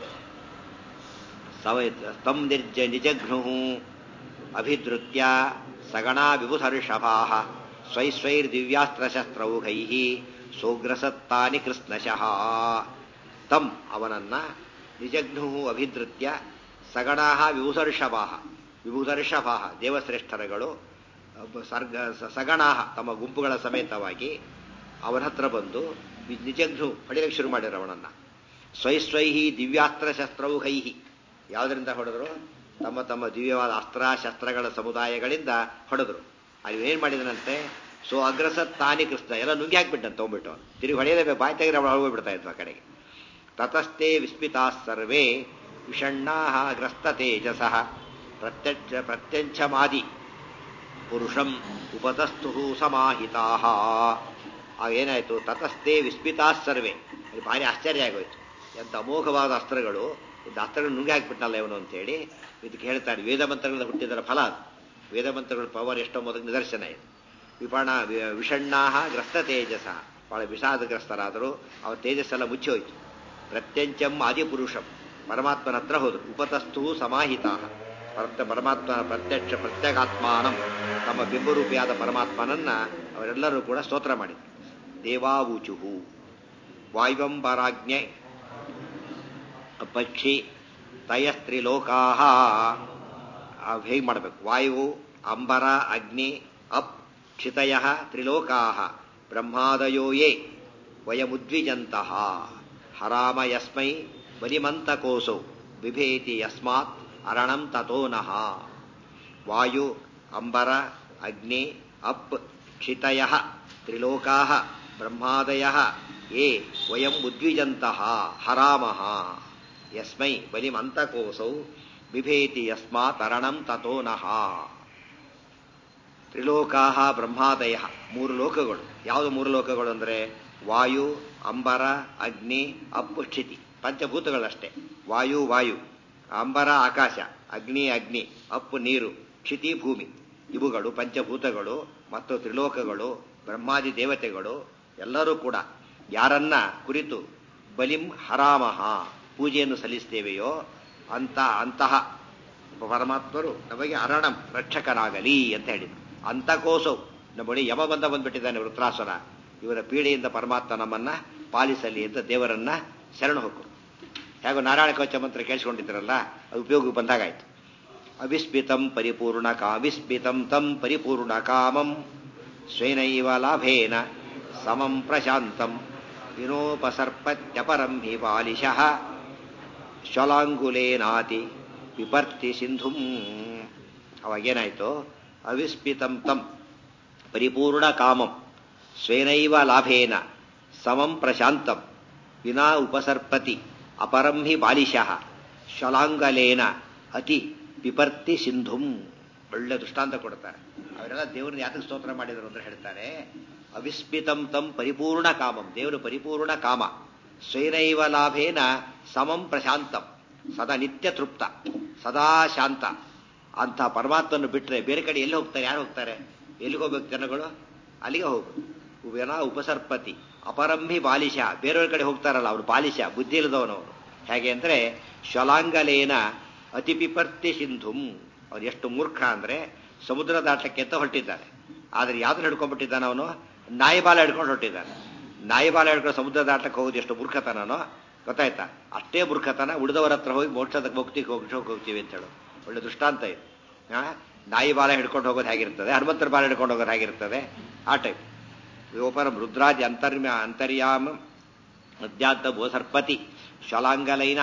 ಸವೈ ತಂ ನಿರ್ಜ ನಿಜಘ್ನು ಅಭಿದೃತ್ಯ ಸಗಣಾ ವಿಭುಧರ್ಷಭಾ ಸ್ವೈ ಸ್ವೈರ್ ದಿವ್ಯಾಸ್ತ್ರಶಸ್ತ್ರೌಘೈ ಸೋಗ್ರಸತ್ತಾನಿ ಕೃಷ್ಣಶಃ ತಂ ಅವನನ್ನ ನಿಜಘ್ನು ಅಭಿಧೃತ್ಯ ಸಗಣಾ ವಿಭೂಧರ್ಷಭಾ ವಿಭೂಧರ್ಷಭಾ ದೇವಶ್ರೇಷ್ಠರಗಳು ಸರ್ಗ ಸಗಣಾ ತಮ್ಮ ಗುಂಪುಗಳ ಸಮೇತವಾಗಿ ಅವನ ಹತ್ರ ಬಂದು ನಿಜಘ್ನು ಹೊಡೆಯಲಿಕ್ಕೆ ಶುರು ಮಾಡಿದ್ರು ಅವನನ್ನ ಸ್ವೈ ಸ್ವೈಹಿ ದಿವ್ಯಾಸ್ತ್ರ ಶಸ್ತ್ರೌಹೈಹಿ ಯಾವುದರಿಂದ ಹೊಡೆದ್ರು ತಮ್ಮ ತಮ್ಮ ದಿವ್ಯವಾದ ಅಸ್ತ್ರ ಶಸ್ತ್ರಗಳ ಸಮುದಾಯಗಳಿಂದ ಹೊಡೆದ್ರು ಅಲ್ಲಿ ಏನ್ ಮಾಡಿದನಂತೆ ಸೊ ಅಗ್ರಸ ತಾನಿ ಕೃಷ್ಣ ಎಲ್ಲ ನುಂಗಿ ಹಾಕ್ಬಿಟ್ಟಂತ ತೊಗೊಂಡ್ಬಿಟ್ಟು ತಿರುಗಿ ಹೊಡೆಯದೇ ಬಾಯಿ ತೆಗೆದ್ರೆ ಅವಳು ಹೋಗ್ಬಿಡ್ತಾ ಇದ್ವು ಆ ಕಡೆಗೆ ತತಸ್ತೆ ವಿಸ್ಮಿತಾ ಸರ್ವೇ ವಿಷಣ್ಣಾ ಗ್ರಸ್ತ ತೇಜಸ ಪ್ರತ್ಯಕ್ಷ ಪ್ರತ್ಯಂಚಮಾದಿ ಪುರುಷಂ ಉಪತಸ್ತು ಸಮಾಹಿತಾ ಆಗ ಏನಾಯ್ತು ತತಸ್ತೆ ವಿಸ್ಮಿತಾ ಸರ್ವೇ ಅಲ್ಲಿ ಭಾರಿ ಆಶ್ಚರ್ಯ ಆಗೋಯ್ತು ಎಂತ ಅಮೋಘವಾದ ಅಸ್ತ್ರಗಳು ಇದು ಅಸ್ತ್ರಗಳು ನುಂಗಿ ಹಾಕ್ಬಿಟ್ಟಲ್ಲ ಇವನು ಅಂತೇಳಿ ಇದಕ್ಕೆ ಹೇಳ್ತಾರೆ ವೇದ ಮಂತ್ರಗಳ ಹುಟ್ಟಿದರ ಫಲ ಅದು ವೇದ ಮಂತ್ರಗಳ ಪವರ್ ಎಷ್ಟೋ ಮೊದಲು ನಿದರ್ಶನ ಇದೆ ವಿಪಣ ವಿಷಣ್ಣಾಹ ಗ್ರಸ್ತ ತೇಜಸ ಬಹಳ ವಿಷಾದಗ್ರಸ್ತರಾದರು ಅವರ ತೇಜಸ್ಸೆಲ್ಲ ಮುಚ್ಚಿ ಹೋಯ್ತು ಪ್ರತ್ಯಂಚಂ ಆದಿಪುರುಷಂ ಪರಮಾತ್ಮನ ಹತ್ರ ಹೋದರು ಉಪತಸ್ತು ಸಮಾಹಿತಾ ಪರತ ಪರಮಾತ್ಮ ಪ್ರತ್ಯಕ್ಷ ಪ್ರತ್ಯಗಾತ್ಮಾನಂ ತಮ್ಮ ಬಿಂಬರೂಪಿಯಾದ ಪರಮಾತ್ಮನನ್ನ ಅವರೆಲ್ಲರೂ ಕೂಡ ಸ್ತೋತ್ರ ಮಾಡಿದರು ದೇವಾವೂಚುಹು ವಾಯುವಂಬರಾಜ್ಞೆ ಪಕ್ಷಿ ತಯಸ್ತ್ರಿಲೋಕಾ ಹೇಗೆ ಮಾಡಬೇಕು ವಾಯು ಅಂಬರ ಅಗ್ನಿ ಅಪ್ ಕ್ಷಿತಯ ತ್ರಿಲೋಕಾ ಬ್ರಹ್ಮಾದಯೋ ಯೇ ವಯಮುದ್ವಿಜಂತಹ ಹರಾಮ ಯಸ್ಮೈ ಬಲಿಮಂತಕೋಸೌ ಬಿಭೇತಿ ಯಸ್ಮಾತ್ ಅರಣಂ ತಥೋನಃ ವಾಯು ಅಂಬರ ಅಗ್ನಿ ಅಪ್ ಕ್ಷಿತಯ ತ್ರಿಲೋಕಾ ಬ್ರಹ್ಮಾದಯ ಯೇ ವಯಂ ಉದ್ವಿಜಂತಹ ಹರಾಮಃ ಯಸ್ಮೈ ಬಲಿಮಂತಕೋಸೌ ಬಿಭೇತಿ ಯಸ್ಮಾತ್ ಅರಣಂ ತಥೋನಃ ತ್ರಿಲೋಕಾ ಬ್ರಹ್ಮಾದಯ ಮೂರು ಲೋಕಗಳು ಯಾವುದು ಮೂರು ಲೋಕಗಳು ಅಂದರೆ ವಾಯು ಅಂಬರ ಅಗ್ನಿ ಅಪ್ಪು ಕ್ಷಿತಿ ಪಂಚಭೂತಗಳಷ್ಟೇ ವಾಯು ವಾಯು ಅಂಬರ ಆಕಾಶ ಅಗ್ನಿ ಅಗ್ನಿ ಅಪ್ಪು ನೀರು ಕ್ಷಿತಿ ಭೂಮಿ ಇವುಗಳು ಪಂಚಭೂತಗಳು ಮತ್ತು ತ್ರಿಲೋಕಗಳು ಬ್ರಹ್ಮಾದಿ ದೇವತೆಗಳು ಎಲ್ಲರೂ ಕೂಡ ಯಾರನ್ನ ಕುರಿತು ಬಲಿಂ ಹರಾಮಹ ಪೂಜೆಯನ್ನು ಸಲ್ಲಿಸ್ತೇವೆಯೋ ಅಂತ ಅಂತಹ ಪರಮಾತ್ಮರು ನಮಗೆ ಅರಣಂ ರಕ್ಷಕನಾಗಲಿ ಅಂತ ಹೇಳಿದರು ಅಂತಕೋಸವು ನಮ್ಮ ಬಳಿ ಯಮ ಬಂದ ಬಂದ್ಬಿಟ್ಟಿದ್ದಾನೆ ವೃತ್ರಾಸುರ ಇವರ ಪೀಡೆಯಿಂದ ಪರಮಾತ್ಮ ನಮ್ಮನ್ನ ಪಾಲಿಸಲಿ ಅಂತ ದೇವರನ್ನ ಶರಣ ಹೊಕ್ಕು ಹೇಗೋ ನಾರಾಯಣ ಕವಚ ಮಂತ್ರ ಕೇಳಿಸ್ಕೊಂಡಿದ್ರಲ್ಲ ಅದು ಉಪಯೋಗಕ್ಕೆ ಬಂದಾಗಾಯ್ತು ಅವಿಸ್ಮಿತಂ ಪರಿಪೂರ್ಣ ಕಾವಿಸ್ಮಿತಂ ತಂ ಪರಿಪೂರ್ಣ ಕಾಮಂ ಸ್ವೇನೈವ ಲಾಭೇನ ಸಮಂ ಪ್ರಶಾಂತಂ ವಿನೋಪಸರ್ಪತ್ಯಪರಂ ಹಿ ಬಾಲಿಶಃ ಶ್ವಲಾಂಗುಲೇನಾತಿ ವಿಪರ್ತಿ ಸಿಂಧುಂ ಅವಾಗೇನಾಯ್ತು ಅವಿಸ್ಮಿತಂ ತಂ ಪರಿಪೂರ್ಣ ಕಾಮಂ ಸ್ವೇನೈವ ಲಾಭೇನ ಸಮಂ ಪ್ರಶಾಂತಂ ವಿನಾ ಉಪಸರ್ಪತಿ ಅಪರಂ ಹಿ ಬಾಲಿಶಃ ಶ್ವಲಾಂಗಲೇನ ಅತಿ ವಿಪರ್ತಿ ಸಿಂಧುಂ ಒಳ್ಳೆ ದೃಷ್ಟಾಂತ ಕೊಡ್ತಾರೆ ಅವರೆಲ್ಲ ದೇವರನ್ನ ಯಾತಕ್ಕೆ ಸ್ತೋತ್ರ ಮಾಡಿದರು ಅಂದ್ರೆ ಹೇಳ್ತಾರೆ ಅವಿಸ್ಮಿತಂ ತಂ ಪರಿಪೂರ್ಣ ಕಾಮಂ ದೇವರು ಪರಿಪೂರ್ಣ ಕಾಮ ಸ್ವೈನೈವ ಲಾಭೇನ ಸಮಂ ಪ್ರಶಾಂತಂ ಸದಾ ನಿತ್ಯ ತೃಪ್ತ ಸದಾ ಶಾಂತ ಅಂತ ಪರಮಾತ್ಮನ್ನು ಬಿಟ್ಟರೆ ಬೇರೆ ಕಡೆ ಎಲ್ಲಿ ಹೋಗ್ತಾರೆ ಯಾರು ಹೋಗ್ತಾರೆ ಎಲ್ಲಿಗೆ ಹೋಗ್ಬೇಕು ಜನಗಳು ಅಲ್ಲಿಗೆ ಹೋಗುದು ಉಪನ ಉಪಸರ್ಪತಿ ಅಪರಂಭಿ ಬಾಲಿಶ ಬೇರೆಯವ್ರ ಕಡೆ ಹೋಗ್ತಾರಲ್ಲ ಅವ್ರು ಬಾಲಿಶ ಬುದ್ಧಿ ಇಲ್ಲದವನವನು ಹೇಗೆ ಅಂದ್ರೆ ಶ್ವಲಾಂಗಲೇನ ಅತಿಪಿಪರ್ತಿ ಸಿಂಧುಂ ಅವ್ರು ಎಷ್ಟು ಮೂರ್ಖ ಅಂದ್ರೆ ಸಮುದ್ರ ದಾಟಕ್ಕೆ ಅಂತ ಹೊರಟಿದ್ದಾನೆ ಆದ್ರೆ ಯಾವ್ದನ್ನ ಹಿಡ್ಕೊಂಡ್ಬಿಟ್ಟಿದ್ದಾನೆ ಅವನು ನಾಯಿ ಬಾಲ ಹಿಡ್ಕೊಂಡು ಹೊರಟಿದ್ದಾನೆ ನಾಯಿ ಬಾಲ ಹಿಡ್ಕೊಂಡು ಸಮುದ್ರ ದಾಟಕ್ಕೆ ಹೋಗೋದು ಎಷ್ಟು ಮೂರ್ಖತನನೋ ಗೊತ್ತಾಯ್ತಾ ಅಷ್ಟೇ ಮೂರ್ಖತನ ಉಳಿದವರ ಹತ್ರ ಹೋಗಿ ಮೋಕ್ಷದ ಮುಕ್ತಿಗೆ ಹೋಗಿ ಹೋಗ್ತೀವಿ ಅಂತ ಹೇಳು ಒಳ್ಳೆ ದೃಷ್ಟಾಂತ ಇದು ನಾಯಿ ಬಾಲ ಹಿಡ್ಕೊಂಡು ಹೋಗೋದು ಹೇಗಿರ್ತದೆ ಹನುಮಂತರ ಬಾಲ ಹಿಡ್ಕೊಂಡು ಹೋಗೋದು ಹೇಗಿರ್ತದೆ ಆ ಟೈಪ್ ಯೋಪರ ರುದ್ರಾಜ್ ಅಂತರ್ಮ್ಯ ಅಂತರ್ಯಾಮ ಮಧ್ಯಾಂತ ಭೂಸರ್ಪತಿ ಶ್ವಲಾಂಗಲೈನ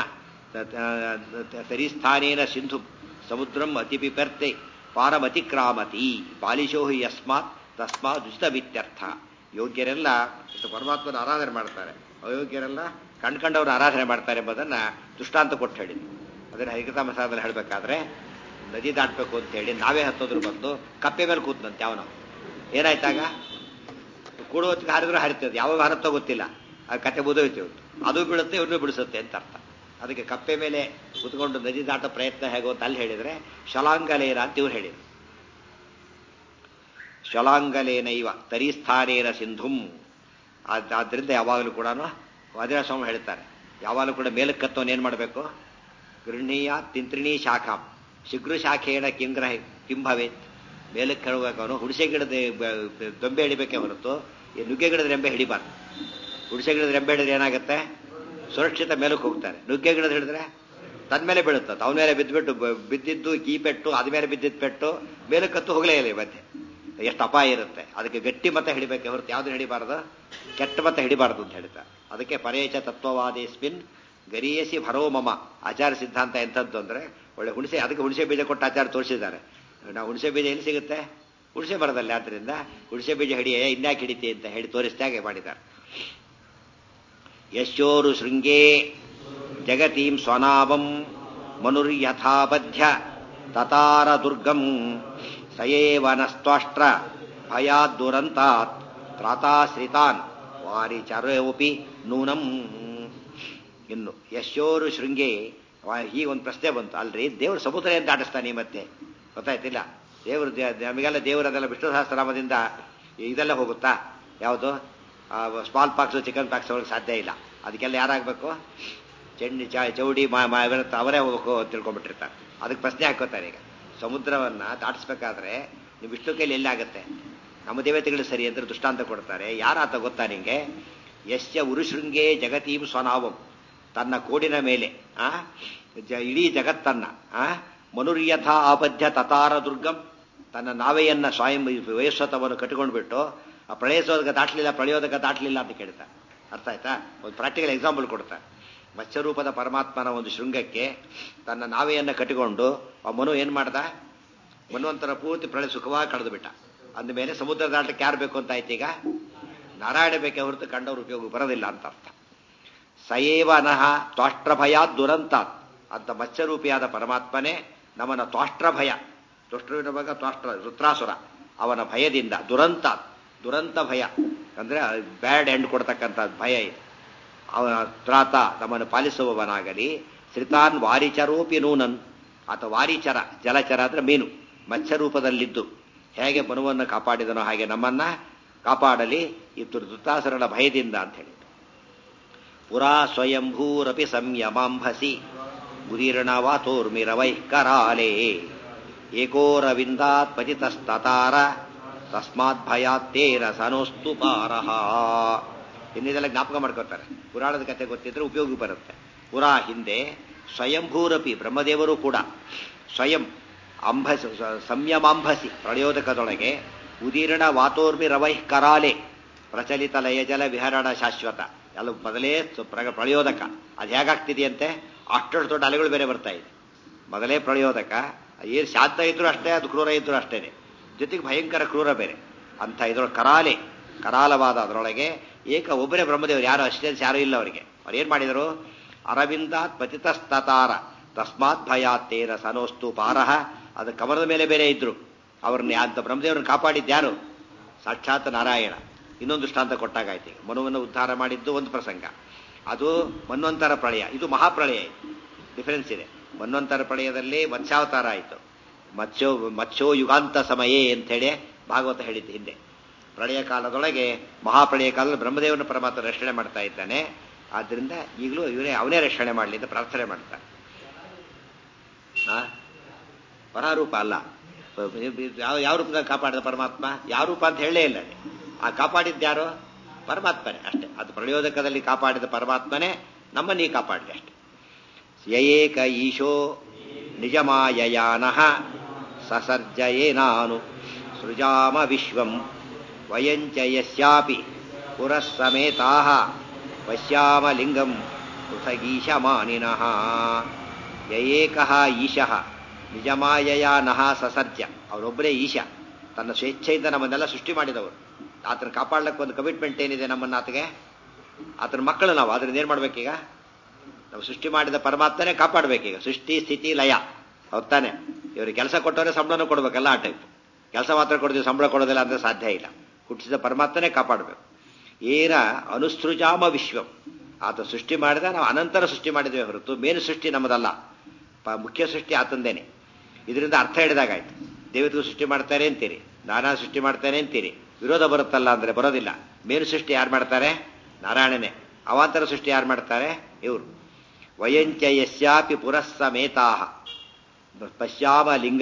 ತರಿಸ್ಥಾನೇನ ಸಿಂಧು ಸಮುದ್ರಂ ಅತಿಪಿಪರ್ತೆ ಪಾರಮತಿಕ್ರಾಮತಿ ಬಾಲಿಶೋ ಹಿ ಯಸ್ಮಾತ್ ತಸ್ಮಾತ್ ಉಚಿತವಿತ್ಯರ್ಥ ಯೋಗ್ಯರೆಲ್ಲ ಪರಮಾತ್ಮನ ಆರಾಧನೆ ಮಾಡ್ತಾರೆ ಅಯೋಗ್ಯರೆಲ್ಲ ಕಣ್ಕಂಡವ್ರ ಆರಾಧನೆ ಮಾಡ್ತಾರೆ ಎಂಬುದನ್ನ ದೃಷ್ಟಾಂತ ಕೊಟ್ಟು ಹೇಳಿದ್ರು ಅದನ್ನ ಹರಿಕತಾ ಮಸಾದಲ್ಲಿ ಹೇಳಬೇಕಾದ್ರೆ ನದಿ ದಾಟಬೇಕು ಅಂತ ಹೇಳಿ ನಾವೇ ಹತ್ತೋದ್ರ ಬಂದು ಕಪ್ಪೆ ಮೇಲೆ ಕೂತಂತೆ ಅವನು ಏನಾಯ್ತಾಗ ಕೂಡು ಹೊತ್ತಿಗೆ ಹಾರಿದ್ರು ಹರಿತದೆ ಯಾವಾಗ ಹರತ್ತೋ ಗೊತ್ತಿಲ್ಲ ಆ ಕತೆ ಬುದೋಯ್ತು ಅದು ಬೀಳುತ್ತೆ ಇವ್ರನ್ನೂ ಬಿಡಿಸುತ್ತೆ ಅಂತ ಅರ್ಥ ಅದಕ್ಕೆ ಕಪ್ಪೆ ಮೇಲೆ ಕುತ್ಕೊಂಡು ನದಿ ದಾಟೋ ಪ್ರಯತ್ನ ಹೇಗೋ ಅಂತ ಅಲ್ಲಿ ಹೇಳಿದ್ರೆ ಶಲಾಂಗಲೇನ ಅಂತ ಇವ್ರು ಹೇಳಿದ್ರು ಶಲಾಂಗಲೇನೈವ ತರಿಸ್ಥಾನೇನ ಸಿಂಧುಂ ಆದ್ದರಿಂದ ಯಾವಾಗಲೂ ಕೂಡ ವಾದಿರಾಸ್ವಾಮಿ ಹೇಳ್ತಾರೆ ಯಾವಾಗಲೂ ಕೂಡ ಮೇಲಕ್ಕೆ ಕತ್ತವನು ಏನು ಮಾಡಬೇಕು ಗೃಹಣೀಯ ತಿಂತ್ರಿಣಿ ಶಾಖಾಂ ಶೀಘ್ರ ಶಾಖೇಣ ಕಿಂಗ್ರಹ ಕಿಂಭವೇತ್ ಮೇಲಕ್ಕೆ ಹೇಳಬೇಕು ಅವನು ಹುಣಸೆ ಗಿಡದ ಬ- ಬ- ದೊಂಬೆ ಹಿಡಿಬೇಕೇ ಹೊರತು ಈ ನುಗ್ಗೆ ಗಿಡದ ರೆಂಬೆ ಹಿಡಿಬಾರ್ದು ಹುಣಸೆ ಗಿಡದ ರೆಂಬೆ ಹಿಡಿದ್ರೆ ಏನಾಗುತ್ತೆ ಸುರಕ್ಷಿತ ಮೇಲಕ್ಕೆ ಹೋಗ್ತಾರೆ ನುಗ್ಗೆ ಗಿಡದ ಹಿಡಿದ್ರೆ ತನ್ನ ಮೇಲೆ ಬೀಳುತ್ತೆ ಅವನ ಮೇಲೆ ಬಿದ್ದುಬಿಟ್ಟು ಬ- ಬಿದ್ದಿದ್ದು ಕೀ ಪೆಟ್ಟು ಅದ ಮೇಲೆ ಬಿದ್ದಿದ್ದು ಪೆಟ್ಟು ಮೇಲಕ್ಕತ್ತು ಹೋಗಲೇ ಇಲ್ಲ ಈ ಮಧ್ಯೆ ಎಷ್ಟು ಅಪಾಯ ಇರುತ್ತೆ ಅದಕ್ಕೆ ಗಟ್ಟಿ ಮತ್ತೆ ಹಿಡಿಬೇಕೆ ಹೊರತು ಯಾವ್ದು ಹಿಡಿಬಾರ್ದು ಕೆಟ್ಟ ಮತ್ತೆ ಹಿಡಿಬಾರ್ದು ಅಂತ ಹೇಳ್ತಾರೆ ಅದಕ್ಕೆ ಪರೇಚ ತತ್ವವಾದೇಸ್ಮಿನ್ ಗರಿಯಸಿ ಭರೋ ಮಮ ಆಚಾರ ಸಿದ್ಧಾಂತ ಎಂಥದ್ದು ಅಂದ್ರೆ ಒಳ್ಳೆ ಹುಣಸೆ ಅದಕ್ಕೆ ಹುಣಸೆ ಬೀಜ ಕೊಟ್ಟು ಆಚಾರ ತೋರಿಸಿದ್ದಾರೆ ನಾವು ಹುಣಸೆ ಬೀಜ ಎಲ್ಲಿ ಸಿಗುತ್ತೆ ಹುಣಸೆ ಮರದಲ್ಲಿ ಆದ್ರಿಂದ ಹುಣಸೆ ಬೀಜ ಹಿಡಿಯ ಇನ್ಯಾಕೆ ಹಿಡಿತಿ ಅಂತ ಹೇಳಿ ತೋರಿಸಿದಾಗೆ ಮಾಡಿದ್ದಾರೆ ಯಶೋರು ಶೃಂಗೇ ಜಗತೀಂ ಸ್ವನಾಮಂ ಮನುರ್ಯಥಾಬಧ್ಯ ತತಾರ ದುರ್ಗಂ ಸಯೇವನಸ್ತ್ವಾಷ್ಟ್ರ ಭಯಾದ್ದುರಂತಾತ್ ತ್ರಾತಾಶ್ರಿತಾನ್ ವಾರಿಚರೋಪಿ ನೂನಂ ಇನ್ನು ಯಶೋರು ಶೃಂಗೇ ಹೀಗೆ ಒಂದು ಪ್ರಶ್ನೆ ಬಂತು ಅಲ್ರಿ ದೇವ್ರ ಸಮುದ್ರ ಅಂತ ಆಡಿಸ್ತಾನೆ ಈ ಮತ್ತೆ ಗೊತ್ತಾಯ್ತಿಲ್ಲ ದೇವ್ರ ನಮಗೆಲ್ಲ ದೇವರದೆಲ್ಲ ವಿಷ್ಣು ಸಹಸ್ರನಾಮದಿಂದ ಇದೆಲ್ಲ ಹೋಗುತ್ತಾ ಯಾವುದು ಸ್ಮಾಲ್ ಪಾಕ್ಸ್ ಚಿಕನ್ ಪಾಕ್ಸ್ ಒಳಗೆ ಸಾಧ್ಯ ಇಲ್ಲ ಅದಕ್ಕೆಲ್ಲ ಯಾರಾಗಬೇಕು ಚೆಂಡಿ ಚಾ ಚೌಡಿ ಮಾ ಮಾ ಇರುತ್ತೆ ಅವರೇ ಹೋಗ್ಬೇಕು ಅಂತ ತಿಳ್ಕೊಂಡ್ಬಿಟ್ಟಿರ್ತಾರೆ ಅದಕ್ಕೆ ಪ್ರಶ್ನೆ ಹಾಕೋತಾರೆ ಈಗ ಸಮುದ್ರವನ್ನ ದಾಟಿಸ್ಬೇಕಾದ್ರೆ ನೀವು ವಿಷ್ಣು ಕೈಲಿ ಎಲ್ಲಿ ಆಗುತ್ತೆ ನಮ್ಮ ದೇವತೆಗಳು ಸರಿ ಅಂದ್ರೆ ದೃಷ್ಟಾಂತ ಕೊಡ್ತಾರೆ ಯಾರಾತ ಗೊತ್ತಾ ನಿಂಗೆ ಯಶ್ಯ ಉರುಶೃಂಗೇ ಜಗತೀಂ ಸ್ವನಾವಂ ತನ್ನ ಕೋಡಿನ ಮೇಲೆ ಆ ಜ- ಇಡೀ ಜಗತ್ತನ್ನ ಆ ಮನುರ್ಯಥ ಆಬದ್ಧ ತತಾರ ದುರ್ಗಂ ತನ್ನ ನಾವೆಯನ್ನ ಸ್ವಯಂ ವಯಸ್ವತವನ್ನು ಕಟ್ಟಿಕೊಂಡು ಬಿಟ್ಟು ಆ ಪ್ರಳಯೋದಕ ದಾಟಲಿಲ್ಲ ಪ್ರಳಯೋದಕ ದಾಟಲಿಲ್ಲ ಅಂತ ಕೇಳ್ತಾರೆ ಅರ್ಥ ಆಯ್ತಾ ಒಂದು ಪ್ರಾಕ್ಟಿಕಲ್ ಎಕ್ಸಾಂಪಲ್ ಕೊಡ್ತಾರೆ ಮತ್ಸ್ಯರೂಪದ ಪರಮಾತ್ಮನ ಒಂದು ಶೃಂಗಕ್ಕೆ ತನ್ನ ನಾವೆಯನ್ನ ಕಟ್ಟಿಕೊಂಡು ಆ ಮನು ಏನ್ ಮಾಡ್ದ ಮನ್ವಂತರ ಪೂರ್ತಿ ಪ್ರಳಯ ಸುಖವಾಗಿ ಕಳೆದು ಬಿಟ್ಟ ಅಂದಮೇಲೆ ಸಮುದ್ರ ದಾಟಕ್ಕೆ ಯಾರು ಬೇಕು ಅಂತ ಆಯ್ತು ಈಗ ನಾರಾಯಣ ಬೇಕೆ ಹೊರತು ಕಂಡವ್ರ ಉಪಯೋಗ ಬರೋದಿಲ್ಲ ಅಂತ ಅರ್ಥ ಸಯೇವ ನಹ ತ್ವಾಷ್ಟ್ರಭಯ ದುರಂತಾತ್ ಅಂತ ಮತ್ಸ್ಯರೂಪಿಯಾದ ಪರಮಾತ್ಮನೇ ನಮ್ಮನ್ನ ತ್ವಾಷ್ಟ್ರಭಯ ತ್ವಷ್ಟ್ರವಿನ ಭಾಗ ತ್ವಾಷ್ಟ್ರ ರುದ್ರಾಸುರ ಅವನ ಭಯದಿಂದ ದುರಂತ ದುರಂತ ಭಯ ಅಂದ್ರೆ ಬ್ಯಾಡ್ ಎಂಡ್ ಕೊಡ್ತಕ್ಕಂಥ ಭಯ ಇದೆ ಅವನ ತ್ರಾತ ನಮ್ಮನ್ನು ಪಾಲಿಸುವವನಾಗಲಿ ಶ್ರಿತಾನ್ ವಾರಿಚರೋಪಿ ನೂನನ್ ಆತ ವಾರಿಚರ ಜಲಚರ ಅಂದ್ರೆ ಮೀನು ಮತ್ಸ್ಯರೂಪದಲ್ಲಿದ್ದು ಹೇಗೆ ಮನುವನ್ನು ಕಾಪಾಡಿದನೋ ಹಾಗೆ ನಮ್ಮನ್ನ ಕಾಪಾಡಲಿ ಇದು ದುತ್ತಾಸುರನ ಭಯದಿಂದ ಅಂತ ಹೇಳಿ ಪುರಾ ಸ್ವಯಂಭೂರಪಿ ಸಂಯಮಾಂಭಸಿ ಉದೀರ್ಣವಾತೋರ್ಮಿರವೈಃ ಕರಾಲೇ ಏಕೋರವಿಂದಾತ್ ಪತಿತಸ್ತತಾರ ತಸ್ಮಾತ್ ಭಯಾತ್ತೇನ ಸನೋಸ್ತು ಪಾರಹ ಇನ್ನಿದೆಲ್ಲ ಜ್ಞಾಪಕ ಮಾಡ್ಕೋತಾರೆ ಪುರಾಣದ ಕಥೆ ಗೊತ್ತಿದ್ರೆ ಉಪಯೋಗ ಬರುತ್ತೆ ಪುರಾ ಹಿಂದೆ ಸ್ವಯಂಭೂರಪಿ ಬ್ರಹ್ಮದೇವರು ಕೂಡ ಸ್ವಯಂ ಅಂಬಸಿ ಸಂಯಮಾಂಬಸಿ ಪ್ರಳಯೋದಕದೊಳಗೆ ಉದೀರ್ಣ ವಾತೋರ್ಮಿ ರವೈಃ ಕರಾಲೆ ಪ್ರಚಲಿತ ಲಯಜಲ ವಿಹರಣ ಶಾಶ್ವತ ಎಲ್ಲ ಮೊದಲೇ ಸು- ಪ್ರ- ಪ್ರಳಯೋದಕ ಅದು ಹೇಗಾಗ್ತಿದೆಯಂತೆ ಅಷ್ಟು ದೊಡ್ಡ ಅಲೆಗಳು ಬೇರೆ ಬರ್ತಾ ಇದೆ ಮೊದಲೇ ಪ್ರಳಯೋದಕ ಏನು ಶಾಂತ ಇದ್ರು ಅಷ್ಟೇ ಅದು ಕ್ರೂರ ಇದ್ರು ಅಷ್ಟೇನೆ ಜೊತೆಗೆ ಭಯಂಕರ ಕ್ರೂರ ಬೇರೆ ಅಂತ ಇದ್ರೊಳಗೆ ಕರಾಲೆ ಕರಾಲವಾದ ಅದರೊಳಗೆ ಏಕ ಒಬ್ಬರೇ ಬ್ರಹ್ಮದೇವರು ಯಾರು ಅಷ್ಟೇ ಯಾರು ಇಲ್ಲ ಅವರಿಗೆ ಅವ್ರು ಏನ್ ಮಾಡಿದರು ಅರವಿಂದಾತ್ ಪತಿತಸ್ತತಾರ ತಸ್ಮಾತ್ ಭಯಾತ್ತೇನ ಸನೋಸ್ತು ಪಾರಹ ಅದು ಕಮರದ ಮೇಲೆ ಬೇರೆ ಇದ್ರು ಅವ್ರನ್ನ ಅಂತ ಬ್ರಹ್ಮದೇವರನ್ನು ಕಾಪಾಡಿದ್ಯಾರು ಸಾಕ್ಷಾತ್ ನಾರಾಯಣ ಇನ್ನೊಂದು ದೃಷ್ಟಾಂತ ಕೊಟ್ಟಾಗಾಯ್ತು ಈಗ ಮನುವನ್ನು ಉದ್ಧಾರ ಮಾಡಿದ್ದು ಒಂದು ಪ್ರಸಂಗ ಅದು ಮನ್ವಂತರ ಪ್ರಳಯ ಇದು ಮಹಾಪ್ರಳಯ ಇದು ಡಿಫರೆನ್ಸ್ ಇದೆ ಮನ್ವಂತರ ಪ್ರಳಯದಲ್ಲಿ ಮತ್ಸ್ಯಾವತಾರ ಆಯಿತು ಮತ್ಸ್ಯೋ ಮತ್ಸ್ಯೋ ಯುಗಾಂತ ಸಮಯೇ ಅಂತೇಳಿ ಭಾಗವತ ಹೇಳಿದ್ದು ಹಿಂದೆ ಪ್ರಳಯ ಕಾಲದೊಳಗೆ ಮಹಾಪ್ರಳಯ ಕಾಲದಲ್ಲಿ ಬ್ರಹ್ಮದೇವನ ಪರಮಾತ್ಮ ರಕ್ಷಣೆ ಮಾಡ್ತಾ ಇದ್ದಾನೆ ಆದ್ರಿಂದ ಈಗಲೂ ಇವನೇ ಅವನೇ ರಕ್ಷಣೆ ಮಾಡಲಿ ಅಂತ ಪ್ರಾರ್ಥನೆ ಮಾಡ್ತಾರೆ ಆ? ಪರಾರೂಪ ಅಲ್ಲ ಯಾವ ಯಾವ ರೂಪದಾಗ ಕಾಪಾಡಿದ ಪರಮಾತ್ಮ ಯಾವ ರೂಪ ಅಂತ ಹೇಳಲೇ ಇಲ್ಲ ಅಲ್ಲಿ. ಆ ಕಾಪಾಡಿದ್ಯಾರು ಪರಮಾತ್ಮನೇ ಅಷ್ಟೇ ಅದು ಪ್ರಯೋದಕದಲ್ಲಿ ಕಾಪಾಡಿದ ಪರಮಾತ್ಮನೇ ನಮ್ಮನ್ನೀ ಕಾಪಾಡಲಿ ಅಷ್ಟೇ ಯಯೇಕ ಈಶೋ ನಿಜಮಾಯಯಾನಃ ಸಸರ್ಜಯೇ ನಾನು ಸೃಜಾಮ ವಿಶ್ವಂ ವಯಂಚ ಯಸ್ಯಾಪಿ ಪುರಸ್ಸಮೇತಾ ಪಶ್ಯಾಮ ಲಿಂಗಂ ಪೃಥಗೀಶಮಾನಿನಃ ಯಯೇಕಃ ಈಶಃ ನಿಜಮಾಯಯಾ ನಃ ಸಸರ್ಜ ಅವರೊಬ್ಬರೇ ಈಶ ತನ್ನ ಸ್ವೇಚ್ಛೆಯಿಂದ ನಮ್ಮನ್ನೆಲ್ಲ ಸೃಷ್ಟಿ ಮಾಡಿದವರು ಆತನ ಕಾಪಾಡ್ಲಿಕ್ಕೆ ಒಂದು ಕಮಿಟ್ಮೆಂಟ್ ಏನಿದೆ ನಮ್ಮನ್ನ ಆತಗೆ ಆತನ ಮಕ್ಕಳು ನಾವು ಅದರಿಂದ ಏನ್ ಮಾಡ್ಬೇಕೀಗ ನಾವು ಸೃಷ್ಟಿ ಮಾಡಿದ ಪರಮಾತ್ಮನೇ ಕಾಪಾಡ್ಬೇಕೀಗ ಸೃಷ್ಟಿ ಸ್ಥಿತಿ ಲಯ ಹೌದಾನೆ ಇವ್ರಿಗೆ ಕೆಲಸ ಕೊಟ್ಟವರೆ ಸಂಬಳನೂ ಕೊಡ್ಬೇಕಲ್ಲ ಆ ಟೈಪ್ ಕೆಲಸ ಮಾತ್ರ ಕೊಡ್ತೀವಿ ಸಂಬಳ ಕೊಡೋದಿಲ್ಲ ಅಂದ್ರೆ ಸಾಧ್ಯ ಇಲ್ಲ ಹುಟ್ಟಿಸಿದ ಪರಮಾತ್ಮನೇ ಕಾಪಾಡಬೇಕು ಏನ ಅನುಸೃಜಾಮ ವಿಶ್ವಂ ಆತ ಸೃಷ್ಟಿ ಮಾಡಿದ ನಾವು ಅನಂತರ ಸೃಷ್ಟಿ ಮಾಡಿದ್ದೇವೆ ಹೊರತು ಮೇನು ಸೃಷ್ಟಿ ನಮ್ಮದಲ್ಲ ಪ- ಮುಖ್ಯ ಸೃಷ್ಟಿ ಆತಂದೇನೆ ಇದರಿಂದ ಅರ್ಥ ಹಿಡಿದಾಗಾಯ್ತು ದೇವತೆಗೂ ಸೃಷ್ಟಿ ಮಾಡ್ತಾರೆ ಅಂತೀರಿ ನಾನಾ ಸೃಷ್ಟಿ ಮಾಡ್ತಾನೆ ಅಂತೀರಿ ವಿರೋಧ ಬರುತ್ತಲ್ಲ ಅಂದ್ರೆ ಬರೋದಿಲ್ಲ ಮೇನು ಸೃಷ್ಟಿ ಯಾರು ಮಾಡ್ತಾರೆ ನಾರಾಯಣನೇ ಅವಾಂತರ ಸೃಷ್ಟಿ ಯಾರು ಮಾಡ್ತಾರೆ ಇವರು ವಯಂಚ ಯಸ್ಯಾಪಿ ಪುರಸ್ಸಮೇತಾ ಪಶ್ಯಾಮ ಲಿಂಗಂ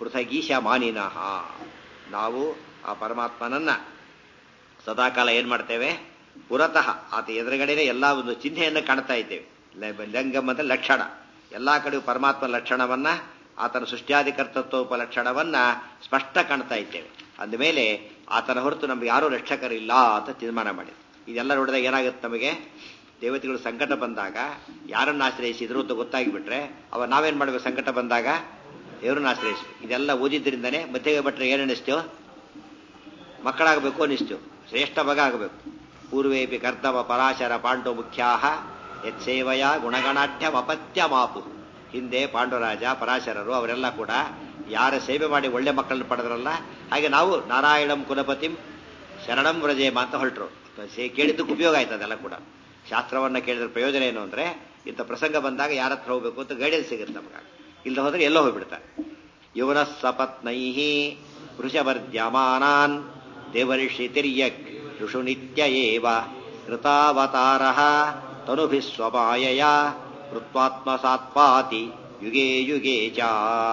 ಪೃಥಗೀಶ ಮಾನಿನಃ ನಾವು ಆ ಪರಮಾತ್ಮನನ್ನ ಸದಾಕಾಲ ಏನ್ ಮಾಡ್ತೇವೆ ಪುರತಃ ಆತ ಎದುರುಗಡೆನೆ ಎಲ್ಲ ಒಂದು ಚಿಹ್ನೆಯನ್ನು ಕಾಣ್ತಾ ಇದ್ದೇವೆ ಲ- ಲಿಂಗಂ ಅಂದ್ರೆ ಲಕ್ಷಣ ಎಲ್ಲಾ ಕಡೆಯೂ ಪರಮಾತ್ಮ ಲಕ್ಷಣವನ್ನ ಆತನ ಸೃಷ್ಟ್ಯಾದಿ ಕರ್ತೃತ್ವ ಲಕ್ಷಣವನ್ನ ಸ್ಪಷ್ಟ ಕಾಣ್ತಾ ಇದ್ದೇವೆ ಅಂದಮೇಲೆ ಆತನ ಹೊರತು ನಮ್ಗೆ ಯಾರೂ ರಕ್ಷಕರಿಲ್ಲ ಅಂತ ತೀರ್ಮಾನ ಮಾಡಿ ಇದೆಲ್ಲ ನೋಡಿದಾಗ ಏನಾಗುತ್ತೆ ನಮಗೆ ದೇವತೆಗಳು ಸಂಕಟ ಬಂದಾಗ ಯಾರನ್ನ ಆಶ್ರಯಿಸಿದ್ರು ಅಂತ ಗೊತ್ತಾಗಿಬಿಟ್ರೆ ಅವ ನಾವೇನ್ ಮಾಡ್ಬೇಕು ಸಂಕಟ ಬಂದಾಗ ದೇವರನ್ನ ಆಶ್ರಯಿಸ್ಬೇಕು ಇದೆಲ್ಲ ಓದಿದ್ರಿಂದನೇ ಮಧ್ಯೆ ಭಟ್ರೆ ಏನು ಅನಿಸ್ತೇವೆ ಮಕ್ಕಳಾಗಬೇಕು ಅನಿಸ್ತೇವೆ ಶ್ರೇಷ್ಠ ಮಗ ಆಗಬೇಕು ಪೂರ್ವೇಪಿ ಕರ್ತವ ಪರಾಶರ ಪಾಂಡು ಮುಖ್ಯಾಹ ಯತ್ಸೇವಯ ಗುಣಗಣಾಢ್ಯಂ ಅಪತ್ಯ ಮಾಪು ಹಿಂದೆ ಪಾಂಡುರಾಜ ಪರಾಶರರು ಅವರೆಲ್ಲ ಕೂಡ ಯಾರ ಸೇವೆ ಮಾಡಿ ಒಳ್ಳೆ ಮಕ್ಕಳನ್ನು ಪಡೆದ್ರಲ್ಲ ಹಾಗೆ ನಾವು ನಾರಾಯಣಂ ಕುಲಪತಿಂ ಶರಣಂ ವ್ರಜೇಮ ಅಂತ ಹೊರಟರು ಸೇ- ಕೇಳಿದ್ದಕ್ಕೆ ಉಪಯೋಗ ಆಯ್ತು ಅದೆಲ್ಲ ಕೂಡ ಶಾಸ್ತ್ರವನ್ನ ಕೇಳಿದ್ರ ಪ್ರಯೋಜನ ಏನು ಅಂದ್ರೆ ಇಂಥ ಪ್ರಸಂಗ ಬಂದಾಗ ಯಾರ ಹತ್ರ ಹೋಗ್ಬೇಕು ಅಂತ ಗೈಡೆನ್ಸ್ ಸಿಗುತ್ತೆ ನಮಗೆ ಇಲ್ಲದ ಹೋದ್ರೆ ಎಲ್ಲೋ ಹೋಗ್ಬಿಡ್ತಾರೆ ಯುವನ ಸಪತ್ನೈ ವೃಷಭರ್ದ್ಯಮಾನಾನ್ ದೇವರ್ಷಿ ತಿರ್ಯಕ್ ಋಷು ನಿತ್ಯ ಏವ ಕೃತಾವತಾರ ತನುಭಿಃ ಸ್ವಮಾಯಯ ಕೃತ್ವಾತ್ಮಸಾತ್ಪಾತಿ ಯುಗೇ ಯುಗೇ ಚ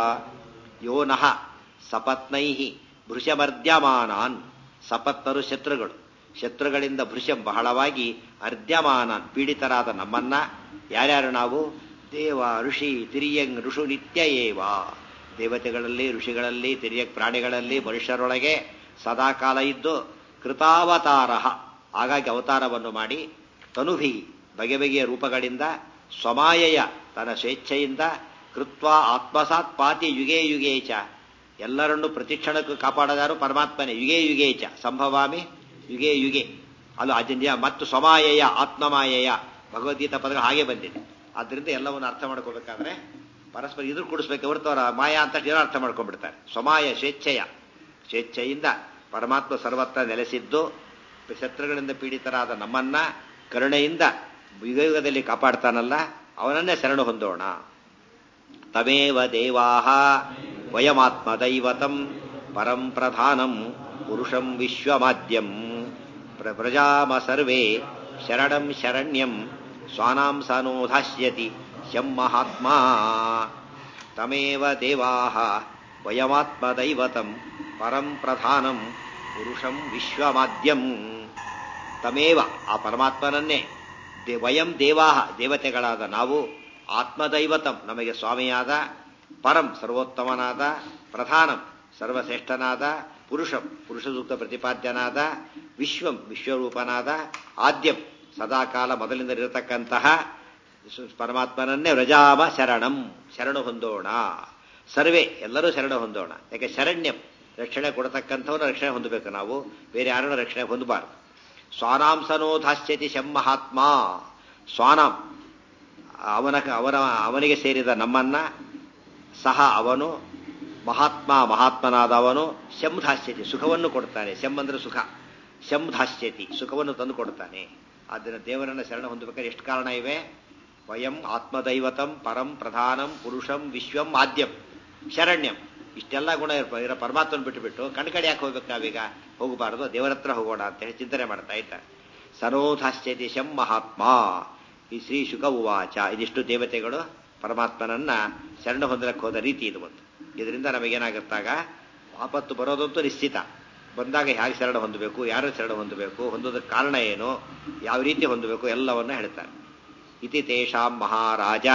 ಯೋನಃ ಸಪತ್ನೈ ಭೃಶಮರ್ದ್ಯಮಾನಾನ್ ಸಪತ್ನರು ಶತ್ರುಗಳು ಶತ್ರುಗಳಿಂದ ಭೃಶಂ ಬಹಳವಾಗಿ ಅರ್ದ್ಯಮಾನಾನ್ ಪೀಡಿತರಾದ ನಮ್ಮನ್ನ ಯಾರ್ಯಾರು ನಾವು ದೇವ ಋಷಿ ತಿರಿಯಂಗ್ ಋಷು ನಿತ್ಯ ಏವ ದೇವತೆಗಳಲ್ಲಿ ಋಷಿಗಳಲ್ಲಿ ತಿರಿಯಕ್ ಪ್ರಾಣಿಗಳಲ್ಲಿ ಮನುಷ್ಯರೊಳಗೆ ಸದಾಕಾಲ ಇದ್ದು ಕೃತಾವತಾರ ಹಾಗಾಗಿ ಅವತಾರವನ್ನು ಮಾಡಿ ತನುಭಿ ಬಗೆ ಬಗೆಯ ರೂಪಗಳಿಂದ ಸ್ವಮಾಯಯ ತನ್ನ ಸ್ವೇಚ್ಛೆಯಿಂದ ಕೃತ್ವ ಆತ್ಮಸಾತ್ ಪಾತಿ ಯುಗೇ ಯುಗೇ ಚ ಎಲ್ಲರನ್ನು ಪ್ರತಿಕ್ಷಣಕ್ಕೂ ಕಾಪಾಡದಾರು ಪರಮಾತ್ಮನೇ ಯುಗೇ ಯುಗೇ ಚ ಸಂಭವಾಮಿ ಯುಗೇ ಯುಗೆ ಅದು ಅಜನ್ಯ ಮತ್ತು ಸ್ವಮಾಯಯ ಆತ್ಮಮಾಯಯ ಭಗವದ್ಗೀತಾ ಪದಗಳು ಹಾಗೆ ಬಂದಿದೆ ಆದ್ರಿಂದ ಎಲ್ಲವನ್ನು ಅರ್ಥ ಮಾಡ್ಕೋಬೇಕಾದ್ರೆ ಪರಸ್ಪರ ಇದ್ರ ಕೂಡಿಸ್ಬೇಕು ಹೊರತು ಅವರ ಮಾಯಾ ಅಂತ ಏನೋ ಅರ್ಥ ಮಾಡ್ಕೊಂಡ್ಬಿಡ್ತಾರೆ ಸ್ವಮಾಯ ಸ್ವೇಚ್ಛೆಯ ಸ್ವೇಚ್ಛೆಯಿಂದ ಪರಮಾತ್ಮ ಸರ್ವತ್ರ ನೆಲೆಸಿದ್ದು ಶತ್ರುಗಳಿಂದ ಪೀಡಿತರಾದ ನಮ್ಮನ್ನ ಕರುಣೆಯಿಂದ ಯುಗಯುಗದಲ್ಲಿ ಕಾಪಾಡ್ತಾನಲ್ಲ ಅವನನ್ನೇ ಶರಣು ಹೊಂದೋಣ ತಮೇವ ದೇವಾಹ ವಯಮಾತ್ಮದೈವತಂ ಪರಂ ಪ್ರಧಾನಂ ಪುರುಷಂ ವಿಶ್ವಮಾದ್ಯಂ ಪ್ರ ಪ್ರಜಾಮ ಸರ್ವೇ ಶರಣಂ ಶರಣ್ಯಂ ಸ್ವಾನಾಂ ಸನೋಧಾಸ್ಯತಿ ಶಂ ಮಹಾತ್ಮಾ ತಮೇವ ದೇವಾಹ ವಯಮಾತ್ಮದೈವತಂ ಪರಂ ಪ್ರಧಾನಂ ಪುರುಷಂ ವಿಶ್ವಮಾದ್ಯಂ ತಮೇವ ಆ ಪರಮಾತ್ಮನನ್ನೇ ದೇ- ವಯಂ ದೇವಾಹ ದೇವತೆಗಳಾದ ನಾವು ಆತ್ಮದೈವತಂ ನಮಗೆ ಸ್ವಾಮಿಯಾದ ಪರಂ ಸರ್ವೋತ್ತಮನಾದ ಪ್ರಧಾನಂ ಸರ್ವಶ್ರೇಷ್ಠನಾದ ಪುರುಷಂ ಪುರುಷ ಸೂಕ್ತ ಪ್ರತಿಪಾದ್ಯನಾದ ವಿಶ್ವಂ ವಿಶ್ವರೂಪನಾದ ಆದ್ಯಂ ಸದಾಕಾಲ ಮೊದಲಿಂದಲಿರತಕ್ಕಂತಹ ಸು- ಪರಮಾತ್ಮನನ್ನೇ ವ್ರಜಾಮ ಶರಣಂ ಶರಣು ಹೊಂದೋಣ ಸರ್ವೇ ಎಲ್ಲರೂ ಶರಣ ಹೊಂದೋಣ ಯಾಕೆ ಶರಣ್ಯಂ ರಕ್ಷಣೆ ಕೊಡತಕ್ಕಂಥವ್ರನ್ನ ರಕ್ಷಣೆ ಹೊಂದಬೇಕು ನಾವು ಬೇರೆ ಯಾರನ್ನ ರಕ್ಷಣೆ ಹೊಂದಬಾರದು ಸ್ವಾನಾಂಸನೋಧಾಸ್ಯತಿ ಶಂ ಮಹಾತ್ಮ ಸ್ವಾನಾಂ ಅವನ ಅವನ ಅವನಿಗೆ ಸೇರಿದ ನಮ್ಮನ್ನ ಸಹ ಅವನು ಮಹಾತ್ಮ ಮಹಾತ್ಮನಾದ ಅವನು ಶಂಧಾಸ್ಯತಿ ಸುಖವನ್ನು ಕೊಡ್ತಾನೆ ಶಂ ಅಂದ್ರೆ ಸುಖ ಶಂಧಾಸ್ಯತಿ ಸುಖವನ್ನು ತಂದು ಕೊಡ್ತಾನೆ ಆದ್ದರಿಂದ ದೇವರನ್ನ ಶರಣ ಹೊಂದಬೇಕಾದ್ರೆ ಎಷ್ಟು ಕಾರಣ ಇವೆ ವಯಂ ಆತ್ಮದೈವತಂ ಪರಂ ಪ್ರಧಾನಂ ಪುರುಷಂ ವಿಶ್ವಂ ಆದ್ಯಂ ಶರಣ್ಯಂ ಇಷ್ಟೆಲ್ಲ ಗುಣ ಇರೋ ಇರೋ ಪರಮಾತ್ಮನ ಬಿಟ್ಟು ಬಿಟ್ಟು ಕಣ್ ಕಡೆ ಯಾಕೆ ಹೋಗ್ಬೇಕು ನಾವೀಗ ಹೋಗಬಾರದು ದೇವರ ಹತ್ರ ಹೋಗೋಣ ಅಂತ ಹೇಳಿ ಚಿಂತನೆ ಮಾಡ್ತಾ ಇದ್ದಾರೆ ಸನೋಧಾಸ್ಯತಿ ಶಂ ಮಹಾತ್ಮ ಈ ಶ್ರೀ ಶುಕ ಉವಾಚ ಇದಿಷ್ಟು ದೇವತೆಗಳು ಪರಮಾತ್ಮನನ್ನ ಶರಣ ಹೊಂದಲಕ್ಕೆ ಹೋದ ರೀತಿ ಇದು ಒಂದು ಇದರಿಂದ ನಮಗೇನಾಗುತ್ತಾಗ ಆಪತ್ತು ಬರೋದಂತೂ ನಿಶ್ಚಿತ ಬಂದಾಗ ಹೇಗೆ ಶರಣ ಹೊಂದಬೇಕು ಯಾರು ಶರಣ ಹೊಂದಬೇಕು ಹೊಂದೋದಕ್ಕೆ ಕಾರಣ ಏನು ಯಾವ ರೀತಿ ಹೊಂದಬೇಕು ಎಲ್ಲವನ್ನ ಹೇಳ್ತಾರೆ ಇತಿ ತೇಷಾಂ ಮಹಾರಾಜ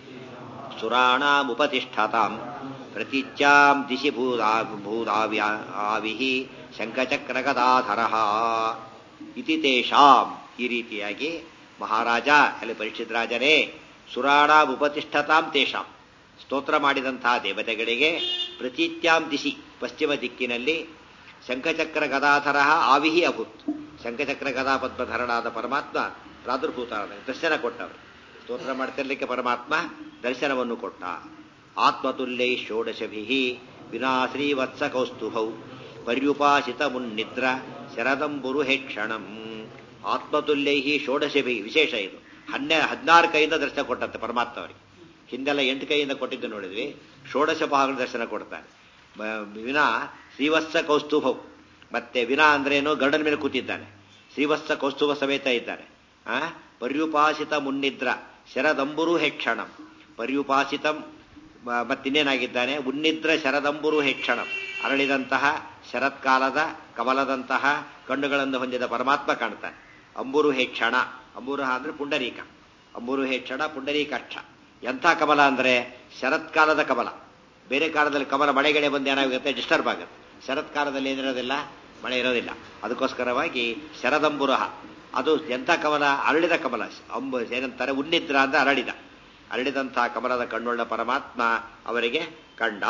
ಸುರಾಣಾಮುಪತಿಷ್ಠತಾಂ ಪ್ರತಿಜ್ಞಾಂ ದಿಶಿ ಭೂದಾ ಭೂದಾವ್ಯ ಆವಿಹಿ ಶಂಖಚಕ್ರಗದಾಧರ ಇತಿ ತೇಷಾಂ ಈ ರೀತಿಯಾಗಿ ಮಹಾರಾಜ ಅಲ್ಲಿ ಪರೀಕ್ಷಿತ್ ರಾಜರೇ ಸುರಾಣಾಮುಪತಿಷ್ಠತಾಂ ತೇಷಾಂ ಸ್ತೋತ್ರ ಮಾಡಿದಂತಹ ದೇವತೆಗಳಿಗೆ ಪ್ರತೀತ್ಯಾಂ ದಿಶಿ ಪಶ್ಚಿಮ ದಿಕ್ಕಿನಲ್ಲಿ ಶಂಖಚಕ್ರ ಗದಾಧರ ಆವಿಹಿ ಅಭೂತ್ ಶಂಖಚಕ್ರ ಗದಾ ಪದ್ಮಧರನಾದ ಪರಮಾತ್ಮ ಪ್ರಾದುರ್ಭೂತ ದರ್ಶನ ಕೊಟ್ಟವರು ಸ್ತೋತ್ರ ಮಾಡ್ತಿರ್ಲಿಕ್ಕೆ ಪರಮಾತ್ಮ ದರ್ಶನವನ್ನು ಕೊಟ್ಟ ಆತ್ಮತುಲ್ಯೈ ಷೋಡಶಭಿ ವಿನಾ ಶ್ರೀವತ್ಸ ಕೌಸ್ತುಭೌ ಪರ್ಯುಪಾಸಿತ ಮುನ್ನಿದ್ರ ಶರದಂಬುರು ಹೇಕ್ಷಣಂ ಆತ್ಮತುಲ್ಯೈ ಷೋಡಶಭಿ ವಿಶೇಷ ಇದು ಹನ್ನೆ ಹದಿನಾರು ಕೈಯಿಂದ ದರ್ಶನ ಕೊಟ್ಟಂತೆ ಪರಮಾತ್ಮ ಅವರಿಗೆ ಹಿಂದೆಲ್ಲ ಎಂಟು ಕೈಯಿಂದ ಕೊಟ್ಟಿದ್ದು ನೋಡಿದ್ವಿ ಷೋಡಶ ಭಾಗಗಳ ದರ್ಶನ ಕೊಡ್ತಾನೆ ಬ- ವಿನಾ ಶ್ರೀವತ್ಸ ಕೌಸ್ತುಭೌ ಮತ್ತೆ ವಿನಾ ಅಂದ್ರೇನು ಗರುಡನ ಮೇಲೆ ಕೂತಿದ್ದಾನೆ ಶ್ರೀವತ್ಸ ಕೌಸ್ತುಭ ಸಮೇತ ಇದ್ದಾನೆ ಆ ಪರ್ಯುಪಾಸಿತ ಮುನ್ನಿದ್ರ ಶರದಂಬುರು ಹೆಕ್ಷಣಂ ಪರ್ಯುಪಾಸಿತಂ ಮ- ಮತ್ತಿನ್ನೇನಾಗಿದ್ದಾನೆ ಉನ್ನಿದ್ರ ಶರದಂಬುರು ಹೇಕ್ಷಣ ಅರಳಿದಂತಹ ಶರತ್ಕಾಲದ ಕಮಲದಂತಹ ಕಣ್ಣುಗಳನ್ನು ಹೊಂದಿದ ಪರಮಾತ್ಮ ಕಾಣ್ತಾನೆ ಅಂಬುರು ಹೇಕ್ಷಣ ಅಂಬುರು ಅಂದ್ರೆ ಪುಂಡರೀಕ ಅಂಬುರು ಹೇಕ್ಷಣ ಪುಂಡರೀಕಾಕ್ಷ ಎಂಥ ಕಮಲ ಅಂದ್ರೆ ಶರತ್ಕಾಲದ ಕಮಲ ಬೇರೆ ಕಾಲದಲ್ಲಿ ಕಮಲ ಮಳೆಗಡೆ ಬಂದು ಏನಾಗುತ್ತೆ ಡಿಸ್ಟರ್ಬ್ ಆಗುತ್ತೆ ಶರತ್ಕಾಲದಲ್ಲಿ ಏನಿರೋದಿಲ್ಲ ಮಳೆ ಇರೋದಿಲ್ಲ ಅದಕ್ಕೋಸ್ಕರವಾಗಿ ಶರದಂಬುರಹ ಅದು ಎಂಥ ಕಮಲ ಅರಳಿದ ಕಮಲ ಅಂಬು ಏನಂತಾರೆ ಉನ್ನಿದ್ರ ಅಂದ್ರೆ ಅರಳಿದ ಅರಳಿದಂತಹ ಕಮಲದ ಕಣ್ಣುಳ್ಳ ಪರಮಾತ್ಮ ಅವರಿಗೆ ಕಂಡ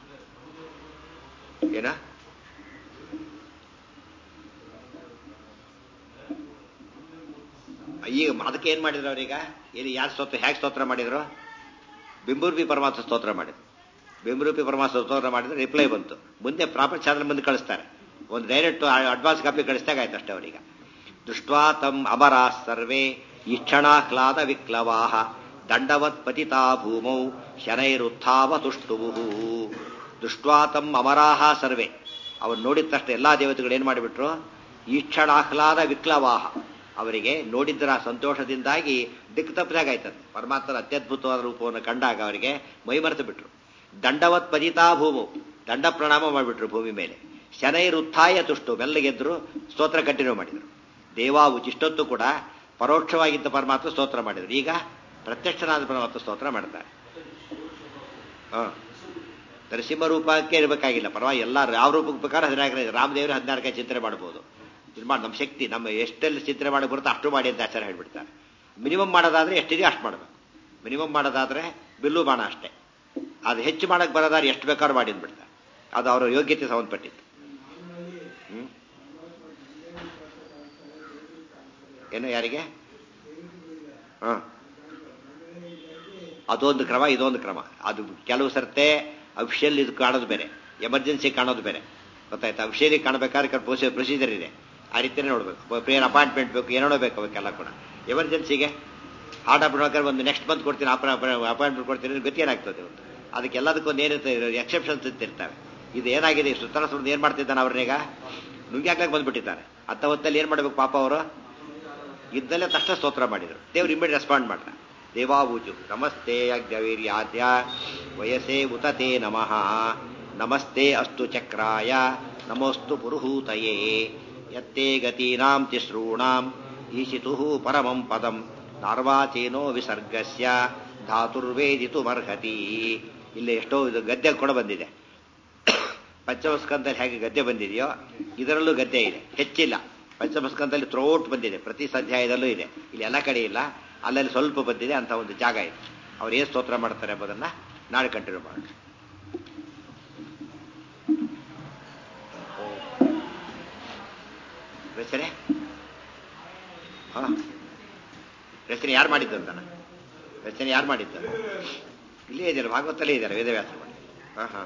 ಏನ ಈಗ ಅದಕ್ಕೆ ಏನ್ ಮಾಡಿದ್ರು ಅವ್ರೀಗ ಇಲ್ಲಿ ಯಾರು ಸ್ತೋತ್ರ ಹೇಗೆ ಸ್ತೋತ್ರ ಮಾಡಿದ್ರು ಬಿಂಬೂರ್ಪಿ ಪರಮಾತ್ಮ ಸ್ತೋತ್ರ ಮಾಡಿದ್ರು ಬಿಂಬರೂಪಿ ಪರಮಾತ್ಮ ಸ್ತೋತ್ರ ಮಾಡಿದ್ರೆ ರಿಪ್ಲೈ ಬಂತು ಮುಂದೆ ಪ್ರಾಪರ್ ಚಾನಲ್ ಮುಂದೆ ಕಳಿಸ್ತಾರೆ ಒಂದು ಡೈರೆಕ್ಟ್ ಅಡ್ವಾನ್ಸ್ ಕಾಪಿ ಕಳಿಸಿದಾಗ ಆಯ್ತು ಅಷ್ಟೇ ಅವರೀಗ ದೃಷ್ಟ್ವಾ ತಮ್ ಅಮರಾ ಸರ್ವೇ ಇಕ್ಷಣಾಹ್ಲಾದ ವಿಕ್ಲವಾಹ ದಂಡವತ್ ಪತಿತಾ ಭೂಮೌ ಶನೈರುತ್ಥಾವ ತುಷ್ಟುವು ದೃಷ್ಟ್ವಾ ತಮ್ ಅಮರಾಹ ಸರ್ವೇ ಅವನು ನೋಡಿದ ತಕ್ಷಣ ಎಲ್ಲಾ ದೇವತೆಗಳು ಏನ್ ಮಾಡಿಬಿಟ್ರು ಈಕ್ಷಣಾಹ್ಲಾದ ವಿಕ್ಲವಾಹ ಅವರಿಗೆ ನೋಡಿದ್ದರ ಸಂತೋಷದಿಂದಾಗಿ ದಿಕ್ಕು ತಪ್ಪಿದಾಗಾಯ್ತದೆ ಪರಮಾತ್ಮನ ಅತ್ಯದ್ಭುತವಾದ ರೂಪವನ್ನು ಕಂಡಾಗ ಅವರಿಗೆ ಮೈಮರೆತು ಬಿಟ್ರು ದಂಡವತ್ ಪದಿತಾ ಭೂಮು ದಂಡ ಪ್ರಣಾಮ ಮಾಡಿಬಿಟ್ರು ಭೂಮಿ ಮೇಲೆ ಶನೈರುತ್ಥಾಯ ತುಷ್ಟು ಮೆಲ್ಲಗೆದ್ರು ಸ್ತೋತ್ರ ಕಂಟಿನ್ಯೂ ಮಾಡಿದರು ದೇವಾವು ಇಷ್ಟೊತ್ತು ಕೂಡ ಪರೋಕ್ಷವಾಗಿದ್ದ ಪರಮಾತ್ಮ ಸ್ತೋತ್ರ ಮಾಡಿದರು ಈಗ ಪ್ರತ್ಯಕ್ಷನಾದ ಪರಮಾತ್ಮ ಸ್ತೋತ್ರ ಮಾಡ್ತಾರೆ ಹ ನರಸಿಂಹ ರೂಪಕ್ಕೆ ಇರಬೇಕಾಗಿಲ್ಲ ಪರವಾಗಿ ಎಲ್ಲ ಯಾವ ರೂಪಕ್ಕೆ ಬೇಕಾದ್ರೆ ಹದಿನಾಲ್ಕು ರಾಮದೇವರು ಹದಿನಾಲ್ಕೇ ಚಿಂತನೆ ಮಾಡ್ಬೋದು ಇದು ಮಾಡಿ ನಮ್ಮ ಶಕ್ತಿ ನಮ್ಮ ಎಷ್ಟೆಲ್ಲ ಚಿಂತನೆ ಮಾಡಿ ಬರುತ್ತೋ ಅಷ್ಟು ಮಾಡಿ ಅಂತ ಆಚಾರ ಹೇಳ್ಬಿಡ್ತಾರೆ ಮಿನಿಮಮ್ ಮಾಡೋದಾದ್ರೆ ಎಷ್ಟಿದೆ ಅಷ್ಟು ಮಾಡಬೇಕು ಮಿನಿಮಮ್ ಮಾಡೋದಾದ್ರೆ ಬಿಲ್ಲು ಬಾಣ ಅಷ್ಟೇ ಅದು ಹೆಚ್ಚು ಮಾಡಕ್ ಬರೋದಾದ್ರೆ ಎಷ್ಟು ಬೇಕಾದ್ರೂ ಮಾಡಿ ಅಂದ್ಬಿಡ್ತಾರೆ ಅದು ಅವರ ಯೋಗ್ಯತೆ ಸಂಬಂಧಪಟ್ಟಿತ್ತು ಹ್ಮ್ ಏನು ಯಾರಿಗೆ ಹ ಅದೊಂದು ಕ್ರಮ ಇದೊಂದು ಕ್ರಮ ಅದು ಕೆಲವು ಸರ್ತೆ ಅಫಿಷಿಯಲ್ ಇದು ಕಾಣೋದು ಬೇರೆ ಎಮರ್ಜೆನ್ಸಿ ಕಾಣೋದು ಬೇರೆ ಗೊತ್ತಾಯ್ತಾ ಅಫಿಷಿಯಲಿ ಕಾಣಬೇಕಾದ್ರೆ ಪ್ರೊಸೀಜರ್ ಇದೆ ಆ ರೀತಿಯೇ ನೋಡ್ಬೇಕು ಪ್ರೇಯರ್ ಅಪಾಯಿಂಟ್ಮೆಂಟ್ ಬೇಕು ಏನೋ ಬೇಕು ಅವಕ್ಕೆಲ್ಲ ಕೂಡ ಎಮರ್ಜೆನ್ಸಿಗೆ ಹಾರ್ಟ್ ಆಪರೇಟ್ ಒಂದು ನೆಕ್ಸ್ಟ್ ಮಂತ್ ಕೊಡ್ತೀನಿ ಅಪಾಯಿಂಟ್ಮೆಂಟ್ ಕೊಡ್ತೀನಿ ಗತಿ ಏನಾಗ್ತದೆ ಒಂದು ಅದಕ್ಕೆಲ್ಲದಕ್ಕೂ ಒಂದು ಏನಿರುತ್ತೆ ಎಕ್ಸೆಪ್ಷನ್ಸ್ ಇರ್ತಿರ್ತವೆ ಇದು ಏನಾಗಿದೆ ಸುತ್ತಲ ಸುತ್ತ ಏನ್ ಮಾಡ್ತಿದ್ದಾನೆ ಅವ್ರನ್ನೀಗ ನುಂಗ್ಯಾಕ್ಲಾಗ ಬಂದ್ಬಿಟ್ಟಿದ್ದಾರೆ ಅಂತ ಹೊತ್ತಲ್ಲಿ ಏನ್ ಮಾಡ್ಬೇಕು ಪಾಪ ಅವರು ಇದ್ದಲ್ಲೇ ತಕ್ಷಣ ಸ್ತೋತ್ರ ಮಾಡಿದರು ದೇವ್ರು ಇಮ್ಮಿಡಿಯೇಟ್ ರೆಸ್ಪಾಂಡ್ ಮಾಡ್ರ ದೇವಾವೂಜು ನಮಸ್ತೆ ಅಗ್ರವೀರ್ಯಾದ್ಯ ವಯಸ್ಸೇ ಉತತೆ ನಮಃ ನಮಸ್ತೆ ಅಸ್ತು ಚಕ್ರಾಯ ನಮೋಸ್ತು ಪುರುಹೂತಯೇ ಯತ್ತೇ ಗತೀನಾಂ ತಿಸ್ರೂಣಾಂ ಈಶಿತು ಪರಮಂ ಪದಂ ನಾರ್ವಾಚೇನೋ ವಿಸರ್ಗಸ್ಯ ಧಾತುರ್ವೇದಿತು ಮರ್ಹತಿ ಇಲ್ಲಿ ಎಷ್ಟೋ ಇದು ಗದ್ಯ ಕೂಡ ಬಂದಿದೆ ಪಂಚಮಸ್ಕಂದಲ್ಲಿ ಹೇಗೆ ಗದ್ಯ ಬಂದಿದೆಯೋ ಇದರಲ್ಲೂ ಗದ್ಯ ಇದೆ ಹೆಚ್ಚಿಲ್ಲ ಪಂಚಮಸ್ಕಂದಲ್ಲಿ ಥ್ರೋಟ್ ಬಂದಿದೆ ಪ್ರತಿ ಅಧ್ಯಾಯದಲ್ಲೂ ಇದೆ ಇಲ್ಲಿ ಎಲ್ಲ ಕಡೆ ಇಲ್ಲ ಅಲ್ಲಲ್ಲಿ ಸ್ವಲ್ಪ ಬಂದಿದೆ ಅಂತ ಒಂದು ಜಾಗ ಇದೆ ಅವ್ರು ಏನು ಸ್ತೋತ್ರ ಮಾಡ್ತಾರೆ ಎಂಬುದನ್ನ ನಾಳೆ ಕಂಟಿನ್ಯೂ ಮಾಡೋಣ ರಚನೆ ಹಾ ರಚನೆ ಯಾರು ಮಾಡಿದ್ದು ಅಂತಾನ ರಚನೆ ಯಾರು ಮಾಡಿದ್ದು ಇಲ್ಲೇ ಇದ್ದಾರೆ ಭಾಗವತಲ್ಲೇ ಇದ್ದಾರೆ ವೇದವ್ಯಾಸ ಮಾಡಿ ಹಾ ಹಾ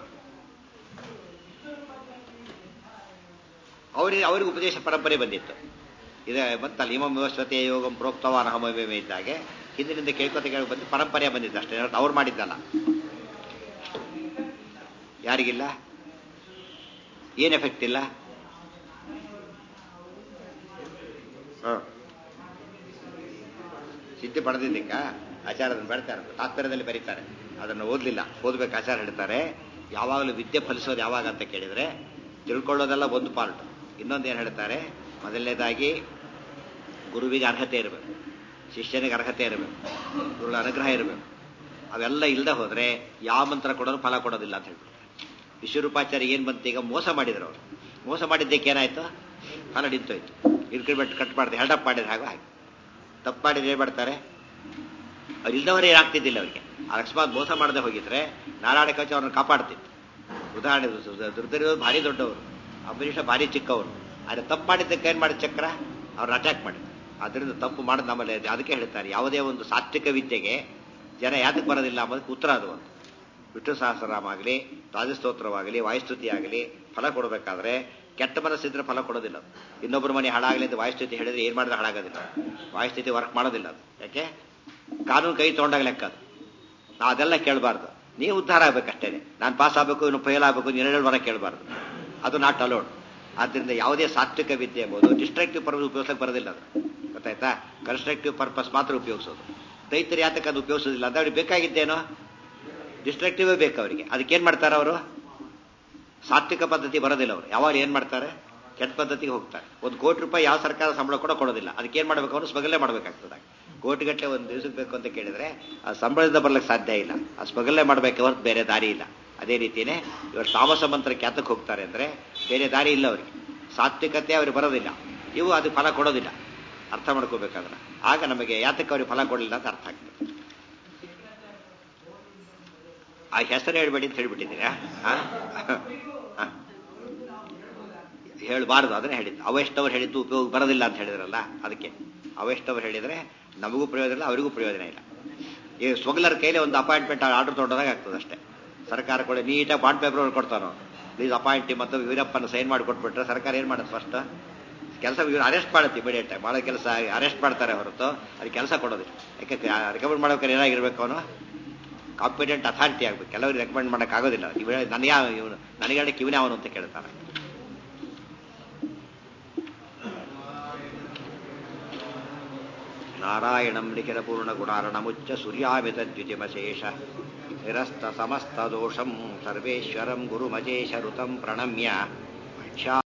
ಅವರಿಗೆ ಅವರಿಗೆ ಉಪದೇಶ ಪರಂಪರೆ ಬಂದಿತ್ತು ಇದೆ ಬಂತಲ್ಲ ಇಮಂ ವ್ಯವಸ್ಥತೆ ಯೋಗಂ ಪ್ರೋಕ್ತವಾನ ಹಮವೇಮೆ ಇದ್ದಾಗೆ ಹಿಂದಿನಿಂದ ಕೇಳ್ಕೊತ ಕೇಳಿ ಬಂದು ಪರಂಪರೆ ಬಂದಿದ್ದು ಅಷ್ಟೇ ಅವ್ರು ಮಾಡಿದ್ದಲ್ಲ ಯಾರಿಗಿಲ್ಲ ಏನ್ ಎಫೆಕ್ಟ್ ಇಲ್ಲ ಹ ಸಿದ್ಧಿ ಪಡೆದಿದ್ದಕ್ಕ ಆಚಾರ ಅದನ್ನು ಬೆಳ್ತಾರೆ ತಾತ್ಪರ್ಯದಲ್ಲಿ ಬರೀತಾರೆ ಅದನ್ನು ಓದಲಿಲ್ಲ ಓದ್ಬೇಕು ಆಚಾರ ಹೇಳ್ತಾರೆ ಯಾವಾಗಲೂ ವಿದ್ಯೆ ಫಲಿಸೋದು ಯಾವಾಗ ಅಂತ ಕೇಳಿದ್ರೆ ತಿಳ್ಕೊಳ್ಳೋದೆಲ್ಲ ಒಂದು ಪಾರ್ಟ್ ಇನ್ನೊಂದು ಏನು ಹೇಳ್ತಾರೆ ಮೊದಲನೇದಾಗಿ ಗುರುವಿಗೆ ಅರ್ಹತೆ ಇರಬೇಕು ಶಿಷ್ಯನಿಗೆ ಅರ್ಹತೆ ಇರಬೇಕು ಗುರುಗಳ ಅನುಗ್ರಹ ಇರಬೇಕು ಅವೆಲ್ಲ ಇಲ್ಲದೆ ಹೋದ್ರೆ ಯಾವ ಮಂತ್ರ ಕೊಡೋದು ಫಲ ಕೊಡೋದಿಲ್ಲ ಅಂತ ಹೇಳ್ಬಿಡ್ತಾರೆ ವಿಶ್ವರೂಪಾಚಾರ್ಯ ಏನು ಬಂತು ಈಗ ಮೋಸ ಮಾಡಿದ್ರು ಅವರು ಮೋಸ ಮಾಡಿದ್ದಕ್ಕೆ ಏನಾಯ್ತು ಫಲ ನಿಂತೋಯ್ತು ಇನ್ಕ್ರಿಮೆಂಟ್ ಕಟ್ ಮಾಡಿದೆ ಹೆಲ್ಡಪ್ ಮಾಡಿದ್ರೆ ಹಾಗೆ ಹಾಗೆ ತಪ್ಪು ಮಾಡಿದ್ರೆ ಏನು ಮಾಡ್ತಾರೆ ಅವ್ರು ಇಲ್ದವರೇ ಏನಾಗ್ತಿದ್ದಿಲ್ಲ ಅವರಿಗೆ ಅಕಸ್ಮಾತ್ ಮೋಸ ಮಾಡದೆ ಹೋಗಿದ್ರೆ ನಾರಾಯಣ ಕವಚ ಅವ್ರನ್ನ ಕಾಪಾಡ್ತಿತ್ತು ಉದಾಹರಣೆ ದುರ್ದರಿಯೋದು ಭಾರಿ ದೊಡ್ಡವರು ಅಂಬರೀಷ ಭಾರಿ ಚಿಕ್ಕವರು ಆದರೆ ತಪ್ಪು ಮಾಡಿದ್ದಕ್ಕೆ ಏನು ಮಾಡಿ ಚಕ್ರ ಅವ್ರನ್ನ ಅಟ್ಯಾಕ್ ಮಾಡಿದ್ರು ಅದರಿಂದ ತಪ್ಪು ಮಾಡೋದು ನಮ್ಮಲ್ಲಿ ಅದಕ್ಕೆ ಹೇಳ್ತಾರೆ ಯಾವುದೇ ಒಂದು ಸಾತ್ವಿಕ ವಿದ್ಯೆಗೆ ಜನ ಯಾತಕ್ಕೆ ಬರೋದಿಲ್ಲ ಅನ್ನೋದಕ್ಕೆ ಉತ್ತರ ಅದು ಒಂದು ವಿಷ್ಣು ಸಹಸ್ರನಾಮ ಆಗಲಿ ರಾಜಸ್ತೋತ್ರವಾಗಲಿ ವಾಯುಸ್ತುತಿ ಆಗಲಿ ಫಲ ಕೊಡಬೇಕಾದ್ರೆ ಕೆಟ್ಟ ಮನಸ್ಸಿದ್ರೆ ಫಲ ಕೊಡೋದಿಲ್ಲ ಅದು ಇನ್ನೊಬ್ಬರ ಮನೆ ಹಾಳಾಗಲಿ ಅಂತ ವಾಯುಸ್ತುತಿ ಹೇಳಿದ್ರೆ ಏನು ಮಾಡಿದ್ರೆ ಹಾಳಾಗೋದಿಲ್ಲ ವಾಯುಸ್ಥಿತಿ ವರ್ಕ್ ಮಾಡೋದಿಲ್ಲ ಅದು ಯಾಕೆ ಕಾನೂನು ಕೈ ತೊಗೊಂಡಾಗ ಲೆಕ್ಕ ಅದು ನಾ ಅದೆಲ್ಲ ಕೇಳಬಾರ್ದು ನೀವು ಉದ್ಧಾರ ಆಗ್ಬೇಕಷ್ಟೇ ನಾನು ಪಾಸ್ ಆಗಬೇಕು ಇನ್ನು ಫೇಲ್ ಆಗಬೇಕು ಎರಡು ವರ ಕೇಳಬಾರ್ದು ಅದು ನಾಟ್ ಅಲೋಡ್ ಆದ್ದರಿಂದ ಯಾವುದೇ ಸಾತ್ವಿಕ ವಿದ್ಯೆ ಎಂಬುದು ಡಿಸ್ಟ್ರಕ್ಟಿವ್ ಪರ್ಪಸ್ ಉಪಯೋಗಿಸಕ್ಕೆ ಬರೋದಿಲ್ಲ ಅದು ಗೊತ್ತಾಯ್ತಾ ಕನ್ಸ್ಟ್ರಕ್ಟಿವ್ ಪರ್ಪಸ್ ಮಾತ್ರ ಉಪಯೋಗಿಸೋದು ದೈತ್ಯರು ಯಾತಕ್ಕೆ ಅದು ಉಪಯೋಗಿಸೋದಿಲ್ಲ ಅಂದ್ರೆ ಅವ್ರಿಗೆ ಬೇಕಾಗಿದ್ದೇನೋ ಡಿಸ್ಟ್ರಕ್ಟಿವೇ ಬೇಕು ಅವರಿಗೆ ಅದಕ್ಕೇನು ಮಾಡ್ತಾರೆ ಅವರು ಸಾತ್ವಿಕ ಪದ್ಧತಿ ಬರೋದಿಲ್ಲ ಅವರು ಯಾವಾಗ ಏನು ಮಾಡ್ತಾರೆ ಕೆಟ್ಟ ಪದ್ಧತಿಗೆ ಹೋಗ್ತಾರೆ ಒಂದು ಕೋಟಿ ರೂಪಾಯಿ ಯಾವ ಸರ್ಕಾರ ಸಂಬಳ ಕೂಡ ಕೊಡೋದಿಲ್ಲ ಅದಕ್ಕೆ ಏನು ಮಾಡಬೇಕು ಅವರು ಸ್ಮಗಲೇ ಮಾಡಬೇಕಾಗ್ತದೆ ಕೋಟಿಗಟ್ಟಲೆ ಒಂದು ದಿವಸಕ್ಕೆ ಬೇಕು ಅಂತ ಕೇಳಿದ್ರೆ ಆ ಸಂಬಳದಿಂದ ಬರ್ಲಿಕ್ಕೆ ಸಾಧ್ಯ ಇಲ್ಲ ಆ ಸ್ಮಗಲೇ ಮಾಡಬೇಕು ಹೊರತು ಬೇರೆ ದಾರಿ ಇಲ್ಲ ಅದೇ ರೀತಿಯೇ ಇವರು ತಾಮಸ ಮಂತ್ರಕ್ಕೆ ಯಾತಕ್ಕೆ ಹೋಗ್ತಾರೆ ಅಂದರೆ ಬೇರೆ ದಾರಿ ಇಲ್ಲ ಅವರಿಗೆ ಸಾತ್ವಿಕತೆ ಅವ್ರಿಗೆ ಬರೋದಿಲ್ಲ ಇವು ಅದು ಫಲ ಕೊಡೋದಿಲ್ಲ ಅರ್ಥ ಮಾಡ್ಕೋಬೇಕಾದ್ರೆ ಆಗ ನಮಗೆ ಯಾತಕ್ಕೆ ಅವ್ರಿಗೆ ಫಲ ಕೊಡಲಿಲ್ಲ ಅಂತ ಅರ್ಥ ಆಗ್ತದೆ ಆ ಹೆಸರು ಹೇಳ್ಬೇಡಿ ಅಂತ ಹೇಳ್ಬಿಟ್ಟಿದ್ದೀರಾ ಹೇಳಬಾರ್ದು ಅದನ್ನೇ ಹೇಳಿದ್ದು ಅವೆಷ್ಟವ್ರು ಹೇಳಿದ್ದು ಉಪಯೋಗ ಬರೋದಿಲ್ಲ ಅಂತ ಹೇಳಿದ್ರಲ್ಲ ಅದಕ್ಕೆ ಅವೆಷ್ಟವ್ರು ಹೇಳಿದ್ರೆ ನಮಗೂ ಪ್ರಯೋಜನ ಇಲ್ಲ ಅವರಿಗೂ ಪ್ರಯೋಜನ ಇಲ್ಲ ಈ ಸ್ವಗ್ಲರ್ ಕೈಲಿ ಒಂದು ಅಪಾಯಿಂಟ್ಮೆಂಟ್ ಆರ್ಡರ್ ತೊಗೊಂಡಾಗ ಆಗ್ತದೆ ಅಷ್ಟೇ ಸರ್ಕಾರ ಕೂಡ ನೀಟಾಗಿ ಬಾಂಡ್ ಪೇಪರ್ ಕೊಡ್ತಾನೋ ಪ್ಲೀಸ್ ಅಪಾಯಿಂಟ್ ಮತ್ತು ವೀರಪ್ಪನ ಸೈನ್ ಮಾಡಿ ಕೊಟ್ಬಿಟ್ರೆ ಸರ್ಕಾರ ಏನು ಮಾಡುತ್ತೆ ಫಸ್ಟ್ ಕೆಲಸ ಇವ್ರು ಅರೆಸ್ಟ್ ಮಾಡುತ್ತೆ ಇಮಿಡಿಯೇಟ್ ಆಗಿ ಮಾಡೋ ಕೆಲಸ ಅರೆಸ್ಟ್ ಮಾಡ್ತಾರೆ ಹೊರತು ಅದು ಕೆಲಸ ಕೊಡೋದಿಲ್ಲ ಯಾಕೆ ರಿಕಮೆಂಡ್ ಮಾಡ್ಬೇಕಾದ್ರೆ ಏನಾಗಿರ್ಬೇಕು ಅವನು ಕಾಂಪಿಟೆಂಟ್ ಅಥಾರಿಟಿ ಆಗ್ಬೇಕು ಕೆಲವರಿಗೆ ರೆಕಮೆಂಡ್ ಮಾಡೋಕ್ಕಾಗೋದಿಲ್ಲ ನನಗೆ ಇವನು ನನಗೆ ಕಿವಿನೇ ಅವನು ಅಂತ ಕೇಳ್ತಾನೆ ನಾರಾಯಣಂ ಲಿಖಿತ ಪೂರ್ಣ ಗುಣಾರ್ಣಮುಚ್ಚ ಸೂರ್ಯಾಮಿತ ದ್ವಿತಿಮಶೇಷ ನಿರಸ್ತ ಸಮಸ್ತ ದೋಷಂ ಸರ್ವೇಶ್ವರಂ ಗುರುಮಜೇಶ ಋತಂ ಪ್ರಣಮ್ಯ